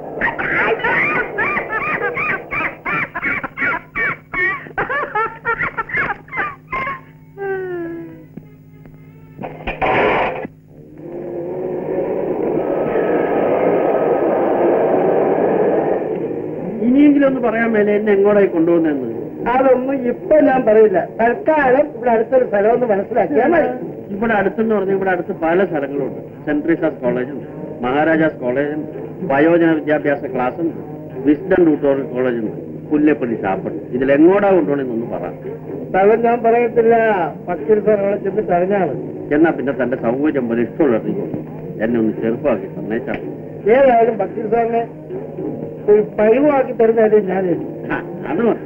Speaker 4: ഇനിയെങ്കിലും ഒന്ന് പറയാൻ മേലെ എന്നെ എങ്ങോട്ടായി കൊണ്ടുപോകുന്നെന്ന്
Speaker 2: അതൊന്നും ഇപ്പൊ ഞാൻ പറയില്ല തൽക്കാലം ഇവിടെ അടുത്തൊരു സ്ഥലം ഒന്ന് മനസ്സിലാക്കിയാൽ മതി
Speaker 4: ഇവിടെ അടുത്തെന്ന് പറഞ്ഞാൽ ഇവിടെ അടുത്ത് പല സ്ഥലങ്ങളുണ്ട് സെന്റ് ട്രീസാസ് കോളേജുണ്ട് മഹാരാജാസ് കോളേജുണ്ട് വയോജന വിദ്യാഭ്യാസ ക്ലാസ്സുണ്ട് വിസ്ഡം ട്യൂട്ടോറിയൽ കോളേജുണ്ട് പുല്ലപ്പള്ളി ഷാപ്പുണ്ട് ഇതിൽ എങ്ങോട്ടാ കൊണ്ടുപോകണമെന്നൊന്ന് പറ
Speaker 2: സ്ഥലം ഞാൻ പറയത്തില്ല പത്തിൽ സ്ഥലങ്ങളെ ചെന്നിട്ട് അറിഞ്ഞാൽ മതി
Speaker 4: എന്നാ പിന്നെ തന്റെ സൗകര്യം പോലെ ഇഷ്ടമുള്ള എന്നെ ഒന്ന് ചെറുപ്പമാക്കി സന്ദേശാ
Speaker 2: ഏതായാലും ഭക്തി സാറിനെ ഒരു പഴിവാക്കി തരുന്നതായിട്ട് ഞാൻ ഏറ്റു.
Speaker 4: അത് മതി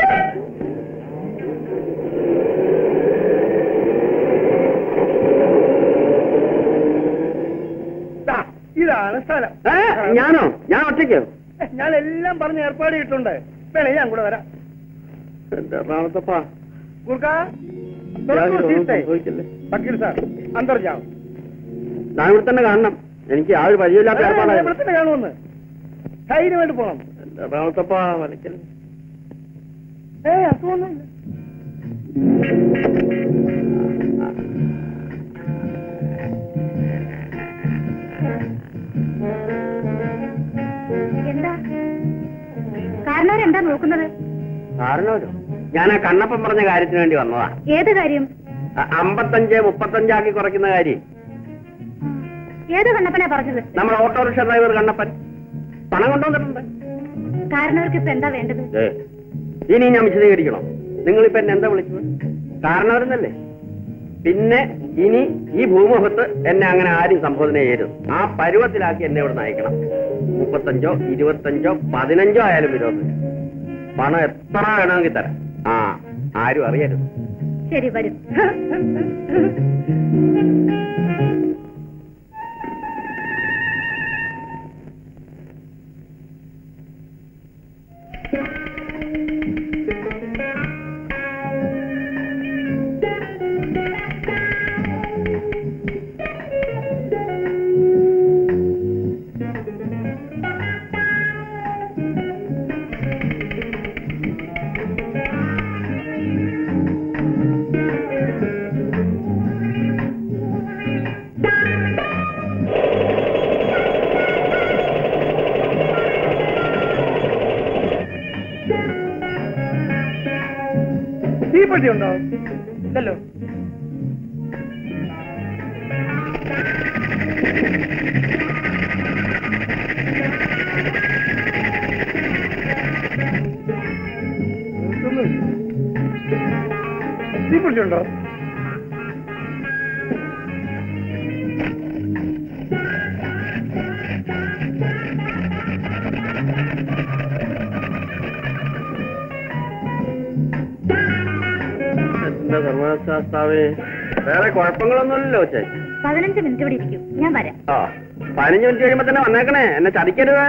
Speaker 2: ദാ, ഇതാണ് സ്ഥലം
Speaker 4: ഏ, ഞാനോ ഞാൻ ഒറ്റയ്ക്കോ
Speaker 2: ഞാൻ എല്ലാം പറഞ്ഞ് ഏർപ്പാട് ചെയ്തിട്ടുണ്ട് വേണേ ഞാൻ കൂടെ വരാം
Speaker 4: എന്റെ എറണാകുളത്തപ്പാ
Speaker 2: ഗുർഖാ
Speaker 4: യാതൊരു ഒന്നും സംഭവിക്കില്ലേ
Speaker 2: വക്കീൽ സാർ അന്തർജാം
Speaker 4: ഞാൻ ഇവിടെ തന്നെ കാണണം എനിക്ക് ആ ഒരു പരിചയമില്ലാത്ത
Speaker 2: ഇവിടെ
Speaker 4: ഏർപ്പാടായിരുന്നു
Speaker 2: തന്നെ കാണുമെന്ന് ധൈര്യമായിട്ട് പോണം
Speaker 4: എന്റെ എറണാകുളത്തപ്പാ വരയ്ക്കല്
Speaker 2: ഏ അസുഖമൊന്നുമില്ല
Speaker 11: എന്താ നോക്കുന്നത്
Speaker 15: കാരണമല്ലോ ഞാൻ ആ കണ്ണപ്പൻ പറഞ്ഞ കാര്യത്തിന് വേണ്ടി വന്നതാ
Speaker 11: ഏത് കാര്യം
Speaker 15: അ- അമ്പത്തഞ്ച് മുപ്പത്തഞ്ചാക്കി കുറയ്ക്കുന്ന കാര്യം
Speaker 11: ഏത് കണ്ണപ്പനാ പറഞ്ഞത്
Speaker 15: നമ്മുടെ ഓട്ടോറിക്ഷ ഡ്രൈവർ കണ്ണപ്പൻ പണം കൊണ്ടുവന്നിട്ടുണ്ട്
Speaker 11: കാരണവർക്ക് ഇപ്പൊ എന്താ വേണ്ടത്
Speaker 15: ഏ, ഇനി ഞാൻ വിശദീകരിക്കണം നിങ്ങളിപ്പോ എന്നെ എന്താ വിളിച്ചത് കാരണവരെന്നല്ലേ പിന്നെ ഇനി ഈ ഭൂമുഖത്ത് എന്നെ അങ്ങനെ ആരും സംബോധന ചെയ്യരുത് ആ പരുവത്തിലാക്കി എന്നെ ഇവിടെ നയിക്കണം മുപ്പത്തഞ്ചോ ഇരുപത്തഞ്ചോ പതിനഞ്ചോ ആയാലും വിരോധമില്ല പണം എത്ര വേണമെങ്കിൽ തരാം ആ ആരും അറിയരുത്
Speaker 11: ശരി വരും
Speaker 2: തീപ്പെട്ടി ഉണ്ടോ ഇല്ലല്ലോ തീപ്പെട്ടി ഉണ്ടോ
Speaker 15: എന്റെ സർവശാസ്താവേ വേറെ കുഴപ്പങ്ങളൊന്നുമില്ലല്ലോ ചേ
Speaker 11: പതിനഞ്ച് മിനിറ്റ് ഇവിടെ ഇരിക്കും ഞാൻ വരാം
Speaker 15: ആ പതിനഞ്ച് മിനിറ്റ് കഴിയുമ്പോ തന്നെ വന്നേക്കണേ എന്നെ ചതിക്കരുത്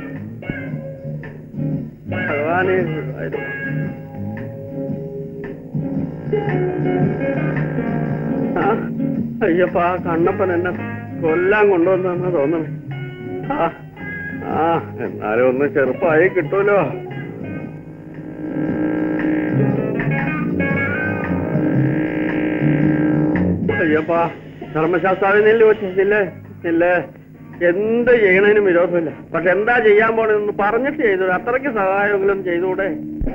Speaker 15: ഭഗവാനെ ഗുരുവായൂരപ്പ. ആ, അയ്യപ്പ ആ കണ്ണപ്പൻ എന്നെ കൊല്ലാൻ കൊണ്ടുവന്നാ തോന്നണേ ആ ആ എന്നാലും ഒന്ന് ചെറുപ്പമായി കിട്ടൂലോ അയ്യപ്പാ ധർമ്മശാസ്ത്രാവിൽ നെല്ല് വെച്ചില്ലേ ഇല്ലേ എന്ത് ചെയ്യണതിനും വിരോധമില്ല പക്ഷെ എന്താ ചെയ്യാൻ പോണെന്ന് പറഞ്ഞിട്ട് ചെയ്തു അത്രയ്ക്ക് സഹായമെങ്കിലും ചെയ്തുകൂടെ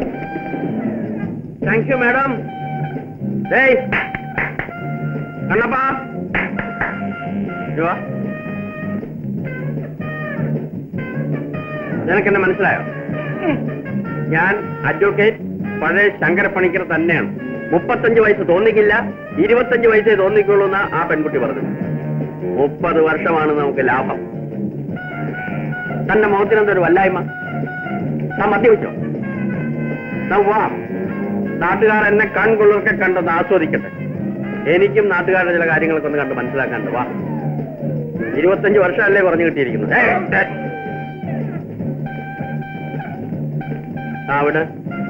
Speaker 15: താങ്ക് യു മാഡം ഡേയ് കണ്ണപ്പാ ഇങ്ങ് വാ. നിനക്കെന്നെ മനസ്സിലായോ ഞാൻ അഡ്വക്കേറ്റ് പഴയ ശങ്കരപ്പണിക്കർ തന്നെയാണ് മുപ്പത്തഞ്ച് വയസ്സ് തോന്നിക്കില്ല ഇരുപത്തഞ്ച് വയസ്സേ തോന്നിക്കുള്ളൂ എന്നാ ആ പെൺകുട്ടി പറഞ്ഞു മുപ്പത് വർഷമാണ് നമുക്ക് ലാഭം തന്റെ മുഖത്തിനെന്തൊരു വല്ലായ്മ താൻ മദ്യപിച്ചോ താൻ വാ നാട്ടുകാർ എന്നെ കൺകൊള്ളൊക്കെ കണ്ടൊന്ന് ആസ്വദിക്കട്ടെ എനിക്കും നാട്ടുകാരുടെ ചില കാര്യങ്ങളൊക്കെ ഒന്ന് കണ്ട് മനസ്സിലാക്കാണ്ട് വാ ഇരുപത്തഞ്ച് വർഷമല്ലേ കുറഞ്ഞു കിട്ടിയിരിക്കുന്നത് ഏയ്, ഏയ്. ആ അവിടെ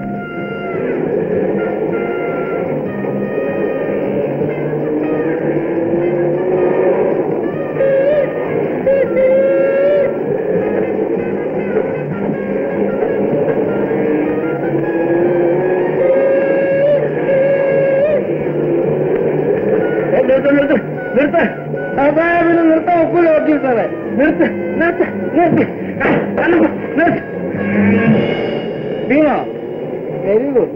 Speaker 15: നിർത്ത് നിർത്ത് നിർത്ത്
Speaker 2: പിന്നെ നിർത്താൻ ഒക്കൂല വക്കീൽ സാറേ നിർത്ത് നിർത്ത് നിർത്ത് നിർത്ത് വീണോ വെരി ഗുഡ്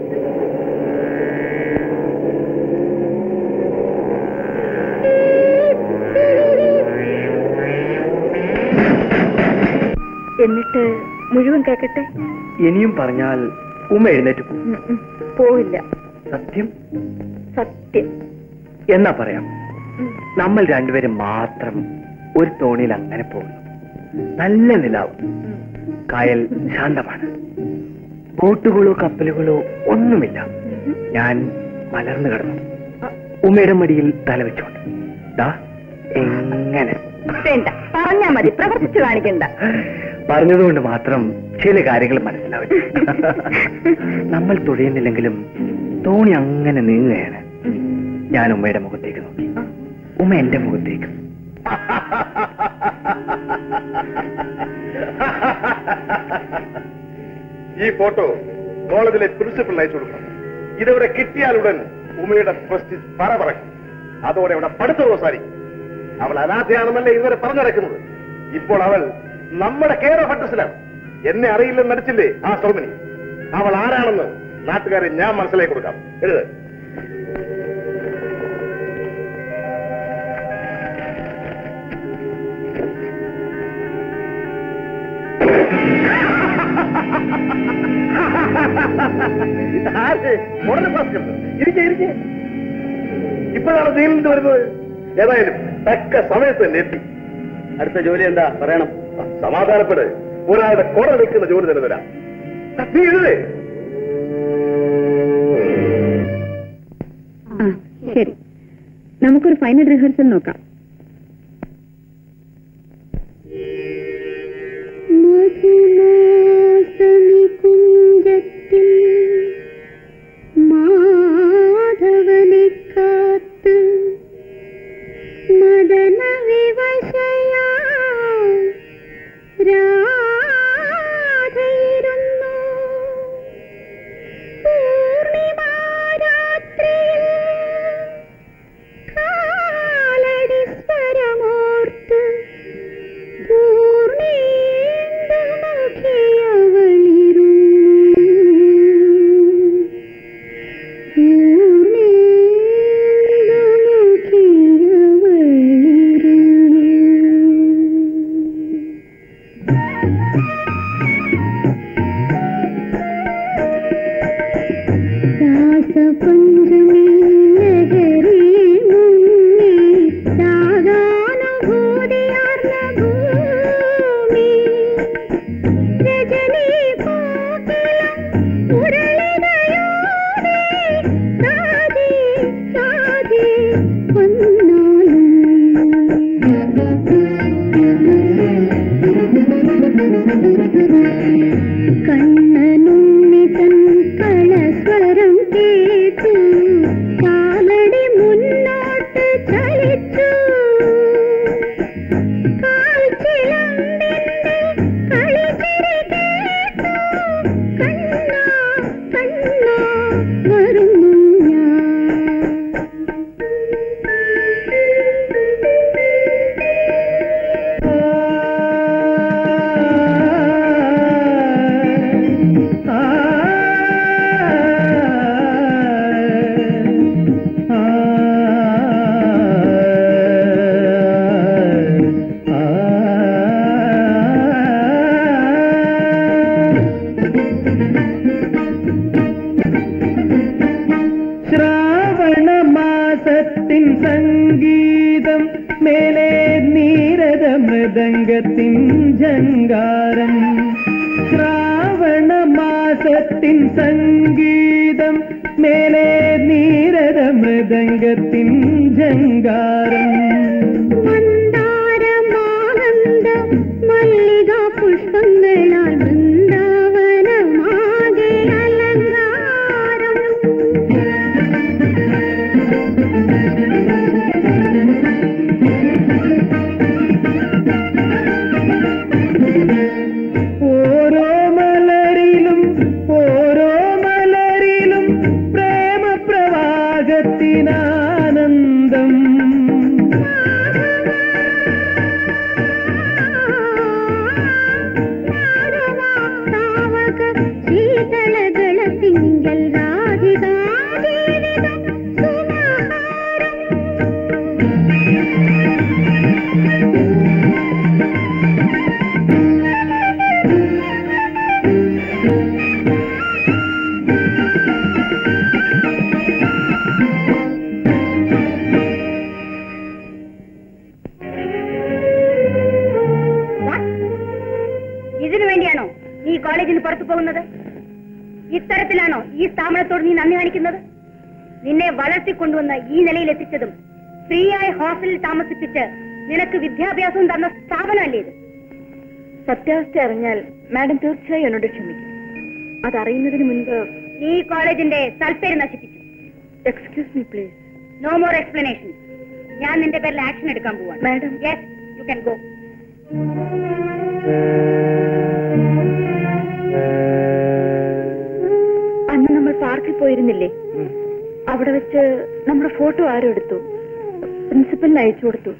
Speaker 14: എന്നിട്ട് മുഴുവൻ കേക്കട്ടെ
Speaker 3: ഇനിയും പറഞ്ഞാൽ ഉമ്മ എഴുന്നേറ്റ് പോകും
Speaker 14: ഉം, ഉം. പോവില്ല
Speaker 3: സത്യം
Speaker 14: സത്യം
Speaker 3: എന്നാ പറയാം നമ്മൾ രണ്ടുപേരും മാത്രം ഒരു തോണിയിൽ അങ്ങനെ പോകുന്നു നല്ല നിലാവ് കായൽ ശാന്തമാണ് ബോട്ടുകളോ കപ്പലുകളോ ഒന്നുമില്ല ഞാൻ മലർന്നു കിടന്നു ഉമ്മയുടെ മടിയിൽ തലവെച്ചോണ്ട് ദാ എങ്ങനെ
Speaker 14: വേണ്ട പറഞ്ഞാ മതി പ്രവർത്തിച്ചു കാണിക്കണ്ട
Speaker 3: പറഞ്ഞതുകൊണ്ട് മാത്രം ചില കാര്യങ്ങൾ മനസ്സിലാവും നമ്മൾ തുഴയുന്നില്ലെങ്കിലും തോണി അങ്ങനെ നീങ്ങുകയാണ് ഞാൻ ഉമ്മയുടെ മുഖത്തേക്ക് നോക്കി ഉമ്മ എന്റെ മുഖത്തേക്ക്
Speaker 8: ഈ ഫോട്ടോ കോളേജിലെ പ്രിൻസിപ്പൽ അയച്ചു കൊടുക്കണം ഇതിവിടെ കിട്ടിയാലുടൻ ഉമയുടെ പ്രസ്റ്റിജ് പറ പറക്കും അതോടെ അവിടെ പഠിത്തം അവസാനിക്കും അവൾ അനാഥയാണെന്നല്ലേ ഇതുവരെ പറഞ്ഞു നടക്കുന്നത് ഇപ്പോൾ അവൾ നമ്മുടെ കെയർ ഓഫ് അഡ്രസ്സിലാണ് എന്നെ അറിയില്ലെന്ന് നടിച്ചില്ലേ ആ സൗമിനി അവൾ ആരാണെന്ന് നാട്ടുകാരെ ഞാൻ മനസ്സിലാക്കി കൊടുക്കാം എഴുത് ഉടനെ ഭാസ്കർ ഇരിക്കെ ഇരിക്കെ ഇപ്പോഴാണ് ജയിലിൽ നിന്ന് വരുന്നത് ഏതായാലും തക്ക സമയത്ത് തന്നെ എത്തി അടുത്ത ജോലി എന്താ പറയണം സമാധാനപ്പെട് ഒരാളുടെ കുട നിൽക്കുന്ന ജോലി തന്നെ തരാം നീ എഴുതേ
Speaker 7: ആ ശരി നമുക്കൊരു ഫൈനൽ റിഹേഴ്സൽ നോക്കാം
Speaker 6: കുഞ്ചത്തിൽ മാധവനെ കാത്ത് മദന വിവശയാ രാധയിരുന്നു പൂർണിമാരാത്രിയിൽ കാലടി സ്വരമോർത്ത് പഞ്ചമി ലഹരി മുങ്ങി രാഗാനുഭൂതിയാർന്ന ഭൂമി രജനി കോകിലം മുരളിതയോടെ സാധി സാധി വന്നാലും കണ്ണനുണ്ണി തൻ കളസ്വരം കേട്ടു കാലടി മുന്നോട്ട് ചലിച്ചു കാൽച്ചിലമ്പിന്റെ കളിച്ചിരി കേട്ടു കണ്ണാ കണ്ണാ വരുന്നു
Speaker 1: ശ്രാവണ മാസത്തിൻ സംഗീതം മേലെ നീരത മൃദംഗത്തിൻ ജങ്കാരം ശ്രാവണ മാസത്തിൻ സംഗീതം മേലെ നീരത മൃദംഗത്തിൻ ജങ്കാരം
Speaker 6: മന്ദാരമാനന്ദ മല്ലിക പുഷ്പങ്ങളാൽ വൃന്ദാവനമാകെ അലങ്കാരം
Speaker 1: ഓരോ മലരിലും ഓരോ മലരിലും പ്രേമ പ്രവാഹത്തിനാനന്ദം
Speaker 6: താവക ശീതളകള തിങ്കൽ രാധികാ ജീവിതം സുമഹാരം
Speaker 14: ഇതിനു വേണ്ടിയാണോ നീ കോളേജിൽ നിന്ന് പുറത്തു പോകുന്നത് ഇത്തരത്തിലാണോ ഈ സ്ഥാപനത്തോട് നീ നന്ദി കാണിക്കുന്നത് നിന്നെ വളർത്തിക്കൊണ്ടുവന്ന് ഈ നിലയിൽ എത്തിച്ചതും ഫ്രീ ആയ ഹോസ്റ്റലിൽ താമസിപ്പിച്ച് നിനക്ക് വിദ്യാഭ്യാസവും തന്ന സ്ഥാപനമല്ലേ ഇത്
Speaker 7: സത്യാവസ്ഥ അറിഞ്ഞാൽ മാഡം തീർച്ചയായും എന്നോട് ക്ഷമിക്കും അതറിയുന്നതിന് മുൻപ്
Speaker 14: നീ കോളേജിന്റെ സൽപ്പേര് നശിപ്പിച്ചു
Speaker 7: excuse me please
Speaker 14: no more explanation ഞാൻ നിന്റെ പേരിൽ ആക്ഷൻ എടുക്കാൻ പോവാണ്
Speaker 7: madam
Speaker 14: yes you can go
Speaker 7: അന്ന് നമ്മൾ പാർക്കിൽ പോയിരുന്നില്ലേ അവിടെ വെച്ച് നമ്മുടെ ഫോട്ടോ ആരും എടുത്തു പ്രിൻസിപ്പലിന് അയച്ചു കൊടുത്തു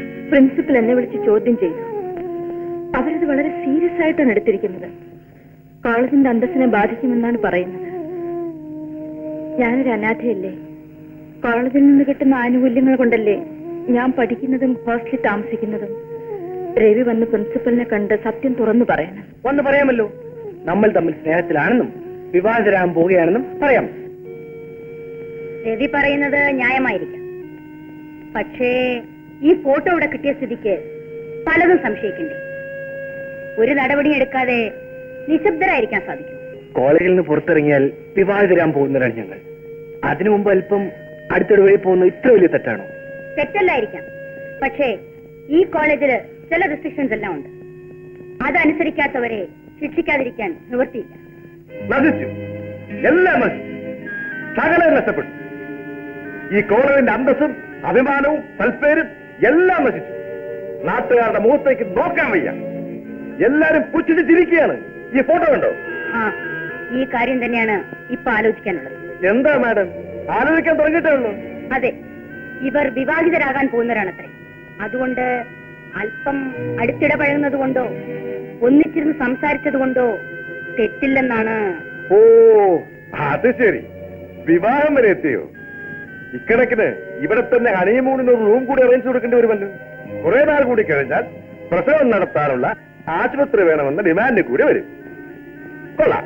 Speaker 7: പ്രിൻസിപ്പൽ എന്നെ വിളിച്ച് ചോദ്യം ചെയ്തു അവരത് വളരെ സീരിയസ് ആയിട്ടാണ് എടുത്തിരിക്കുന്നത് കോളേജിന്റെ അന്തസ്സിനെ ബാധിക്കുമെന്നാണ് പറയുന്നത് ഞാനൊരു അനാഥയല്ലേ കോളേജിൽ നിന്ന് കിട്ടുന്ന ആനുകൂല്യങ്ങൾ കൊണ്ടല്ലേ ഞാൻ പഠിക്കുന്നതും ഹോസ്റ്റലിൽ താമസിക്കുന്നതും രവി വന്ന് പ്രിൻസിപ്പലിനെ കണ്ട് സത്യം തുറന്നു പറയണം
Speaker 2: വന്ന് പറയാമല്ലോ നമ്മൾ തമ്മിൽ സ്നേഹത്തിലാണെന്നും വിവാഹിതരാകാൻ പോവുകയാണെന്നും പറയാം
Speaker 14: രവി പറയുന്നത് ന്യായമായിരിക്കാം പക്ഷേ ഈ ഫോട്ടോ ഇവിടെ കിട്ടിയ സ്ഥിതിക്ക് പലതും സംശയിക്കണ്ടേ ഒരു നടപടിയും എടുക്കാതെ നിശബ്ദരായിരിക്കാൻ സാധിക്കും
Speaker 2: കോളേജിൽ നിന്ന് പുറത്തിറങ്ങിയാൽ വിവാഹിതരാൻ പോകുന്നവരാണ് ഞങ്ങൾ അതിനു മുമ്പ് അല്പം അടുത്തൊരു വഴി പോകുന്നത് ഇത്ര വലിയ തെറ്റാണോ
Speaker 14: തെറ്റല്ലായിരിക്കാം പക്ഷേ ഈ കോളേജില് ചില റെസ്ട്രിക്ഷൻസ് എല്ലാം ഉണ്ട് അതനുസരിക്കാത്തവരെ ശിക്ഷിക്കാതിരിക്കാൻ നിവൃത്തിയില്ല
Speaker 8: നശിച്ചു എല്ലാം നശിച്ചു സകലം നഷ്ടപ്പെട്ടു ഈ കോളേജിന്റെ അന്തസ്സും അഭിമാനവും സൽപ്പേരും എല്ലാം നശിച്ചു നാട്ടുകാരുടെ മുഖത്തേക്ക് നോക്കാൻ വയ്യ എല്ലാരും പുച്ഛിച്ച് ചിരിക്കുകയാണ് ഈ ഫോട്ടോ കണ്ടോ
Speaker 14: ആ ഈ കാര്യം തന്നെയാണ് ഇപ്പൊ ആലോചിക്കാനുള്ളത്
Speaker 8: എന്താ മാഡം ആലോചിക്കാൻ തുടങ്ങിയിട്ടേ ഉള്ളൂ
Speaker 14: അതെ ഇവർ വിവാഹിതരാകാൻ പോകുന്നവരാണത്രേ അതുകൊണ്ട് അല്പം അടുത്തിടപഴകുന്നത് കൊണ്ടോ ഒന്നിച്ചിരുന്ന് സംസാരിച്ചത് കൊണ്ടോ തെറ്റില്ലെന്നാണ്
Speaker 8: ഓ അത് ശരി വിവാഹം വരെ എത്തിയോ ഇക്കണക്കിന് ഇവിടെ തന്നെ ഹണിമൂണിന് ഒരു റൂം കൂടി അറേഞ്ച് കൊടുക്കേണ്ടി വരുമല്ലോ കുറെ നാൾ കൂടി കഴിഞ്ഞാൽ പ്രസവം നടത്താനുള്ള ആശുപത്രി വേണമെന്ന ഡിമാൻഡ് കൂടി വരും കൊള്ളാം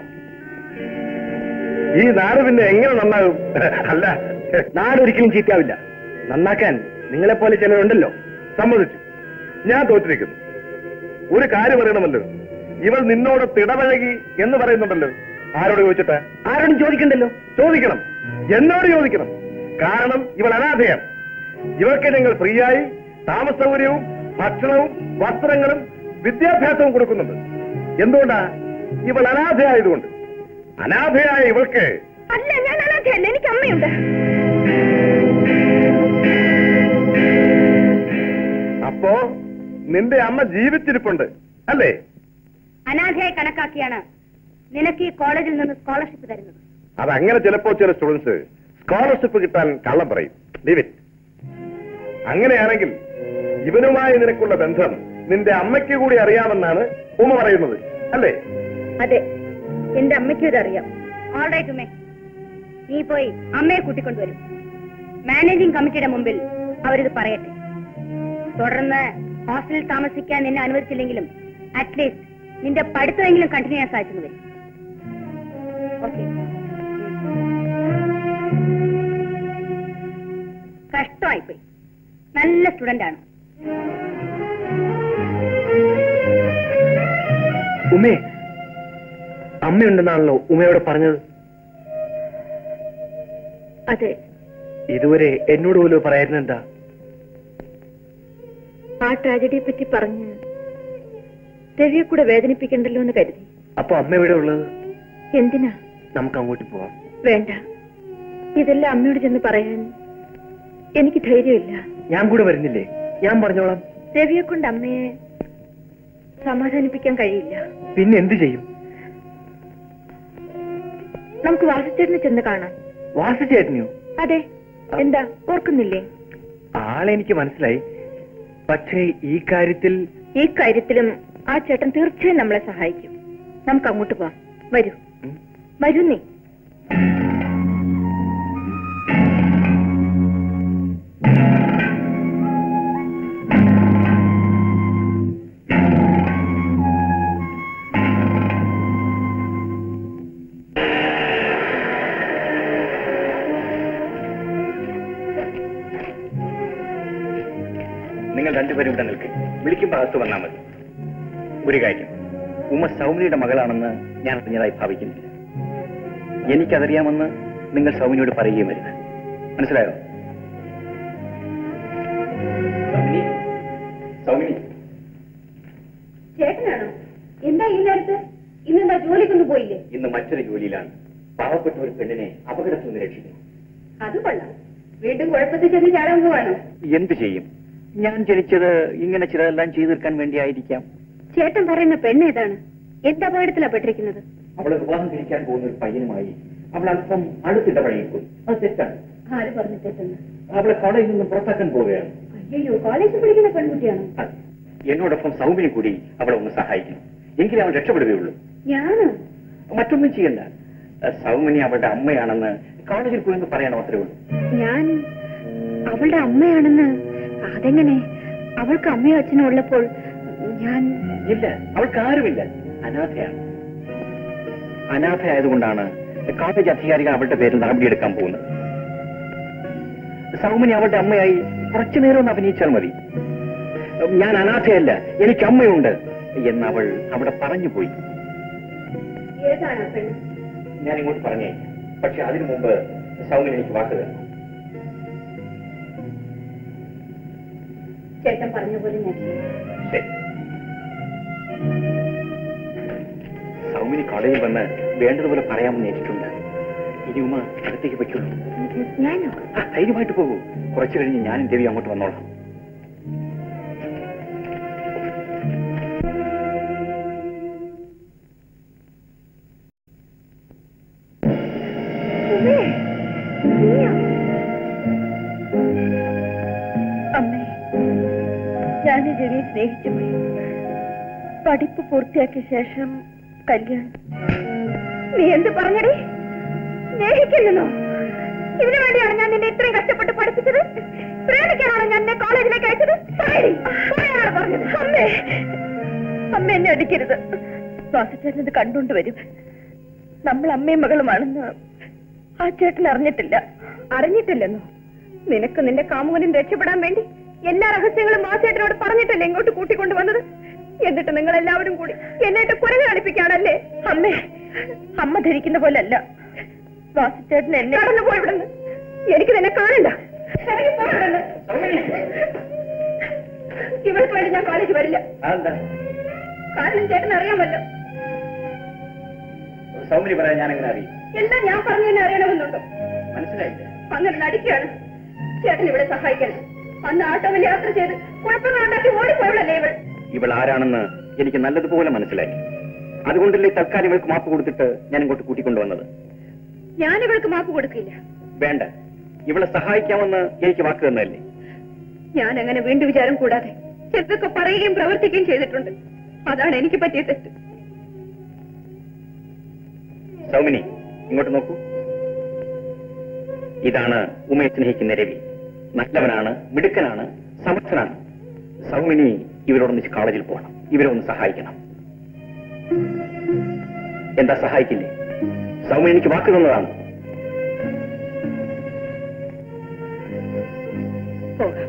Speaker 8: ഈ നാട് പിന്നെ എങ്ങനെ നന്നാകും അല്ല
Speaker 2: നാടൊരിക്കലും ചീറ്റാവില്ല നന്നാക്കാൻ നിങ്ങളെപ്പോലെ ചിലരുണ്ടല്ലോ
Speaker 8: സമ്മതിച്ചു ഞാൻ തോറ്റിരിക്കുന്നു ഒരു കാര്യം അറിയണമല്ലോ ഇവൾ നിന്നോട് തിടപഴകി എന്ന് പറയുന്നുണ്ടല്ലോ ആരോട് ചോദിച്ചിട്ട്
Speaker 2: ആരോടും ചോദിക്കണ്ടല്ലോ
Speaker 8: ചോദിക്കണം എന്നോട് ചോദിക്കണം കാരണം ഇവൾ അനാഥയാണ് ഇവർക്ക് ഞങ്ങൾ ഫ്രീ ആയി താമസ സൗകര്യവും ഭക്ഷണവും വസ്ത്രങ്ങളും വിദ്യാഭ്യാസവും കൊടുക്കുന്നുണ്ട് എന്തുകൊണ്ടാ ഇവൾ അനാഥയായതുകൊണ്ട് അനാഥയായ ഇവൾക്ക്
Speaker 7: അല്ല ഞാൻ അനാഥയല്ല എനിക്ക് അമ്മയുണ്ട്
Speaker 8: അപ്പോ നിന്റെ അമ്മ ജീവിച്ചിരിപ്പുണ്ട് അല്ലേ
Speaker 14: അനാഥയായി കണക്കാക്കിയാണ് നിനക്ക് ഈ കോളേജിൽ നിന്ന് സ്കോളർഷിപ്പ് തരുന്നത്
Speaker 8: അതങ്ങനെ ചിലപ്പോ ചില സ്റ്റുഡൻസ് സ്കോളർഷിപ്പ് കിട്ടാൻ കള്ളം പറയും ലിവിറ്റ് അങ്ങനെയാണെങ്കിൽ ഇവനുമായി നിനക്കുള്ള ബന്ധം നിന്റെ അമ്മയ്ക്ക് കൂടി അറിയാമെന്നാണ് ഉമ്മ പറയുന്നത് അല്ലേ
Speaker 7: അതെ എന്റെ അമ്മയ്ക്കും ഇതറിയാം
Speaker 14: ഓൾ റൈറ്റ് ഉമേ നീ പോയി അമ്മയെ കൂട്ടിക്കൊണ്ടുവരും മാനേജിംഗ് കമ്മിറ്റിയുടെ മുമ്പിൽ അവരിത് പറയട്ടെ തുടർന്ന് ഹോസ്റ്റലിൽ താമസിക്കാൻ നിന്നെ അനുവദിച്ചില്ലെങ്കിലും അറ്റ്ലീസ്റ്റ് നിന്റെ പഠിത്തമെങ്കിലും കണ്ടിന്യൂ ചെയ്യാൻ സാധിച്ചെന്ന് വരും ഓക്കെ കഷ്ടമായിപ്പോയി നല്ല സ്റ്റുഡന്റ് ആണ്
Speaker 2: ഉമ്മേ അമ്മയുണ്ടെന്നാണല്ലോ ഉമ്മയോട് പറഞ്ഞത്
Speaker 7: അതെ
Speaker 2: ഇതുവരെ എന്നോട് പോലും പറയായിരുന്നു എന്താ
Speaker 7: ആ ട്രാജഡിയെ പറ്റി പറഞ്ഞ് രവിയെ കൂടെ വേദനിപ്പിക്കണ്ടല്ലോ എന്ന് കരുതി
Speaker 2: അപ്പൊ അമ്മ എവിടെ ഉള്ളത്
Speaker 7: എന്തിനാ
Speaker 2: നമുക്ക് അങ്ങോട്ട് പോവാം
Speaker 7: വേണ്ട ഇതെല്ലാം അമ്മയോട് ചെന്ന് പറയാൻ എനിക്ക് ധൈര്യമില്ല
Speaker 2: ഞാൻ കൂടെ വരുന്നില്ലേ ഞാൻ പറഞ്ഞോളാം
Speaker 7: രവിയെ കൊണ്ട് അമ്മയെ സമാധാനിപ്പിക്കാൻ കഴിയില്ല
Speaker 2: പിന്നെ എന്ത് ചെയ്യും
Speaker 7: നമുക്ക് വാസുചേട്ടനെ ചെന്ന് കാണാം
Speaker 2: വാസുചേട്ടനെയോ
Speaker 7: അതെ എന്താ ഓർക്കുന്നില്ലേ
Speaker 2: ആളെനിക്ക് മനസ്സിലായി പക്ഷേ ഈ കാര്യത്തിൽ
Speaker 7: ഈ കാര്യത്തിലും ആ ചേട്ടൻ തീർച്ചയായും നമ്മളെ സഹായിക്കും നമുക്ക് അങ്ങോട്ട് പോവാം വരൂ വരൂ നീ
Speaker 3: നിങ്ങൾ രണ്ടുപേരും ഇവിടെ നിൽക്കും വിളിക്കുമ്പോൾ അകത്ത് വന്നാൽ മതി ഒരു കാര്യം ഉമ്മ സൗമിനിയുടെ മകളാണെന്ന് ഞാൻ അറിഞ്ഞതായി ഭാവിക്കുന്നില്ല എനിക്കതറിയാമെന്ന് നിങ്ങൾ സൗമിനിയോട് പറയുകയും വരുത് മനസ്സിലായോ സൗമിനി സൗമിനി
Speaker 14: ചേട്ടനാണോ എന്താ ഈ നേരത്ത് ഇന്നെന്താ ജോലിക്കൊന്നും പോയില്ലേ
Speaker 3: ഇന്ന് മറ്റൊരു ജോലിയിലാണ് പാവപ്പെട്ട ഒരു പെണ്ണിനെ അപകടത്തിൽ നിന്ന് രക്ഷിക്കുന്നു
Speaker 14: അത് കൊള്ളാം വീണ്ടും കുഴപ്പത്തിൽ ചെന്ന് ചാടാൻ പോവാണോ
Speaker 3: എന്ത് ചെയ്യും ഞാൻ ജനിച്ചത് ഇങ്ങനെ ചിലതെല്ലാം ചെയ്തു തീർക്കാൻ വേണ്ടിയായിരിക്കാം
Speaker 14: ചേട്ടൻ പറയുന്ന പെണ്ണ് ഏതാണ് എന്ത് അപകടത്തിലാ പെട്ടിരിക്കുന്നത്
Speaker 3: അവളെ വിവാഹം കഴിക്കാൻ പോകുന്ന ഒരു പയ്യനുമായി അവൾ അല്പം അടുത്തിടപഴകിപ്പോയി അത് തെറ്റാണ്
Speaker 14: ആര് പറഞ്ഞു തെറ്റെന്ന്
Speaker 3: അവളെ കോളേജിൽ നിന്നും പുറത്താക്കാൻ പോവുകയാണ്
Speaker 14: അയ്യോ കോളേജിൽ പഠിക്കുന്ന പെൺകുട്ടിയാണോ
Speaker 3: എന്നോടൊപ്പം സൗമ്യം കൂടി അവളെ ഒന്ന് സഹായിക്കണം എങ്കിലേ അവൾ രക്ഷപ്പെടുകയുള്ളൂ
Speaker 14: ഞാനോ
Speaker 3: മറ്റൊന്നും ചെയ്യണ്ട സൗമിനി അവളുടെ അമ്മയാണെന്ന് കോളേജിൽ പോയെന്ന് പറയണം അത്രേ ഉള്ളൂ
Speaker 7: ഞാൻ അവളുടെ അമ്മയാണെന്ന് അതെങ്ങനെ അവൾക്ക് അമ്മയോ അച്ഛനോ ഉള്ളപ്പോൾ ഞാൻ
Speaker 3: ഇല്ല അവൾക്ക് ആരുമില്ല അനാഥയാണ് അനാഥയായതുകൊണ്ടാണ് കോളേജ് അധികാരികൾ അവളുടെ പേരിൽ നടപടിയെടുക്കാൻ പോകുന്നത് സൗമിനി അവളുടെ അമ്മയായി കുറച്ചു നേരം ഒന്ന് അഭിനയിച്ചാൽ മതി ഞാൻ അനാഥയല്ല എനിക്ക് അമ്മയുണ്ട് എന്ന് അവൾ അവിടെ പറഞ്ഞു പോയി
Speaker 7: ഏതാണ് പെണ്ണ്
Speaker 3: ഞാൻ ഇങ്ങോട്ട് പറഞ്ഞേ പക്ഷെ അതിനു മുമ്പ് സൗമിനി എനിക്ക് വാക്ക് തരണം
Speaker 7: ചേട്ടൻ പറഞ്ഞ പോലെ ഞാൻ ചെയ്യാം.
Speaker 3: ശരി സൗമിനി കോളേജിൽ വന്ന് വേണ്ടതുപോലെ പറയാമെന്ന് ഏറ്റിട്ടുണ്ട് ഇനി ഉമ്മ അടുത്തേക്ക് വയ്ക്കുള്ളൂ
Speaker 7: ഞാനോ
Speaker 3: ആ, ധൈര്യമായിട്ട് പോകൂ കുറച്ചു കഴിഞ്ഞ് ഞാനും ദേവി അങ്ങോട്ട് വന്നോളാം
Speaker 7: അമ്മേ ഞാൻ രവിയെ സ്നേഹിച്ചു പോയി പഠിപ്പ് പൂർത്തിയാക്കിയ ശേഷം കല്യാണം നീ എന്ത് പറഞ്ഞടി സ്നേഹിക്കില്ലെന്നോ ഇതിനു വേണ്ടിയാണ് ഞാൻ നിന്നെ ഇത്രയും കഷ്ടപ്പെട്ട് പഠിപ്പിച്ചത് പ്രേമിക്കാനാണ് ഞാൻ എന്നെ കോളേജിലേക്ക് അയച്ചത് പറയടി. പറയാനാണ് പറഞ്ഞത് അമ്മേ അമ്മ എന്നെ അടിക്കരുത് വാസുചേട്ടൻ ഇത് കണ്ടുകൊണ്ട് വരും നമ്മൾ അമ്മയും മകളുമാണെന്ന് ആ ചേട്ടൻ അറിഞ്ഞിട്ടില്ല അറിഞ്ഞിട്ടില്ലെന്നോ നിനക്ക് നിന്റെ കാമുകനും രക്ഷപ്പെടാൻ വേണ്ടി എല്ലാ രഹസ്യങ്ങളും വാസുചേട്ടനോട് പറഞ്ഞിട്ടല്ലേ ഇങ്ങോട്ട് കൂട്ടിക്കൊണ്ടു വന്നത് എന്നിട്ട് നിങ്ങൾ എല്ലാവരും കൂടി എന്നിട്ട് കുരങ്ങ് കളിപ്പിക്കാണല്ലേ അമ്മേ അമ്മ ധരിക്കുന്ന പോലെ അല്ല വാസുചേട്ടൻ എന്നെ കടന്നു പോയി ഇവിടുന്ന് എനിക്ക് നിന്നെ കാണണ്ട ഇറങ്ങി പോ ഇവിടുന്ന്. ഇവൾക്ക് വേണ്ടി ഞാൻ കോളേജ് വരില്ല
Speaker 3: അതെന്താ
Speaker 7: കാരണം ചേട്ടൻ അറിയാമല്ലോ
Speaker 3: സൗമിനി പറയാൻ ഞാൻ എങ്ങനെ അറിയും
Speaker 7: എല്ലാം ഞാൻ പറഞ്ഞു തന്നെ അറിയണമെന്നുണ്ടോ
Speaker 3: മനസ്സിലായില്ല
Speaker 7: അങ്ങനെ നടിക്കുകയാണ് ചേട്ടൻ ഇവിടെ സഹായിക്കണം അന്ന് ആട്ടോവിൽ യാത്ര ചെയ്ത് കുഴപ്പങ്ങളുണ്ടാക്കി ഓടിപ്പോയവളല്ലേ ഇവൾ
Speaker 3: ഇവൾ ആരാണെന്ന് എനിക്ക് നല്ലതുപോലെ മനസ്സിലായി അതുകൊണ്ടല്ലേ തൽക്കാലം ഇവൾക്ക് മാപ്പ് കൊടുത്തിട്ട് ഞാൻ ഇങ്ങോട്ട് കൂട്ടിക്കൊണ്ടുവന്നത്
Speaker 7: ഞാൻ ഇവൾക്ക് മാപ്പ് കൊടുക്കില്ല
Speaker 3: വേണ്ട ഇവളെ സഹായിക്കാമെന്ന് എനിക്ക് വാക്ക് തന്നതല്ലേ
Speaker 7: ഞാൻ അങ്ങനെ വീണ്ടും വിചാരം കൂടാതെ ചിലതൊക്കെ പറയുകയും പ്രവർത്തിക്കുകയും ചെയ്തിട്ടുണ്ട് അതാണ് എനിക്ക് പറ്റിയ തെറ്റ്
Speaker 3: സൗമിനി ഇങ്ങോട്ട് നോക്കൂ ഇതാണ് ഉമയെ സ്നേഹിക്കുന്ന രവി നല്ലവനാണ് മിടുക്കനാണ് സമർത്ഥനാണ് സൗമിനി ഇവരോടൊന്നിച്ച് കോളേജിൽ പോകണം ഇവരെ ഒന്ന് സഹായിക്കണം എന്താ സഹായിക്കില്ലേ സൗമിനി എനിക്ക് വാക്ക് തന്നതാണ്
Speaker 7: പോകാം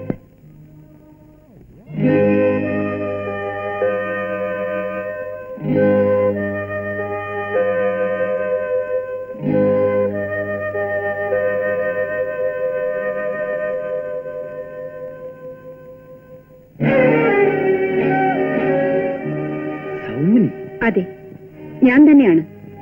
Speaker 13: സൗമിനി
Speaker 7: അതെ ഞാൻ തന്നെയാണ്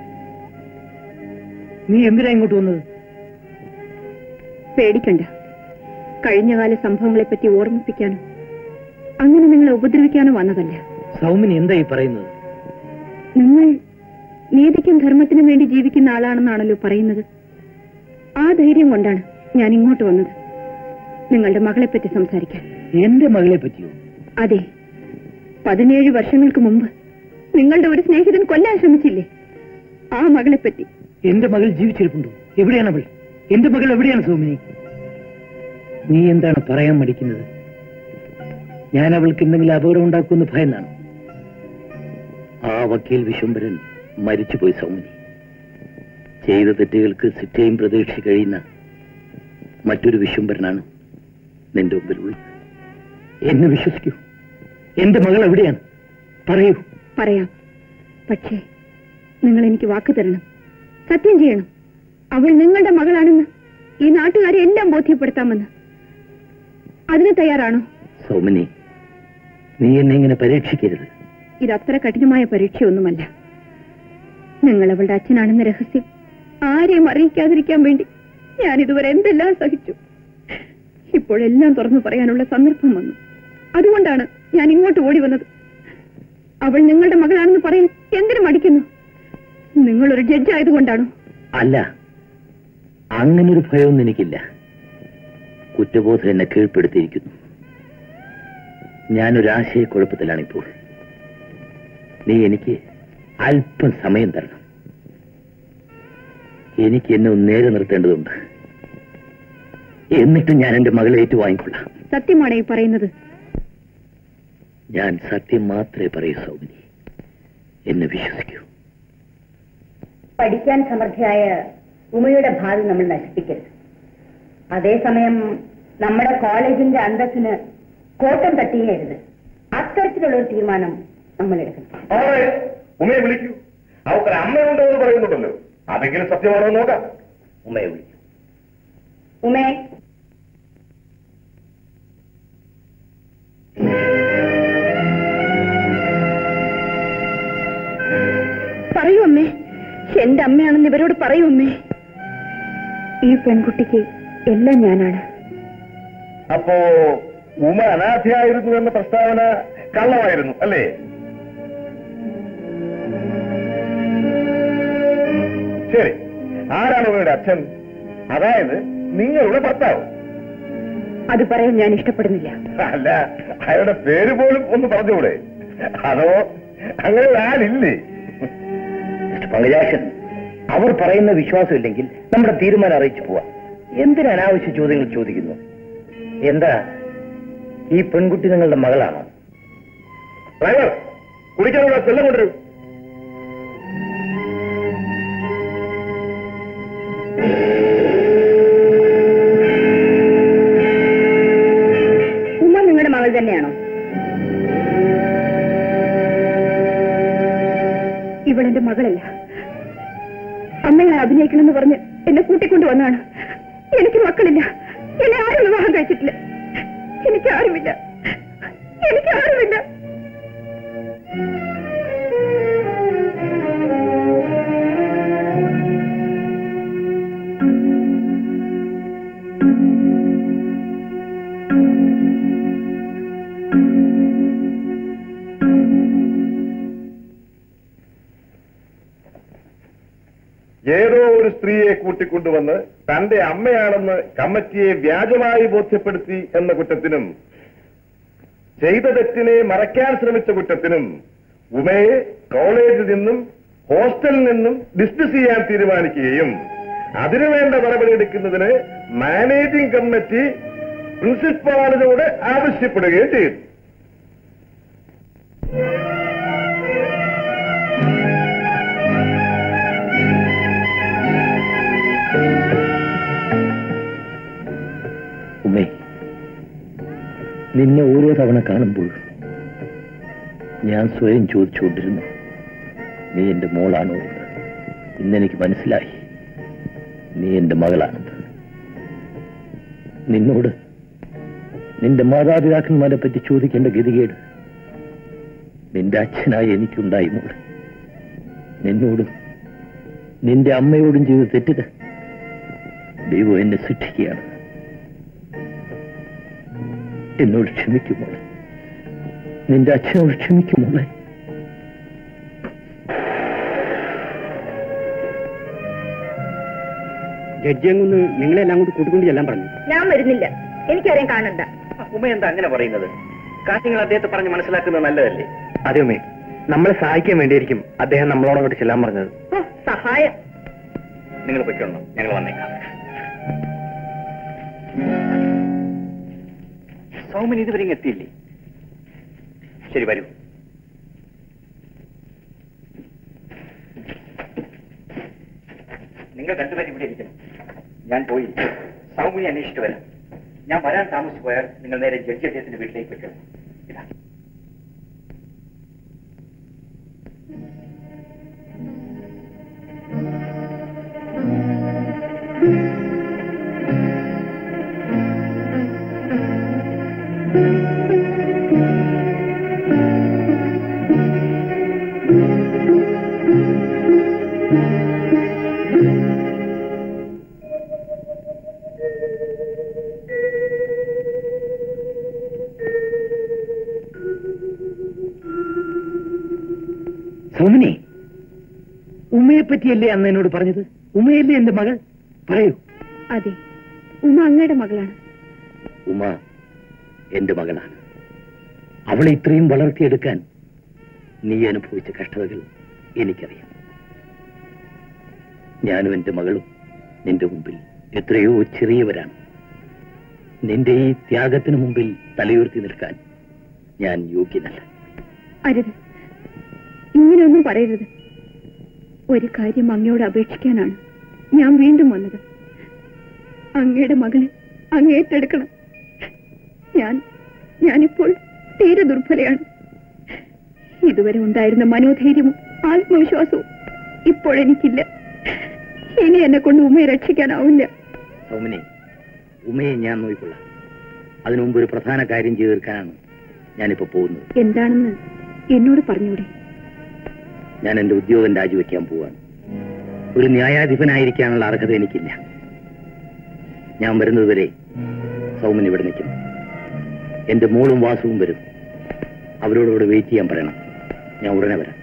Speaker 13: നീ എന്തിനാ ഇങ്ങോട്ട് വന്നത്
Speaker 7: പേടിക്കണ്ട കഴിഞ്ഞകാല സംഭവങ്ങളെപ്പറ്റി ഓർമ്മിപ്പിക്കാനോ അങ്ങനെ നിങ്ങളെ ഉപദ്രവിക്കാനോ വന്നതല്ല
Speaker 13: സൗമിനി എന്താ ഈ പറയുന്നത്
Speaker 7: നിങ്ങൾ നീതിക്കും ധർമ്മത്തിനും വേണ്ടി ജീവിക്കുന്ന ആളാണെന്നാണല്ലോ പറയുന്നത് ആ ധൈര്യം കൊണ്ടാണ് ഞാൻ ഇങ്ങോട്ട് വന്നത് നിങ്ങളുടെ മകളെപ്പറ്റി സംസാരിക്കാൻ
Speaker 13: എന്റെ മകളെ പറ്റിയോ
Speaker 7: അതെ പതിനേഴ് വർഷങ്ങൾക്ക് മുമ്പ് നിങ്ങളുടെ ഒരു സ്നേഹിതൻ കൊല്ലാൻ ശ്രമിച്ചില്ലേ ആ മകളെപ്പറ്റി
Speaker 13: എന്റെ മകൾ ജീവിച്ചിരിപ്പുണ്ടോ എവിടെയാണ് അവൾ എന്റെ മകൾ എവിടെയാണ് സൗമിനി നീ എന്താണ് പറയാൻ മടിക്കുന്നത് ഞാൻ അവൾക്ക് എന്തെങ്കിലും അപകടം ഉണ്ടാക്കുമെന്ന് ഭയന്നാണ് ആ വക്കീൽ വിശ്വംഭരൻ മരിച്ചുപോയി സൗമിനി ചെയ്ത തെറ്റുകൾക്ക് ശിക്ഷയും പ്രതീക്ഷ കഴിയുന്ന മറ്റൊരു വിശ്വംഭരനാണ് നിന്റെ മുമ്പിലുള്ളത് എന്നെ വിശ്വസിക്കൂ എന്റെ മകൾ എവിടെയാണ് പറയൂ
Speaker 7: പറയാം പക്ഷേ നിങ്ങൾ എനിക്ക് വാക്ക് തരണം സത്യം ചെയ്യണം അവൾ നിങ്ങളുടെ മകളാണെന്ന് ഈ നാട്ടുകാരെ എല്ലാം ബോധ്യപ്പെടുത്താമെന്ന് അതിന് തയ്യാറാണോ
Speaker 13: സൗമിനി നീ എന്നെ ഇങ്ങനെ പരീക്ഷിക്കരുത്
Speaker 7: ഇത് അത്ര കഠിനമായ പരീക്ഷയൊന്നുമല്ല നിങ്ങൾ അവളുടെ അച്ഛനാണെന്ന രഹസ്യം ആരെയും അറിയിക്കാതിരിക്കാൻ വേണ്ടി ഞാൻ ഇതുവരെ എന്തെല്ലാം സഹിച്ചു ഇപ്പോഴെല്ലാം തുറന്നു പറയാനുള്ള സന്ദർഭം വന്നു അതുകൊണ്ടാണ് ഞാൻ ഇങ്ങോട്ട് ഓടി വന്നത് അവൾ നിങ്ങളുടെ മകളാണെന്ന് പറയാൻ എന്തിനു മടിക്കുന്നു നിങ്ങളൊരു ജഡ്ജ് ആയതുകൊണ്ടാണോ
Speaker 13: അല്ല അങ്ങനൊരു ഭയമൊന്നും എനിക്കില്ല കുറ്റബോധം എന്നെ കീഴ്പ്പെടുത്തിയിരിക്കുന്നു ഞാനൊരു ആശയക്കുഴപ്പത്തിലാണിപ്പോൾ നീ എനിക്ക് അല്പം സമയം തരണം
Speaker 12: എനിക്ക് എന്നെ ഒന്ന് നേരെ നിർത്തേണ്ടതുണ്ട് എന്നിട്ട് ഞാൻ എന്റെ മകളെ ഏറ്റുവാങ്ങിക്കൊള്ളാം
Speaker 7: സത്യമാണോ ഈ പറയുന്നത്
Speaker 12: ഞാൻ സത്യം മാത്രമേ പറയൂ സൗമിനി എന്നെ വിശ്വസിക്കൂ
Speaker 14: പഠിക്കാൻ സമർത്ഥയായ ഉമയുടെ ഭാവി നമ്മൾ നശിപ്പിക്കരുത് അതേസമയം നമ്മുടെ കോളേജിന്റെ അന്തസ്സിന് കോട്ടം തട്ടിയരുത് അത്തരത്തിലുള്ള ഒരു തീരുമാനം നമ്മൾ എടുക്കണം
Speaker 8: ആളെ ഉമയെ വിളിക്കൂ അവർക്ക് അമ്മയുണ്ടോ എന്ന് പറയുന്നുണ്ടല്ലോ അതെങ്കിലും സത്യമാണോ എന്ന് നോക്കാം
Speaker 12: ഉമ്മയെ വിളിക്കൂ
Speaker 14: ഉമേ
Speaker 7: പറയൂ അമ്മേ എന്റെ അമ്മയാണെന്ന് ഇവരോട് പറയൂ അമ്മേ ഈ പെൺകുട്ടിക്ക് എല്ലാം ഞാനാണ്
Speaker 8: അപ്പോ ഉമ അനാഥയായിരുന്നു എന്ന പ്രസ്താവന കള്ളമായിരുന്നു അല്ലേ ശരി ആരാണ് ഉമയുടെ അച്ഛൻ അതായത് നിങ്ങളുടെ ഭർത്താവ്
Speaker 7: അത് പറയാൻ ഞാൻ ഇഷ്ടപ്പെടുന്നില്ല
Speaker 8: അല്ല അയാളുടെ പേര് പോലും ഒന്ന് പറഞ്ഞുകൂടെ അതോ അങ്ങനെ ആരില്ലേ
Speaker 12: മിസ്റ്റർ പങ്കജാക്ഷൻ അവർ പറയുന്ന വിശ്വാസമില്ലെങ്കിൽ നമ്മുടെ തീരുമാനം അറിയിച്ചു പോവാം എന്തിന് അനാവശ്യ ചോദ്യങ്ങൾ ചോദിക്കുന്നു എന്താ ഈ പെൺകുട്ടി നിങ്ങളുടെ മകളാണോ
Speaker 8: ഡ്രൈവർ കുടിക്കാനുള്ള വെള്ളം കൊണ്ടുവരൂ
Speaker 14: ഉമ നിങ്ങളുടെ മകൾ തന്നെയാണോ
Speaker 7: ഇവളെന്റെ മകളല്ല അമ്മയെ അഭിനയിക്കണമെന്ന് പറഞ്ഞ് എന്നെ കൂട്ടിക്കൊണ്ടു വന്നാണ് എനിക്ക് മക്കളില്ല എന്നെ ആരും വിവാഹം കഴിച്ചിട്ടില്ല എനിക്ക് ആരുമില്ല എനിക്ക് ആരുമില്ല
Speaker 8: ഏതോ ഒരു സ്ത്രീയെ കൂട്ടിക്കൊണ്ടുവന്ന് തന്റെ അമ്മയാണെന്ന് കമ്മിറ്റിയെ വ്യാജമായി ബോധ്യപ്പെടുത്തി എന്ന കുറ്റത്തിനും ചെയ്ത തെറ്റിനെ മറയ്ക്കാൻ ശ്രമിച്ച കുറ്റത്തിനും ഉമയെ കോളേജിൽ നിന്നും ഹോസ്റ്റലിൽ നിന്നും ഡിസ്മിസ് ചെയ്യാൻ തീരുമാനിക്കുകയും അതിനുവേണ്ട നടപടിയെടുക്കുന്നതിന് മാനേജിംഗ് കമ്മിറ്റി പ്രിൻസിപ്പാളിനോട് ആവശ്യപ്പെടുകയും ചെയ്തു
Speaker 12: ഉമ്മേ നിന്നെ ഓരോ തവണ കാണുമ്പോൾ ഞാൻ സ്വയം ചോദിച്ചുകൊണ്ടിരുന്നു നീ എന്റെ മോളാണോ എന്ന് ഇന്നെനിക്ക് മനസ്സിലായി നീ എന്റെ മകളാണെന്ന് നിന്നോട് നിന്റെ മാതാപിതാക്കന്മാരെ പറ്റി ചോദിക്കേണ്ട ഗതികേട് നിന്റെ അച്ഛനായി എനിക്കുണ്ടായി മോളെ നിന്നോടും നിന്റെ അമ്മയോടും ചെയ്ത് തെറ്റിത് ദൈവം എന്നെ ശിക്ഷിക്കുകയാണ് എന്നോട് ക്ഷമിക്കുമോളെ നിന്റെ അച്ഛനോട് ക്ഷമിക്കുമോളെ
Speaker 10: ജഡ്ജി അങ്ങൊന്ന് നിങ്ങളെല്ലാം കൂടി കൂട്ടിക്കൊണ്ട് ചെല്ലാൻ പറഞ്ഞു
Speaker 7: ഞാൻ വരുന്നില്ല എനിക്കാരെയും കാണണ്ട
Speaker 3: ഉമ്മ എന്താ അങ്ങനെ പറയുന്നത് കാര്യങ്ങൾ അദ്ദേഹത്തെ പറഞ്ഞ് മനസ്സിലാക്കുന്നത് നല്ലതല്ലേ
Speaker 10: അതെ ഉമ്മേ നമ്മളെ സഹായിക്കാൻ വേണ്ടിയായിരിക്കും അദ്ദേഹം നമ്മളോട് അങ്ങോട്ട് ചെല്ലാൻ പറഞ്ഞത്
Speaker 7: ഓ, സഹായം
Speaker 3: നിങ്ങൾ പൊയ്ക്കൊള്ളണം ഞങ്ങൾ വന്നേക്കാം സൗമൻ ഇതുവരെ ഇങ്ങ് എത്തിയില്ലേ ശരി വരൂ നിങ്ങൾ രണ്ടുപേരും ഇവിടെ ഇരിക്കണം ഞാൻ പോയി സൗമിനെ അന്വേഷിച്ചിട്ട് വരാം ഞാൻ വരാൻ താമസിച്ചു പോയാൽ നിങ്ങൾ നേരെ ജഡ്ജി അദ്ദേഹത്തിന്റെ വീട്ടിലേക്ക് വെക്കണം ഇതാ
Speaker 12: സൗമിനി ഉമ്മയെ പറ്റിയല്ലേ അന്ന് എന്നോട് പറഞ്ഞത് ഉമ്മയല്ലേ എന്റെ മകൾ പറയൂ
Speaker 7: അതെ ഉമ്മ അങ്ങയുടെ മകളാണ്
Speaker 12: ഉമ എന്റെ മകളാണ് അവളെ ഇത്രയും വളർത്തിയെടുക്കാൻ നീ അനുഭവിച്ച കഷ്ടതകൾ എനിക്കറിയാം ഞാനും എന്റെ മകളും നിന്റെ മുമ്പിൽ എത്രയോ ചെറിയവരാണ് നിന്റെ ഈ ത്യാഗത്തിന് മുമ്പിൽ തലയുയർത്തി നിൽക്കാൻ ഞാൻ യോഗ്യനല്ല
Speaker 7: അരുത് ഇങ്ങനെയൊന്നും പറയരുത് ഒരു കാര്യം അങ്ങയോട് അപേക്ഷിക്കാനാണ് ഞാൻ വീണ്ടും വന്നത് അങ്ങയുടെ മകളെ അങ്ങ് ഏറ്റെടുക്കണം ഞാൻ ഞാനിപ്പോൾ തീരെ ദുർബലയാണ് ഇതുവരെ ഉണ്ടായിരുന്ന മനോധൈര്യവും ആത്മവിശ്വാസവും ഇപ്പോൾ എനിക്കില്ല ഇനി എന്നെ കൊണ്ട് ഉമ്മയെ രക്ഷിക്കാനാവില്ല
Speaker 12: സൗമിനെ ഉമയെ ഞാൻ നോക്കിക്കൊള്ളാം അതിനു മുമ്പ് ഒരു പ്രധാന കാര്യം ചെയ്തു തീർക്കാനാണ് ഞാനിപ്പോ പോകുന്നത്
Speaker 7: എന്താണെന്ന് എന്നോട് പറഞ്ഞൂടെ
Speaker 12: ഞാൻ എന്റെ ഉദ്യോഗം രാജിവെക്കാൻ പോവാണ് ഒരു ന്യായാധിപനായിരിക്കാനുള്ള അർഹത എനിക്കില്ല ഞാൻ വരുന്നതുവരെ സൗമൻ ഇവിടെ നിൽക്കണം എന്റെ മോളും വാസുവും വരും അവരോട് ഇവിടെ വെയിറ്റ് ചെയ്യാൻ പറയണം ഞാൻ ഉടനെ വരാം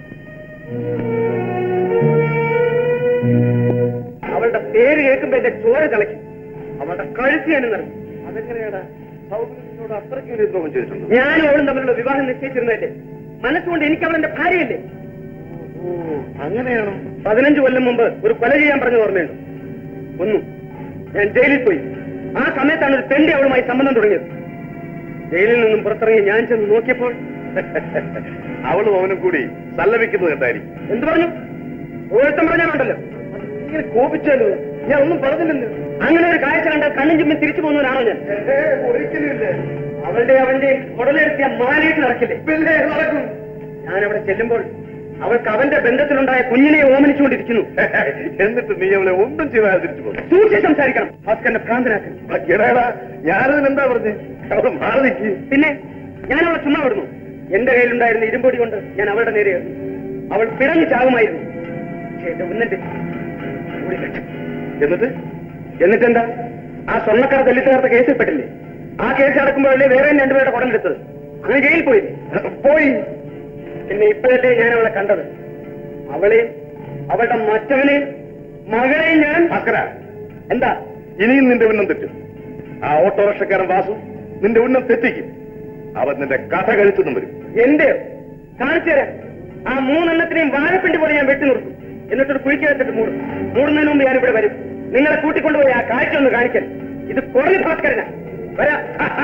Speaker 2: അവളുടെ പേര് കേൾക്കുമ്പോ എന്റെ ചോര തിളയ്ക്കും അവളുടെ കഴുത്ത് ഞാൻ നിറഞ്ഞു അതെങ്ങനെയാടാ സൗകര്യത്തിനോട് അത്രയ്ക്ക് ഒരു ദ്രോഹം ചെയ്തിട്ടുണ്ട് ഞാനും അവളും തമ്മിലുള്ള വിവാഹം നിശ്ചയിച്ചിരുന്നതല്ലേ മനസ്സുകൊണ്ട് എനിക്ക് അവളെന്റെ ഭാര്യയല്ലേ അങ്ങനെയാണോ പതിനഞ്ച് കൊല്ലം മുമ്പ് ഒരു കൊല ചെയ്യാൻ പറഞ്ഞ ഓർമ്മയുണ്ട് ഒന്നു ഞാൻ ജയിലിൽ പോയി ആ സമയത്താണ് ഒരു തെണ്ടി അവളുമായി സംബന്ധം തുടങ്ങിയത് ജയിലിൽ നിന്നും പുറത്തിറങ്ങി ഞാൻ ചെന്ന് നോക്കിയപ്പോൾ
Speaker 8: അവളും അവനും കൂടി സല്ലപിക്കുന്നത് എന്തായിരിക്കും
Speaker 2: എന്ത് പറഞ്ഞു ഓരോരുത്തം പറഞ്ഞാലുണ്ടല്ലോ ഇങ്ങനെ കോപിച്ചാലോ ഞാൻ ഒന്നും പറഞ്ഞില്ലല്ലോ അങ്ങനെ ഒരു കാഴ്ച കണ്ടാൽ കണ്ണും ചുമ്മിൽ തിരിച്ചു പോകുന്നവരാണോ ഞാൻ ഒരിക്കലും അവളുടെ അവന്റെ ഉടലെടുത്തിയ മാലയിട്ട് നടക്കില്ലേ പിന്നെ നടക്കും ഞാൻ അവിടെ ചെല്ലുമ്പോൾ അവൾക്ക് അവന്റെ ബന്ധത്തിലുണ്ടായ കുഞ്ഞിനെ ഓമനിച്ചുകൊണ്ടിരിക്കുന്നു
Speaker 8: എന്നിട്ട് നീ അവളെ ഒന്നും ചെയ്യാതെ തിരിച്ചു പോകും
Speaker 2: സൂക്ഷിച്ച് സംസാരിക്കണം ഭാസ്കരന്റെ ഭ്രാന്തനാക്കി
Speaker 8: ഞാനതിന് എന്താ പറഞ്ഞേ അവളെ മാറി നിൽക്കി
Speaker 2: പിന്നെ ഞാൻ അവളെ ചുമ്മാ വിടുന്നു എന്റെ കയ്യിലുണ്ടായിരുന്ന ഇരുമ്പൊടി കൊണ്ട് ഞാൻ അവളുടെ നേരെ എറിഞ്ഞു. അവൾ പിടഞ്ഞു ചാകുമായിരുന്നു പക്ഷേ എന്റെ ഉന്നന്റെ ഓടി രക്ഷ.
Speaker 8: എന്നിട്ട്
Speaker 2: എന്നിട്ടെന്താ ആ സ്വർണ്ണക്കാർ തല്ലിത്തകർത്ത കേസിൽ പെട്ടില്ലേ ആ കേസ് അടക്കുമ്പോഴല്ലേ വേറെ രണ്ടുപേരുടെ കുടലെടുത്തത് അങ്ങനെ ജയിലിൽ പോയി പോയി പിന്നെ ഇപ്പോഴല്ലേ ഞാൻ അവളെ കണ്ടത് അവളെയും അവളുടെ മറ്റവനെയും മകളെയും ഞാൻ
Speaker 8: ഭാസ്കര
Speaker 2: എന്താ
Speaker 8: ഇനിയും നിന്റെ ഉന്നം തെറ്റും ആ ഓട്ടോറിക്ഷക്കാരൻ വാസു നിന്റെ ഉന്നം തെറ്റിക്കും അവൻ നിന്റെ കഥ കഴിച്ചെന്നും വരും
Speaker 2: എന്റെ കാണിച്ചു തരാം ആ മൂന്നെണ്ണത്തിനെയും വാഴപ്പിണ്ടി പോലെ ഞാൻ വെട്ടി നിർത്തും എന്നിട്ടൊരു കുഴിക്ക് വെച്ചിട്ട് മൂടും മൂടുന്നതിന് മുമ്പ് ഞാൻ ഇവിടെ വരും നിങ്ങളെ കൂട്ടിക്കൊണ്ടുപോയി ആ കാഴ്ച ഒന്ന് കാണിക്കാൻ ഇത് കുറഞ്ഞ ഭാസ്കരനാ വരാം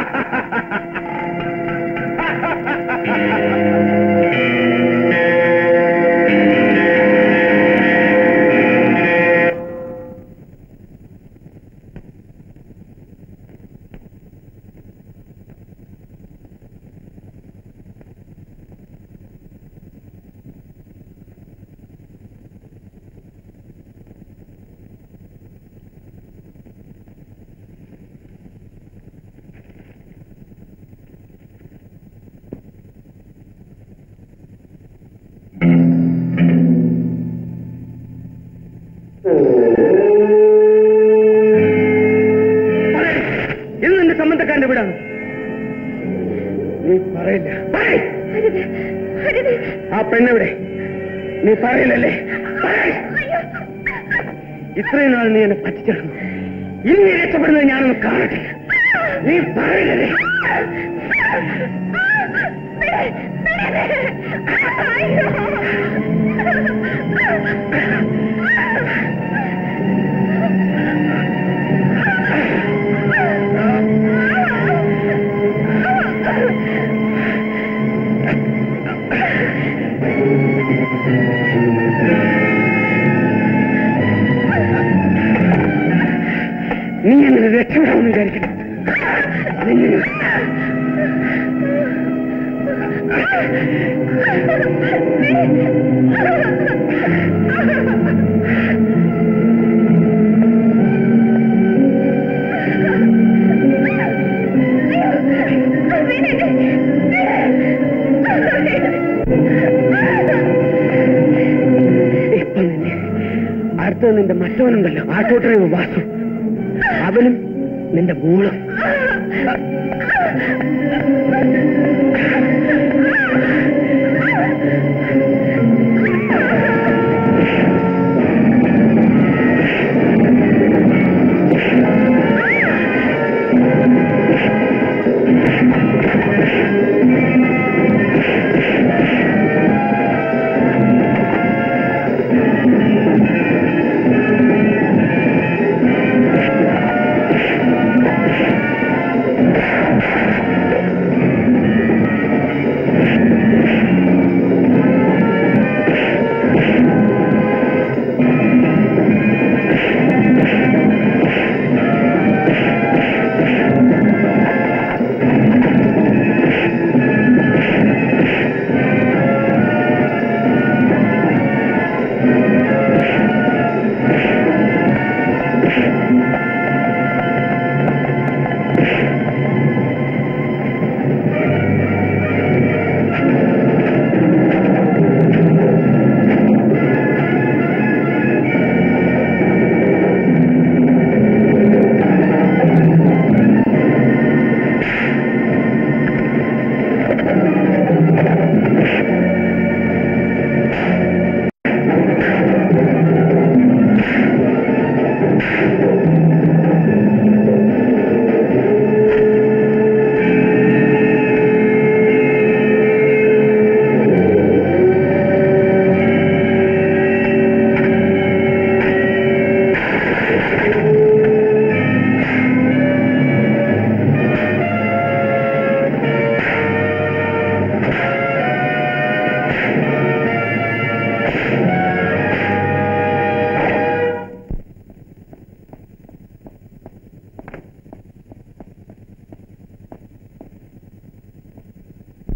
Speaker 2: ഇത് നിന്റെ സംബന്ധക്കാരന്റെ വീടാണ് നീ പറയില്ല പറയ്. ആ പെണ്ണെവിടെ നീ പറയില്ലല്ലേ പറയ്. ഇത്രയും നാൾ നീ എന്നെ പറ്റിച്ചിരുന്നു ഇനി നീ രക്ഷപ്പെടുന്നത് ഞാനൊന്ന് കാണട്ടെ നീ പറയില്ലല്ലേ നീ എങ്ങനെ രക്ഷപ്പെടാമെന്ന് വിചാരിക്കണം നിന്നെ- ഇപ്പൊ നിന്നെ അടുത്തത് നിന്റെ മറ്റവനുണ്ടല്ലോ ആട്ടോ ഡ്രൈവർ വാസു അവനും നിന്റെ മോളും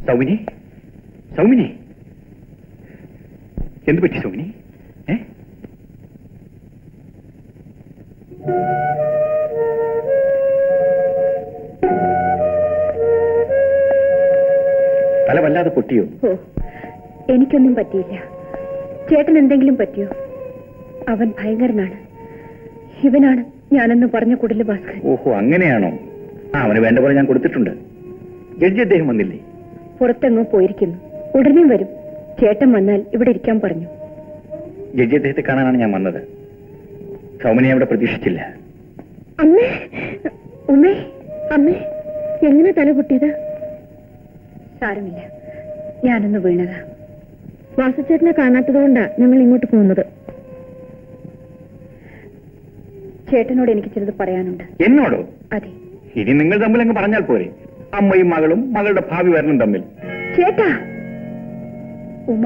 Speaker 3: സൗമിനി സൗമിനി എന്ത് പറ്റി സൗമിനി ഏ തല വല്ലാതെ പൊട്ടിയോ
Speaker 7: ഓ എനിക്കൊന്നും പറ്റിയില്ല ചേട്ടൻ എന്തെങ്കിലും പറ്റിയോ അവൻ ഭയങ്കരനാണ് ഇവനാണ് ഞാനെന്ന് പറഞ്ഞ കുടല് ഭാസ്കരൻ
Speaker 3: ഓഹോ അങ്ങനെയാണോ ആ അവന് വേണ്ട പോലെ ഞാൻ കൊടുത്തിട്ടുണ്ട് ജഡ്ജി അദ്ദേഹം വന്നില്ലേ
Speaker 7: പുറത്തെങ്ങോ പോയിരിക്കുന്നു ഉടനെ വരും ചേട്ടൻ വന്നാൽ ഇവിടെ ഇരിക്കാൻ പറഞ്ഞു
Speaker 3: ജഡ്ജി അദ്ദേഹത്തെ കാണാനാണ് ഞാൻ വന്നത് സൗമിനെ അവിടെ പ്രതീക്ഷിച്ചില്ല
Speaker 7: അമ്മേ ഉമ്മേ അമ്മേ എങ്ങനെ തല പൊട്ടിയത് സാരമില്ല ഞാനൊന്ന് വീണതാ വാസുചേട്ടനെ കാണാത്തതുകൊണ്ടാ ഞങ്ങൾ ഇങ്ങോട്ട് പോകുന്നത് ചേട്ടനോട് എനിക്ക് ചിലത് പറയാനുണ്ട്
Speaker 3: എന്നോടോ
Speaker 7: അതെ
Speaker 3: ഇനി നിങ്ങൾ തമ്മിൽ അങ്ങ് പറഞ്ഞാൽ പോരെ അമ്മയും മകളും മകളുടെ ഭാവി വരണം തമ്മിൽ
Speaker 7: ചേട്ടാ ഉമ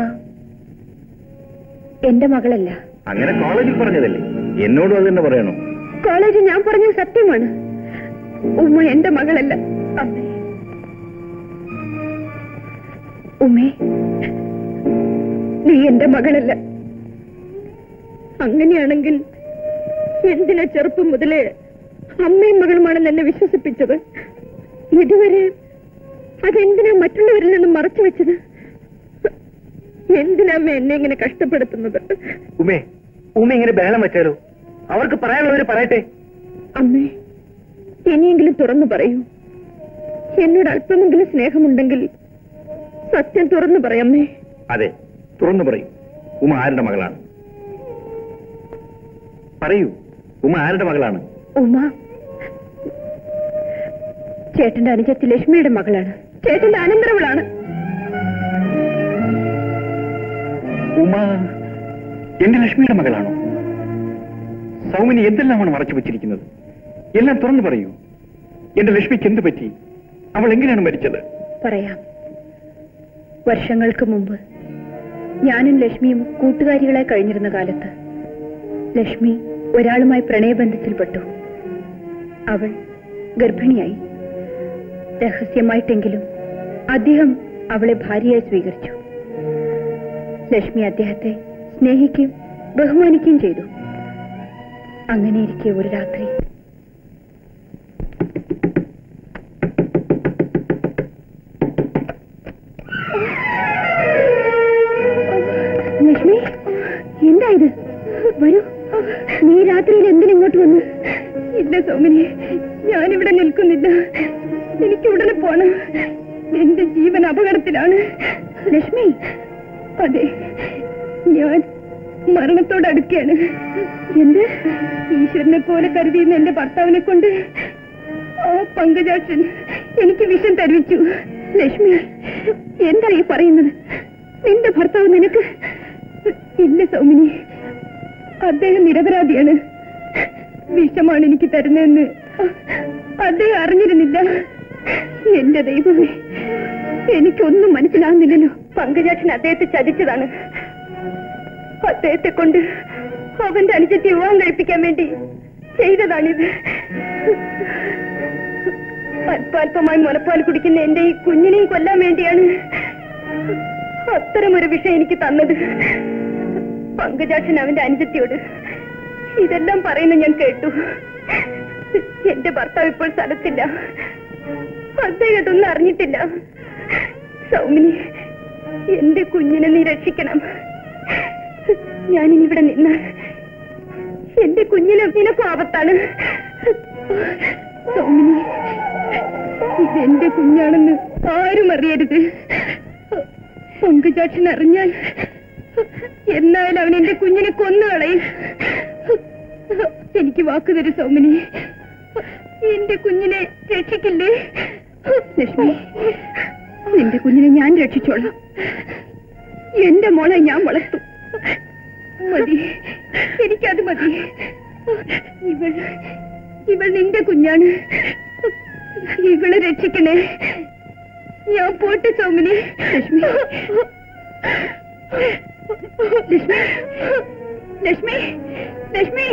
Speaker 7: എന്റെ മകളല്ല
Speaker 3: അങ്ങനെ കോളേജിൽ പറഞ്ഞതല്ലേ എന്നോടും അത് തന്നെ പറയണോ
Speaker 7: കോളേജിൽ ഞാൻ പറഞ്ഞത് സത്യമാണ് ഉമ്മ എന്റെ മകളല്ല അമ്മേ ഉമ്മേ നീ എന്റെ മകളല്ല അങ്ങനെയാണെങ്കിൽ എന്തിനാ ചെറുപ്പം മുതലേ അമ്മയും മകളുമാണെന്ന് എന്നെ വിശ്വസിപ്പിച്ചത് ഇതുവരെ അതെന്തിനാ മറ്റുള്ളവരിൽ നിന്നും മറച്ചു വെച്ചത് എന്തിനാ അമ്മ എന്നെ ഇങ്ങനെ കഷ്ടപ്പെടുത്തുന്നത്
Speaker 3: ഉമേ ഉമ ഇങ്ങനെ ബഹളം വെച്ചാലോ അവർക്ക് പറയാനുള്ളവര് പറയട്ടെ
Speaker 7: അമ്മേ ഇനിയെങ്കിലും തുറന്നു പറയൂ എന്നോട് അല്പമെങ്കിലും സ്നേഹമുണ്ടെങ്കിൽ സത്യം തുറന്നു പറയമ്മേ
Speaker 3: അതെ തുറന്നു പറയൂ ഉമ ആരുടെ മകളാണ് പറയൂ ഉമ ആരുടെ മകളാണ്
Speaker 7: ഉമ ചേട്ടന്റെ അനുജത്തി ലക്ഷ്മിയുടെ മകളാണ് ചേട്ടന്റെ അനന്തരവളാണ്
Speaker 3: ഉമ എന്റെ ലക്ഷ്മിയുടെ മകളാണോ സൗമിനി എന്തെല്ലാമാണ് മറച്ചു വെച്ചിരിക്കുന്നത് എല്ലാം തുറന്നു പറയൂ എന്റെ ലക്ഷ്മിക്ക് എന്ത് പറ്റി അവൾ എങ്ങനെയാണ് മരിച്ചത്
Speaker 7: പറയാം വർഷങ്ങൾക്ക് മുമ്പ് ഞാനും ലക്ഷ്മിയും കൂട്ടുകാരികളായി കഴിഞ്ഞിരുന്ന കാലത്ത് ലക്ഷ്മി ഒരാളുമായി പ്രണയബന്ധത്തിൽപ്പെട്ടു അവൾ ഗർഭിണിയായി രഹസ്യമായിട്ടെങ്കിലും അദ്ദേഹം അവളെ ഭാര്യയായി സ്വീകരിച്ചു ലക്ഷ്മി അദ്ദേഹത്തെ സ്നേഹിക്കുകയും ബഹുമാനിക്കുകയും ചെയ്തു അങ്ങനെയിരിക്കെ ഒരു രാത്രി ലക്ഷ്മി എന്താ ഇത് വരൂ നീ രാത്രിയിൽ എന്തിനിങ്ങോട്ട് വന്നു ഇല്ല സൗമിനി ഞാനിവിടെ നിൽക്കുന്നില്ല എനിക്ക് ഉടനെ പോണം എന്റെ ജീവൻ അപകടത്തിലാണ് ലക്ഷ്മി അതെ ഞാൻ മരണത്തോട് അടുക്കുകയാണ് എന്ത് ഈശ്വരനെ പോലെ കരുതിയിരുന്ന എന്റെ ഭർത്താവിനെ കൊണ്ട് ആ പങ്കജാക്ഷൻ എനിക്ക് വിഷം തരുവിച്ചു ലക്ഷ്മി എന്താ ഈ പറയുന്നത് നിന്റെ ഭർത്താവ് നിനക്ക് ഇല്ല സൗമിനി അദ്ദേഹം നിരപരാധിയാണ് വിഷമാണ് എനിക്ക് തരുന്നതെന്ന് അദ്ദേഹം അറിഞ്ഞിരുന്നില്ല എന്റെ ദൈവമേ എനിക്കൊന്നും മനസ്സിലാകുന്നില്ലല്ലോ പങ്കജാക്ഷൻ അദ്ദേഹത്തെ ചതിച്ചതാണ് അദ്ദേഹത്തെ കൊണ്ട് അവന്റെ അനുജത്തെ വിവാഹം കഴിപ്പിക്കാൻ വേണ്ടി ചെയ്തതാണിത് അല്പാൽപമായി മുലപ്പാൽ കുടിക്കുന്ന എന്റെ ഈ കുഞ്ഞിനെയും കൊല്ലാൻ വേണ്ടിയാണ് അത്തരമൊരു വിഷയം എനിക്ക് തന്നത് പങ്കജാക്ഷൻ അവന്റെ അനുജത്തിയോട് ഇതെല്ലാം പറയുന്ന ഞാൻ കേട്ടു എന്റെ ഭർത്താവ് ഇപ്പോൾ സ്ഥലത്തില്ല അദ്ദേഹം ഇതൊന്നും അറിഞ്ഞിട്ടില്ല സൗമിനി എന്റെ കുഞ്ഞിനെ നീ രക്ഷിക്കണം ഞാനിനി ഇവിടെ നിന്ന് എന്റെ കുഞ്ഞിന് നിനക്കും ആപത്താണ് സൗമിനി ഇതെന്റെ കുഞ്ഞാണെന്ന് ആരും അറിയരുത് പങ്കുചാക്ഷൻ അറിഞ്ഞാൽ എന്നാലും അവൻ എന്റെ കുഞ്ഞിനെ കൊന്നുകളയും എനിക്ക് വാക്ക് തരും സൗമിനി എന്റെ കുഞ്ഞിനെ രക്ഷിക്കില്ലേ ലക്ഷ്മി നിന്റെ കുഞ്ഞിനെ ഞാൻ രക്ഷിച്ചോളാം എന്റെ മോളെ ഞാൻ വളർത്തും മതി എനിക്കത് മതി ഇവൾ ഇവൾ നിന്റെ കുഞ്ഞാണ് ഇവളെ രക്ഷിക്കണേ ഞാൻ പോട്ടെ സൗമിനി ലക്ഷ്മി ലക്ഷ്മി ലക്ഷ്മി ലക്ഷ്മി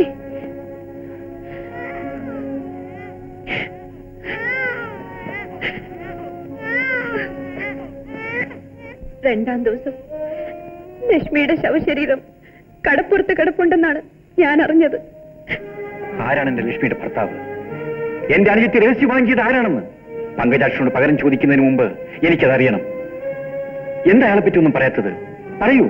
Speaker 7: രണ്ടാം ദിവസം ലക്ഷ്മിയുടെ ശവശരീരം കടപ്പുറത്ത് കിടപ്പുണ്ടെന്നാണ് ഞാൻ അറിഞ്ഞത്
Speaker 3: ആരാണ് എന്റെ ലക്ഷ്മിയുടെ ഭർത്താവ് എന്റെ അനുജത്തെ രഹസ്യമാനം ചെയ്ത് ആരാണെന്ന് പങ്കജാക്ഷനോട് പകരം ചോദിക്കുന്നതിന് മുമ്പ് എനിക്കതറിയണം എന്താ അയാളെ പറ്റി ഒന്നും പറയാത്തത് പറയൂ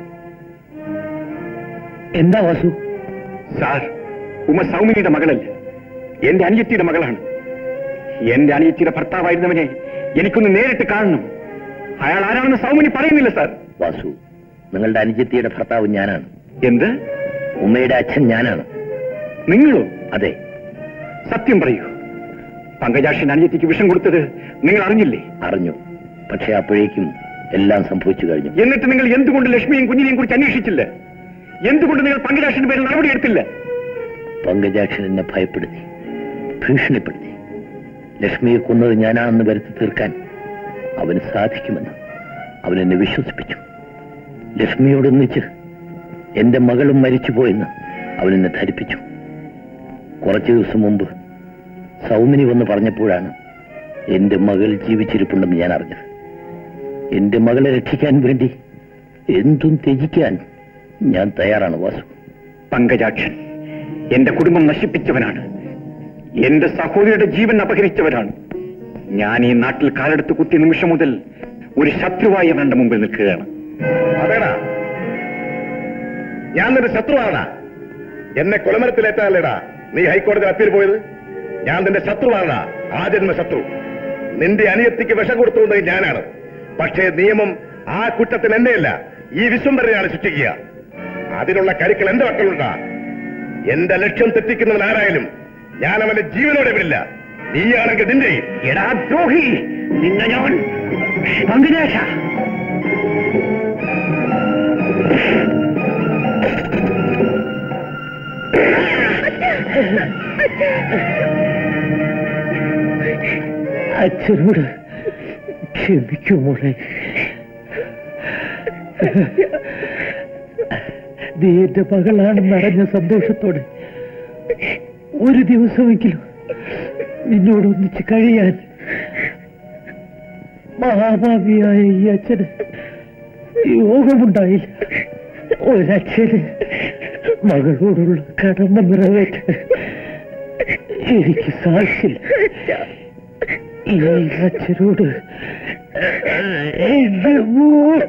Speaker 3: എന്താ വാസു സാർ ഉമ സൗമിനിയുടെ മകളല്ല എന്റെ അനിയത്തിയുടെ മകളാണ് എന്റെ അനിയത്തിയുടെ ഭർത്താവായിരുന്നവനെ എനിക്കൊന്ന് നേരിട്ട് കാണണം അയാൾ ആരാണെന്ന് സൗമിനി പറയുന്നില്ല സാർ
Speaker 12: വാസു നിങ്ങളുടെ അനുജത്തിയുടെ ഭർത്താവ് ഞാനാണ്
Speaker 3: എന്ത്
Speaker 12: ഉമ്മയുടെ അച്ഛൻ ഞാനാണ്
Speaker 3: നിങ്ങളോ
Speaker 12: അതെ
Speaker 3: സത്യം പറയൂ പങ്കജാക്ഷൻ അനുജത്തിക്ക് വിഷം കൊടുത്തത് നിങ്ങൾ അറിഞ്ഞില്ലേ
Speaker 12: അറിഞ്ഞു പക്ഷെ അപ്പോഴേക്കും എല്ലാം സംഭവിച്ചു കഴിഞ്ഞു
Speaker 3: എന്നിട്ട് നിങ്ങൾ എന്തുകൊണ്ട് ലക്ഷ്മിയും കുഞ്ഞിനെയും കുറിച്ച് അന്വേഷിച്ചില്ല എന്തുകൊണ്ട് നിങ്ങൾ പങ്കജാക്ഷന്റെ പേരിൽ നടപടി എടുത്തില്ല
Speaker 12: പങ്കജാക്ഷൻ എന്നെ ഭയപ്പെടുത്തി ഭീഷണിപ്പെടുത്തി ലക്ഷ്മിയെ കൊന്നത് ഞാനാണെന്ന് വരുത്തി തീർക്കാൻ അവന് സാധിക്കുമെന്ന് അവൻ എന്നെ വിശ്വസിപ്പിച്ചു ലക്ഷ്മിയോടൊന്നിച്ച് എന്റെ മകളും മരിച്ചുപോയെന്ന് അവൻ എന്നെ ധരിപ്പിച്ചു കുറച്ചു ദിവസം മുമ്പ് സൗമിനി വന്ന് പറഞ്ഞപ്പോഴാണ് എന്റെ മകൾ ജീവിച്ചിരിപ്പുണ്ടെന്ന് ഞാൻ അറിഞ്ഞത് എന്റെ മകളെ രക്ഷിക്കാൻ വേണ്ടി എന്തും ത്യജിക്കാൻ ഞാൻ തയ്യാറാണ് വാസു
Speaker 3: പങ്കജാക്ഷൻ എന്റെ കുടുംബം നശിപ്പിച്ചവനാണ് എന്റെ സഹോദരിയുടെ ജീവൻ അപഹരിച്ചവനാണ് ഞാൻ ഈ നാട്ടിൽ കാലെടുത്ത് കുത്തിയ നിമിഷം മുതൽ ഒരു ശത്രുവായി അവന്റെ മുമ്പിൽ നിൽക്കുകയാണ്
Speaker 8: അതേടാ ഞാൻ നിന്റെ ശത്രുവാണടാ എന്നെ കൊലമരത്തിലേറ്റാലേടാ നീ ഹൈക്കോടതിയിൽ അപ്പീൽ പോയത് ഞാൻ നിന്റെ ശത്രുവാണടാ ആ ജന്മ ശത്രു നിന്റെ അനിയത്തിക്ക് വിഷം കൊടുത്തുകൊണ്ട് ഞാനാണ് പക്ഷേ നിയമം ആ കുറ്റത്തിന് എന്നെയല്ല ഈ വിശ്വംഭരനെയാണ് ശിക്ഷിക്കുക അതിനുള്ള കരുക്കൾ എന്റെ മക്കളുണ്ടാ എന്റെ ലക്ഷ്യം തെറ്റിക്കുന്നവൻ ആരായാലും ഞാൻ അവന്റെ ജീവനോടെ വിടില്ല നീയാണെങ്കിൽ നിന്റെ
Speaker 3: എടാ ദ്രോഹി നിന്നെ ഞാൻ പങ്കജാക്ഷ
Speaker 1: അച്ഛനോട് ക്ഷമിക്കൂ മോളെ നീ എന്റെ മകളാണെന്ന് അറിഞ്ഞ സന്തോഷത്തോടെ ഒരു ദിവസമെങ്കിലും നിന്നോട് ഒന്നിച്ച് കഴിയാൻ മഹാഭാവിയായ ഈ അച്ഛന് യോഗമുണ്ടായില്ല ഒരച്ഛന് മകളോടുള്ള കടമ നിറവേറ്റാൻ എനിക്ക് സാധിച്ചില്ല ഈ അച്ഛനോട് എന്റെ മോൾ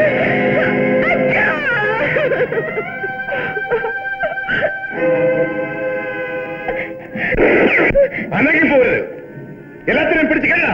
Speaker 8: അനങ്ങി പോരുത് എല്ലാത്തിനും പിടിച്ച് കഴിയാ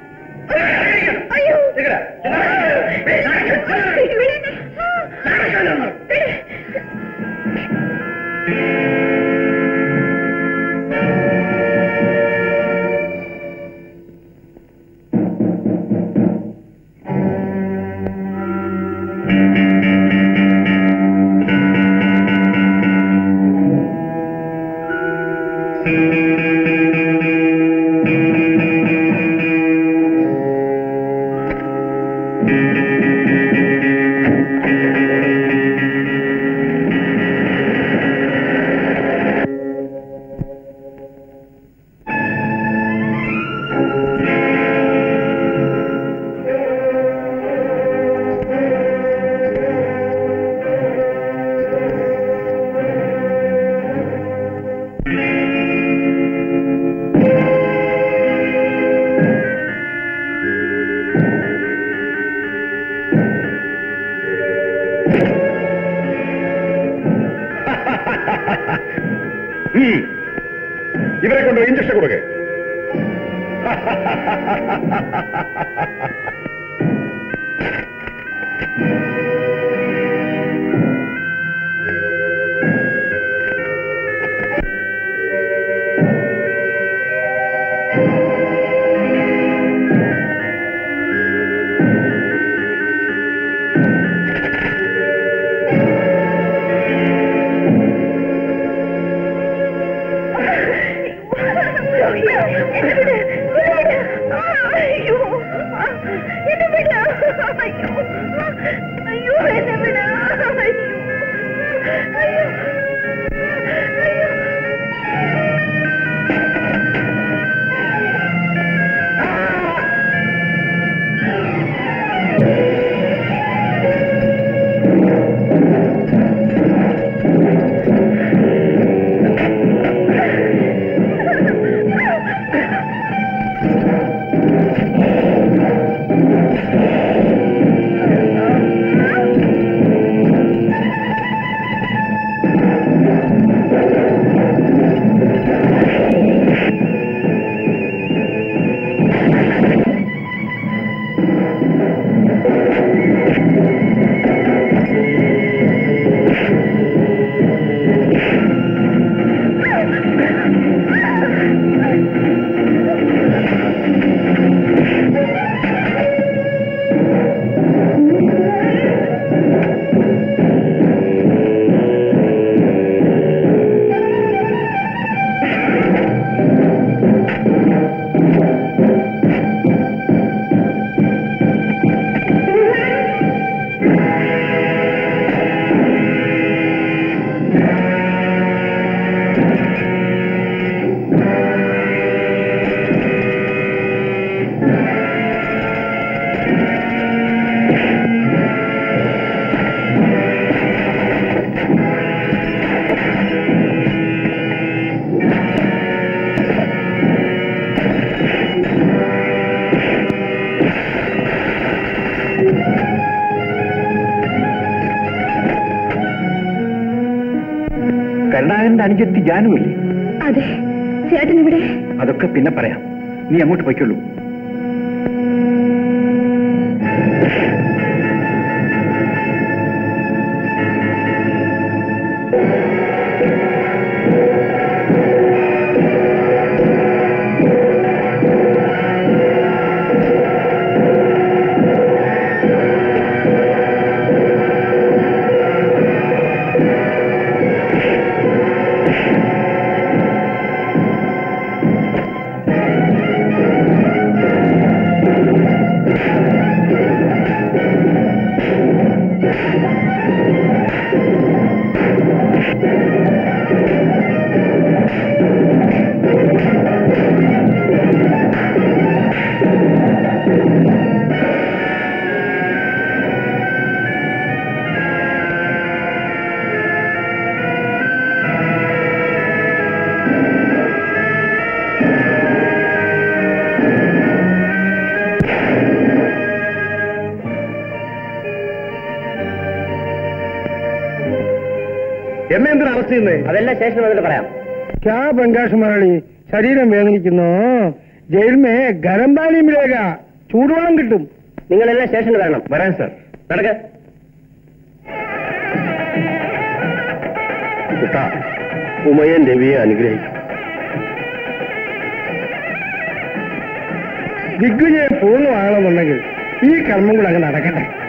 Speaker 8: ഉം. ഇവരെ കൊണ്ട് ഇഞ്ചക്ഷൻ കൊടുക്കേ
Speaker 3: താങ്കളുടെ അനുജത്തി ജാനുവല്ലേ
Speaker 11: അതെ ചേട്ടൻ ഇവിടെ
Speaker 3: അതൊക്കെ പിന്നെ പറയാം നീ അങ്ങോട്ട് പൊയ്ക്കൊള്ളൂ
Speaker 2: എന്നെ എന്തിനാ അറസ്റ്റ് ചെയ്യുന്നേ
Speaker 4: അതെല്ലാം സ്റ്റേഷൻ വന്നിട്ട് പറയാം
Speaker 2: ക്യാ ബംഗാഷ് മലയാളി ശരീരം വേദനിക്കുന്നു ജയിൽമേ ഗരം പാനി മിലേക ചൂടുവെള്ളം കിട്ടും
Speaker 4: നിങ്ങളെല്ലാം സ്റ്റേഷനിൽ വരണം
Speaker 3: വരാൻ സാർ
Speaker 4: നടക്ക
Speaker 2: ഉമയൻ രവിയെ അനുഗ്രഹിക്കും ദിഗ്വിജയം പൂർണ്ണമാകണമെന്നുണ്ടെങ്കിൽ ഈ കർമ്മം കൂടെ അങ്ങ് നടക്കട്ടെ